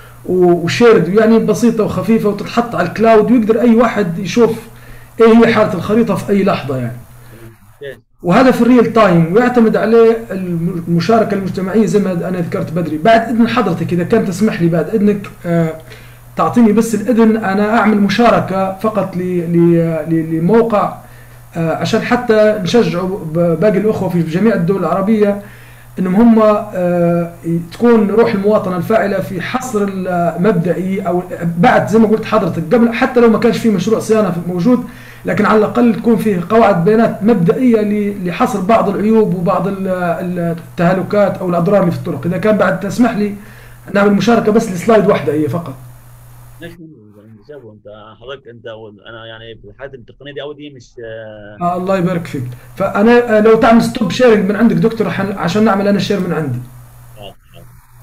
وشيرد يعني بسيطه وخفيفه وتتحط على الكلاود ويقدر اي واحد يشوف ايه هي حاله الخريطه في اي لحظه يعني ممتاز. وهذا في الريل تايم ويعتمد عليه المشاركه المجتمعيه زي ما انا ذكرت بدري بعد اذن حضرتك اذا كان تسمح لي بعد اذنك آه، تعطيني بس الاذن انا اعمل مشاركه فقط ل- ل- ل- لموقع آه، عشان حتى نشجعوا ب- باقي الاخوه في جميع الدول العربيه انهم هم آه، تكون روح المواطنه الفاعله في حصر المبدئي او بعد زي ما قلت حضرتك قبل حتى لو ما كانش في مشروع صيانه موجود لكن على الاقل تكون فيه قواعد بيانات مبدئيه ل- لحصر بعض العيوب وبعض ال- ال- التهلكات او الاضرار اللي في الطرق اذا كان بعد تسمح لي نعمل مشاركه بس لسلايد واحده هي فقط ماشي شابه انت حضرتك انت انا يعني في الحاجات التقنيه دي قوي دي مش آه، آه الله يبارك فيك فانا آه، لو تعمل ستوب شيرنج من عندك دكتور حن- عشان نعمل انا شير من عندي آه، آه.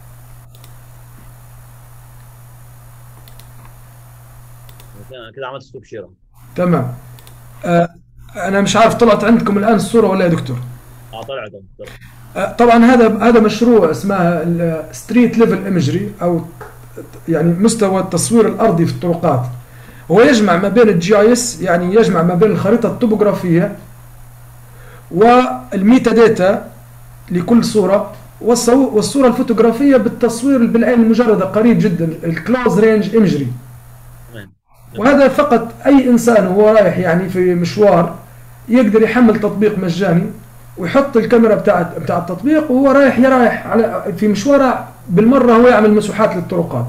كده- كده عملت ستوب شير تمام آه انا مش عارف طلعت عندكم الان الصوره ولا يا دكتور اه طلعت أهو. طب. آه، طبعا هذا هذا مشروع اسمه ستريت ليفل ايمجري او يعني مستوى التصوير الارضي في الطرقات هو يجمع ما بين الجي اي اس يعني يجمع ما بين الخريطه الطبوغرافيه والميتا داتا لكل صوره والصو- والصوره الفوتوغرافيه بالتصوير بالعين المجرده قريب جدا الكلوز رينج ايمجري تمام وهذا فقط اي انسان وهو رايح يعني في مشوار يقدر يحمل تطبيق مجاني ويحط الكاميرا بتاعت بتاع التطبيق وهو رايح يرايح على في مشواره بالمره هو يعمل مسوحات للطرقات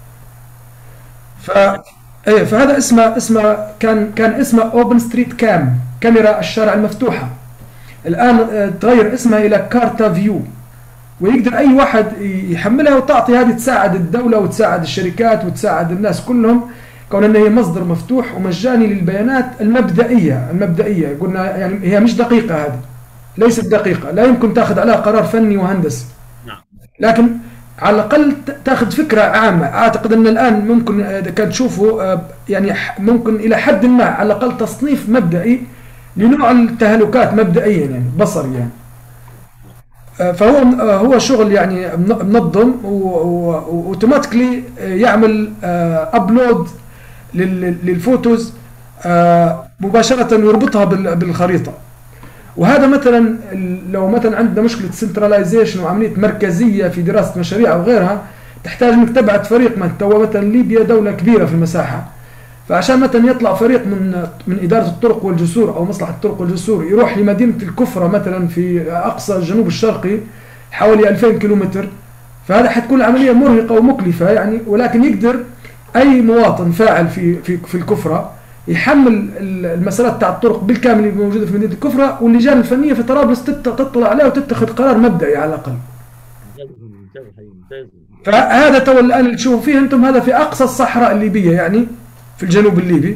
ف ايه فهذا اسمه اسمه كان كان اسمه اوبن ستريت كام كاميرا الشارع المفتوحه الان آه، تغير اسمها الى كارتا فيو ويقدر اي واحد يحملها وتعطي هذه تساعد الدوله وتساعد الشركات وتساعد الناس كلهم كون ان هي مصدر مفتوح ومجاني للبيانات المبدئيه المبدئيه قلنا يعني هي مش دقيقه هذه ليست دقيقه لا يمكن تاخذ عليها قرار فني وهندسي نعم لكن على الاقل ت- تاخذ فكره عامه اعتقد ان الان ممكن آه، اذا كان تشوفوا آه، يعني ح- ممكن الى حد ما على الاقل تصنيف مبدئي لنوع التهلكات مبدئيا يعني بصري يعني آه، فهو آه، هو شغل يعني من- منظم واوتوماتيكلي يعمل ابلود للفوتوز آه، مباشره ويربطها بال- بالخريطه وهذا مثلا ال- لو مثلا عندنا مشكله سنتراليزيشن وعمليه مركزيه في دراسه مشاريع او غيرها تحتاج انك تبعت فريق مثلا تو مثلا ليبيا دوله كبيره في المساحه فعشان مثلا يطلع فريق من من اداره الطرق والجسور او مصلحه الطرق والجسور يروح لمدينه الكفره مثلا في اقصى الجنوب الشرقي حوالي 2000 كيلومتر فهذا حتكون عمليه مرهقه ومكلفه يعني ولكن يقدر اي مواطن فاعل في في في الكفره يحمل ال- المسارات تاع الطرق بالكامل اللي موجوده في مدينه الكفره واللجان الفنيه في طرابلس تت- تطلع عليها وتتخذ قرار مبدئي على الاقل. ممتاز ممتاز الحقيقة ممتاز فهذا تو الان اللي تشوفوا فيه انتم هذا في اقصى الصحراء الليبيه يعني في الجنوب الليبي.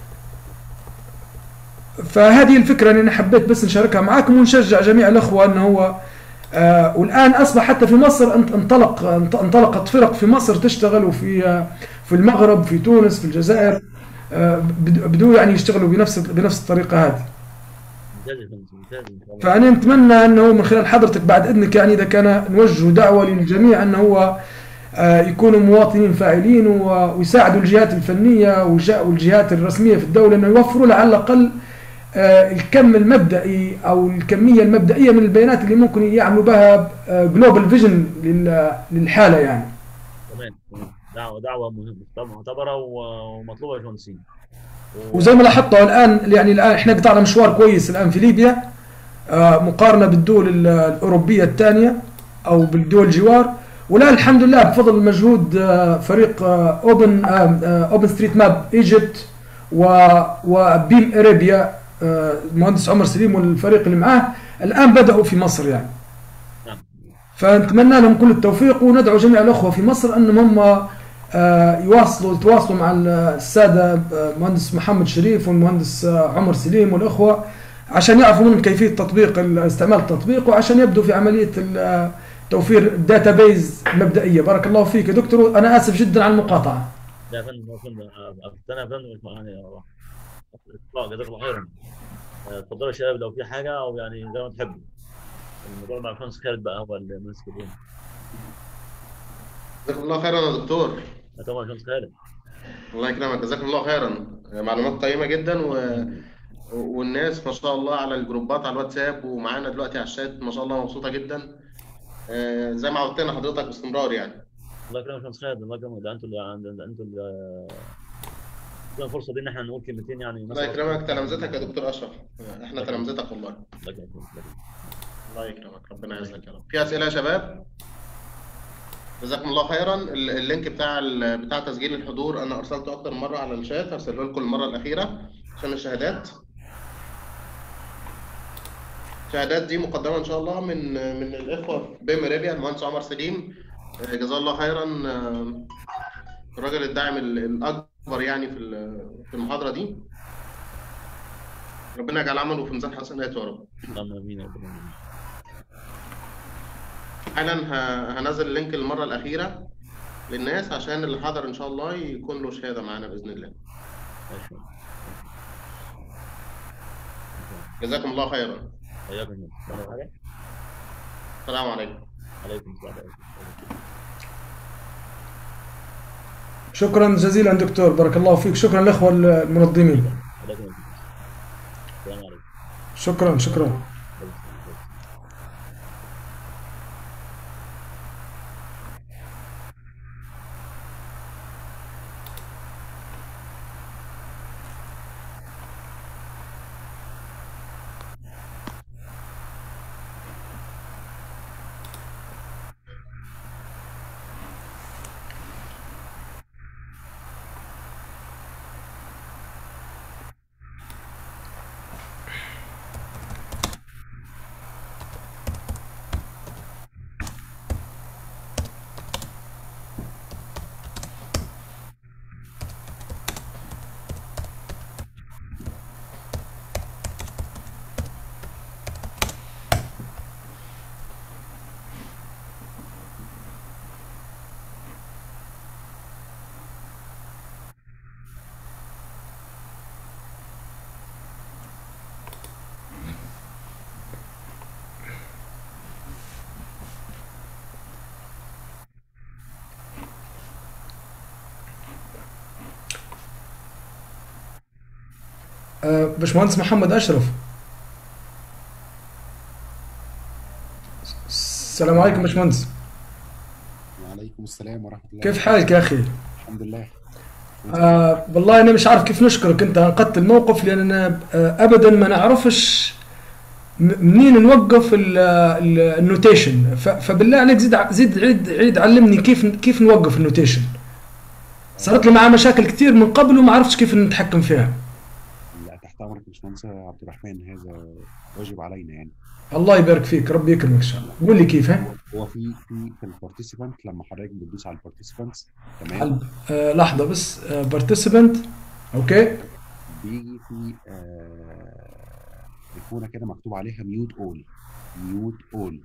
فهذه الفكره اللي انا حبيت بس نشاركها معاكم ونشجع جميع الاخوه انه هو آه والان اصبح حتى في مصر انت- انطلق انط- انطلقت فرق في مصر تشتغل وفي آه في المغرب في تونس في الجزائر آه بد- بدوا يعني يشتغلوا بنفس بنفس الطريقه هذه. ممتاز يا فندم ممتاز ان شاء الله فأنا نتمنى أنه من خلال حضرتك بعد إذنك يعني إذا كان نوجه دعوة للجميع أنه هو آه، يكونوا مواطنين فاعلين و- ويساعدوا الجهات الفنية والج- والجهات الرسمية في الدولة أنه يوفروا لها على الأقل آه، الكم المبدئي أو الكمية المبدئية من البيانات اللي ممكن يعملوا بها جلوبال فيجن للحالة يعني تمام تمام دعوه دعوه مهمة- معتبره و- ومطلوبه يا باشمهندسين و- وزي ما لاحظتوا الان يعني الان احنا قطعنا مشوار كويس الان في ليبيا آه، مقارنه بالدول ال- الاوروبيه الثانيه او بالدول الجوار والان الحمد لله بفضل مجهود آه، فريق اوبن اوبن ستريت ماب ايجيبت وبيم اريبيا آه، المهندس عمر سليم والفريق اللي معاه الان بداوا في مصر يعني نعم فنتمنى لهم كل التوفيق وندعو جميع الاخوه في مصر انهم هم آه، يواصلوا يتواصلوا مع الساده آه، المهندس محمد شريف والمهندس آه، عمر سليم والاخوه عشان يعرفوا منهم كيفيه تطبيق ال- استعمال التطبيق وعشان يبدوا في عمليه ال- آه، توفير داتابيز مبدئيه بارك الله فيك يا دكتور انا اسف جدا على المقاطعه لا يا فندم يا فندم انا يا فندم يعني اطلاق جزاك الله خيرا آه، اتفضلوا يا شباب لو في حاجه او يعني زي ما تحبوا الموضوع مع الباشمهندس خالد بقى هو اللي ماسك اليوم جزاكم الله خيرا يا دكتور طبعا الباشمهندس خالد الله يكرمك جزاكم الله خيرا معلومات قيمة جدا و... والناس ما شاء الله على الجروبات على الواتساب ومعانا دلوقتي على الشات ما شاء الله مبسوطة جدا آه، زي ما عودتنا حضرتك باستمرار يعني الله يكرمك يا باشمهندس خالد الله يكرمك ده انتوا اللي عند- ده انتوا اللي ادونا الفرصه دي ان احنا نقول كلمتين يعني الله يكرمك تلامذتك يا دكتور اشرف آه، احنا تلامذتك والله الله يكرمك الله يكرمك. الله يكرمك ربنا يعزك يا رب في اسئله يا شباب جزاكم الله خيرا ال- اللينك بتاع ال- بتاع تسجيل الحضور انا ارسلته اكتر من مره على الشات هرسله لكم المره الاخيره عشان الشهادات الشهادات دي مقدمه ان شاء الله من من الاخوه بيم ريبيا المهندس عمر سليم آه، جزاه الله خيرا آه، الراجل الداعم ال- الاكبر يعني في ال- في المحاضره دي ربنا يجعل عمله في ميزان حسناته يا رب اللهم امين يا رب العالمين. حالا ه- هنزل اللينك المرة الأخيرة للناس عشان اللي حضر إن شاء الله يكون له شهادة معانا بإذن الله ماشي. جزاكم الله خيرا حياكم الله ولا حاجه السلام عليكم عليكم السلام ورحمة الله. شكرا جزيلا دكتور بارك الله فيك شكرا الاخوه المنظمين عليكم السلام السلام عليكم شكرا شكرا عليكم السلام. آه، باشمهندس محمد اشرف السلام عليكم باشمهندس وعليكم السلام ورحمة الله كيف حالك يا اخي الحمد لله آه والله انا مش عارف كيف نشكرك انت انقذت الموقف لان انا آه ابدا ما نعرفش م- منين نوقف ال- ال- النوتيشن ف- فبالله عليك زيد ع- زيد عيد عيد علمني كيف كيف نوقف النوتيشن صارت لي معاه مشاكل كثير من قبل وما عرفتش كيف نتحكم فيها لا تحت أمرك يا باشمهندس عبد الرحمن هذا واجب علينا يعني الله يبارك فيك ربي يكرمك ان شاء الله قول لي كيف ها هو في في في البارتيسيبانت لما حضرتك بتدوس على البارتيسيبانتس تمام قلب. آه لحظه بس بارتيسيبنت اوكي بيجي في آه ايقونة كده مكتوب عليها ميوت اول ميوت اول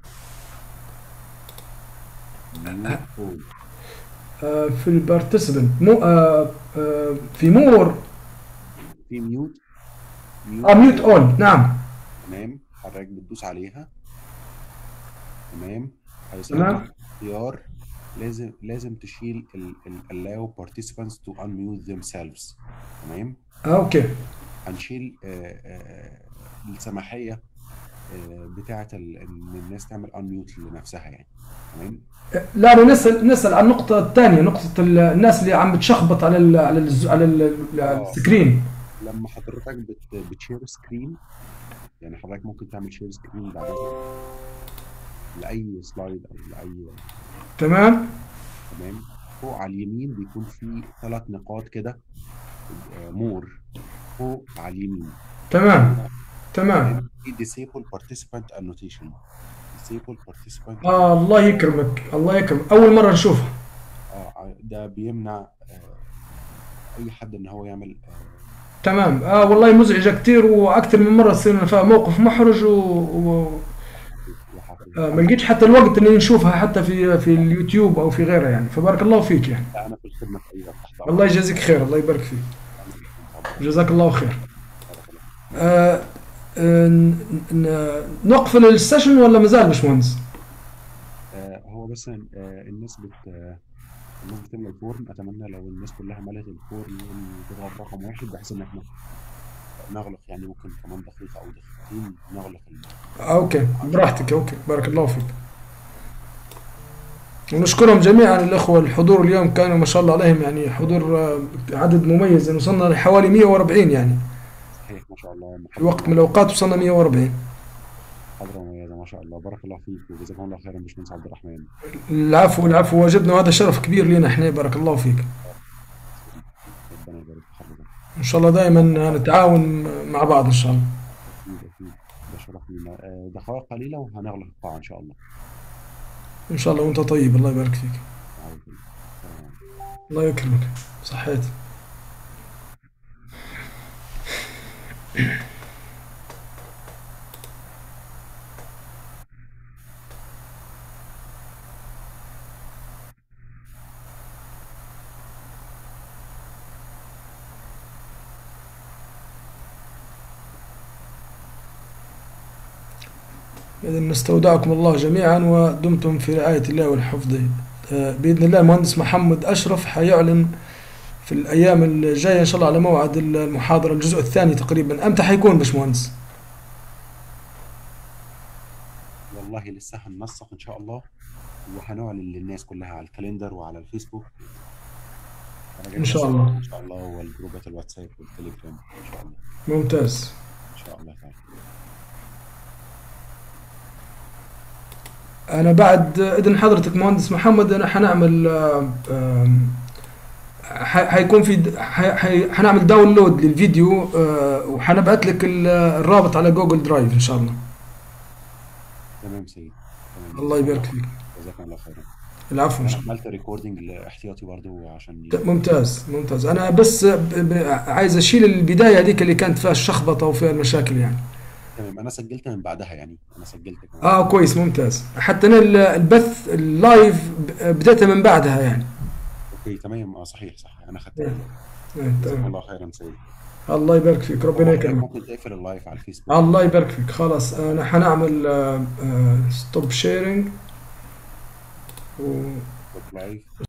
ميوت اول آه في البارتيسيبنت مو آه آه في مور في ميوت اه ميوت اون نعم تمام حضرتك بتدوس عليها تمام تمام. هيظهر اختيار لازم لازم تشيل ال ال allow participants to unmute themselves تمام آه اوكي هنشيل آه، آه، السماحية آه، بتاعة ال- ان الناس تعمل unmute لنفسها يعني تمام لا انا نسال نسال عن النقطه الثانيه نقطه ال- الناس اللي عم بتشخبط على ال على ال على ال- آه. السكرين لما حضرتك بت بتشير سكرين يعني حضرتك ممكن تعمل شير سكرين بعدها لأي سلايد أو لأي تمام تمام فوق على اليمين بيكون في ثلاث نقاط كده مور فوق على اليمين تمام تمام في disable participant annotation disable participant آه الله يكرمك الله يكرمك اول مره نشوفها آه ده بيمنع آه اي حد ان هو يعمل آه تمام اه والله مزعجه كثير واكثر من مره صرنا فيها موقف محرج و, و... وحافظ. آه ما لقيتش حتى الوقت اني نشوفها حتى في في اليوتيوب او في غيرها يعني فبارك الله فيك يعني لا، انا في الخدمه في اي وقت تحت الله يجازيك خير الله يبارك فيك جزاك الله خير آه آه ن- ن- نقفل السيشن ولا مازال باشمهندس؟ آه هو بس آه الناس بت آه الناس بتملى الفورم اتمنى لو الناس كلها ملت الفورم تضغط رقم واحد بحيث ان احنا نغلق يعني ممكن كمان دقيقه او دقيقتين نغلق ال- آه اوكي براحتك اوكي بارك الله فيك ونشكرهم جميعا الاخوه الحضور اليوم كانوا ما شاء الله عليهم يعني حضور آه، عدد مميز يعني وصلنا لحوالي 140 يعني صحيح ما شاء الله في وقت من الاوقات وصلنا 140 حضرة مميزة ما شاء الله بارك الله فيك وجزاكم الله خيرا باشمهندس عبد الرحمن العفو العفو واجبنا وهذا شرف كبير لنا احنا بارك الله فيك ربنا يبارك في حضرتك ان شاء الله دائما نتعاون مع بعض ان شاء الله اكيد اكيد ده شرف لينا آه، دقائق قليلة وهنغلق القاعة ان شاء الله ان شاء الله وانت طيب الله يبارك فيك عاوز إيه. السلام عليكم. الله يكرمك صحيت إذا نستودعكم الله جميعا ودمتم في رعاية الله والحفظ آه، بإذن الله المهندس محمد أشرف حيعلن في الأيام الجاية إن شاء الله على موعد المحاضرة الجزء الثاني تقريبا أمتى حيكون باشمهندس؟ والله لسه هننسق ان شاء الله وهنعلن للناس كلها على الكالندر وعلى الفيسبوك إن شاء الله. ان شاء الله والجروبات الواتساب والتليجرام ان شاء الله ممتاز ان شاء الله تعالى أنا بعد إذن حضرتك مهندس محمد أنا حنعمل آه، آم، ح- حيكون في د- ح- ح- حنعمل داونلود للفيديو آه، وحنبعت لك ال- الرابط على جوجل درايف إن شاء الله تمام سيد تمام الله يبارك فيك جزاكم الله خيرا العفو إن انا شاء الله عملت ريكوردنج احتياطي برضو عشان ممتاز ممتاز أنا بس ب- ب- عايز أشيل البداية هذيك اللي كانت فيها الشخبطة وفيها المشاكل يعني تمام انا سجلت من بعدها يعني انا سجلت كمان اه كويس ممتاز حتى انا ال- البث اللايف ب- بديته من بعدها يعني اوكي تمام اه صحيح صح انا خدت إيه. بالي آه، جزاكم تمام الله خيرا سيد الله يبارك فيك ربنا حضرتك يكرمك ممكن تقفل اللايف على الفيسبوك الله يبارك فيك خلاص انا حنعمل ستوب شيرنج و لايف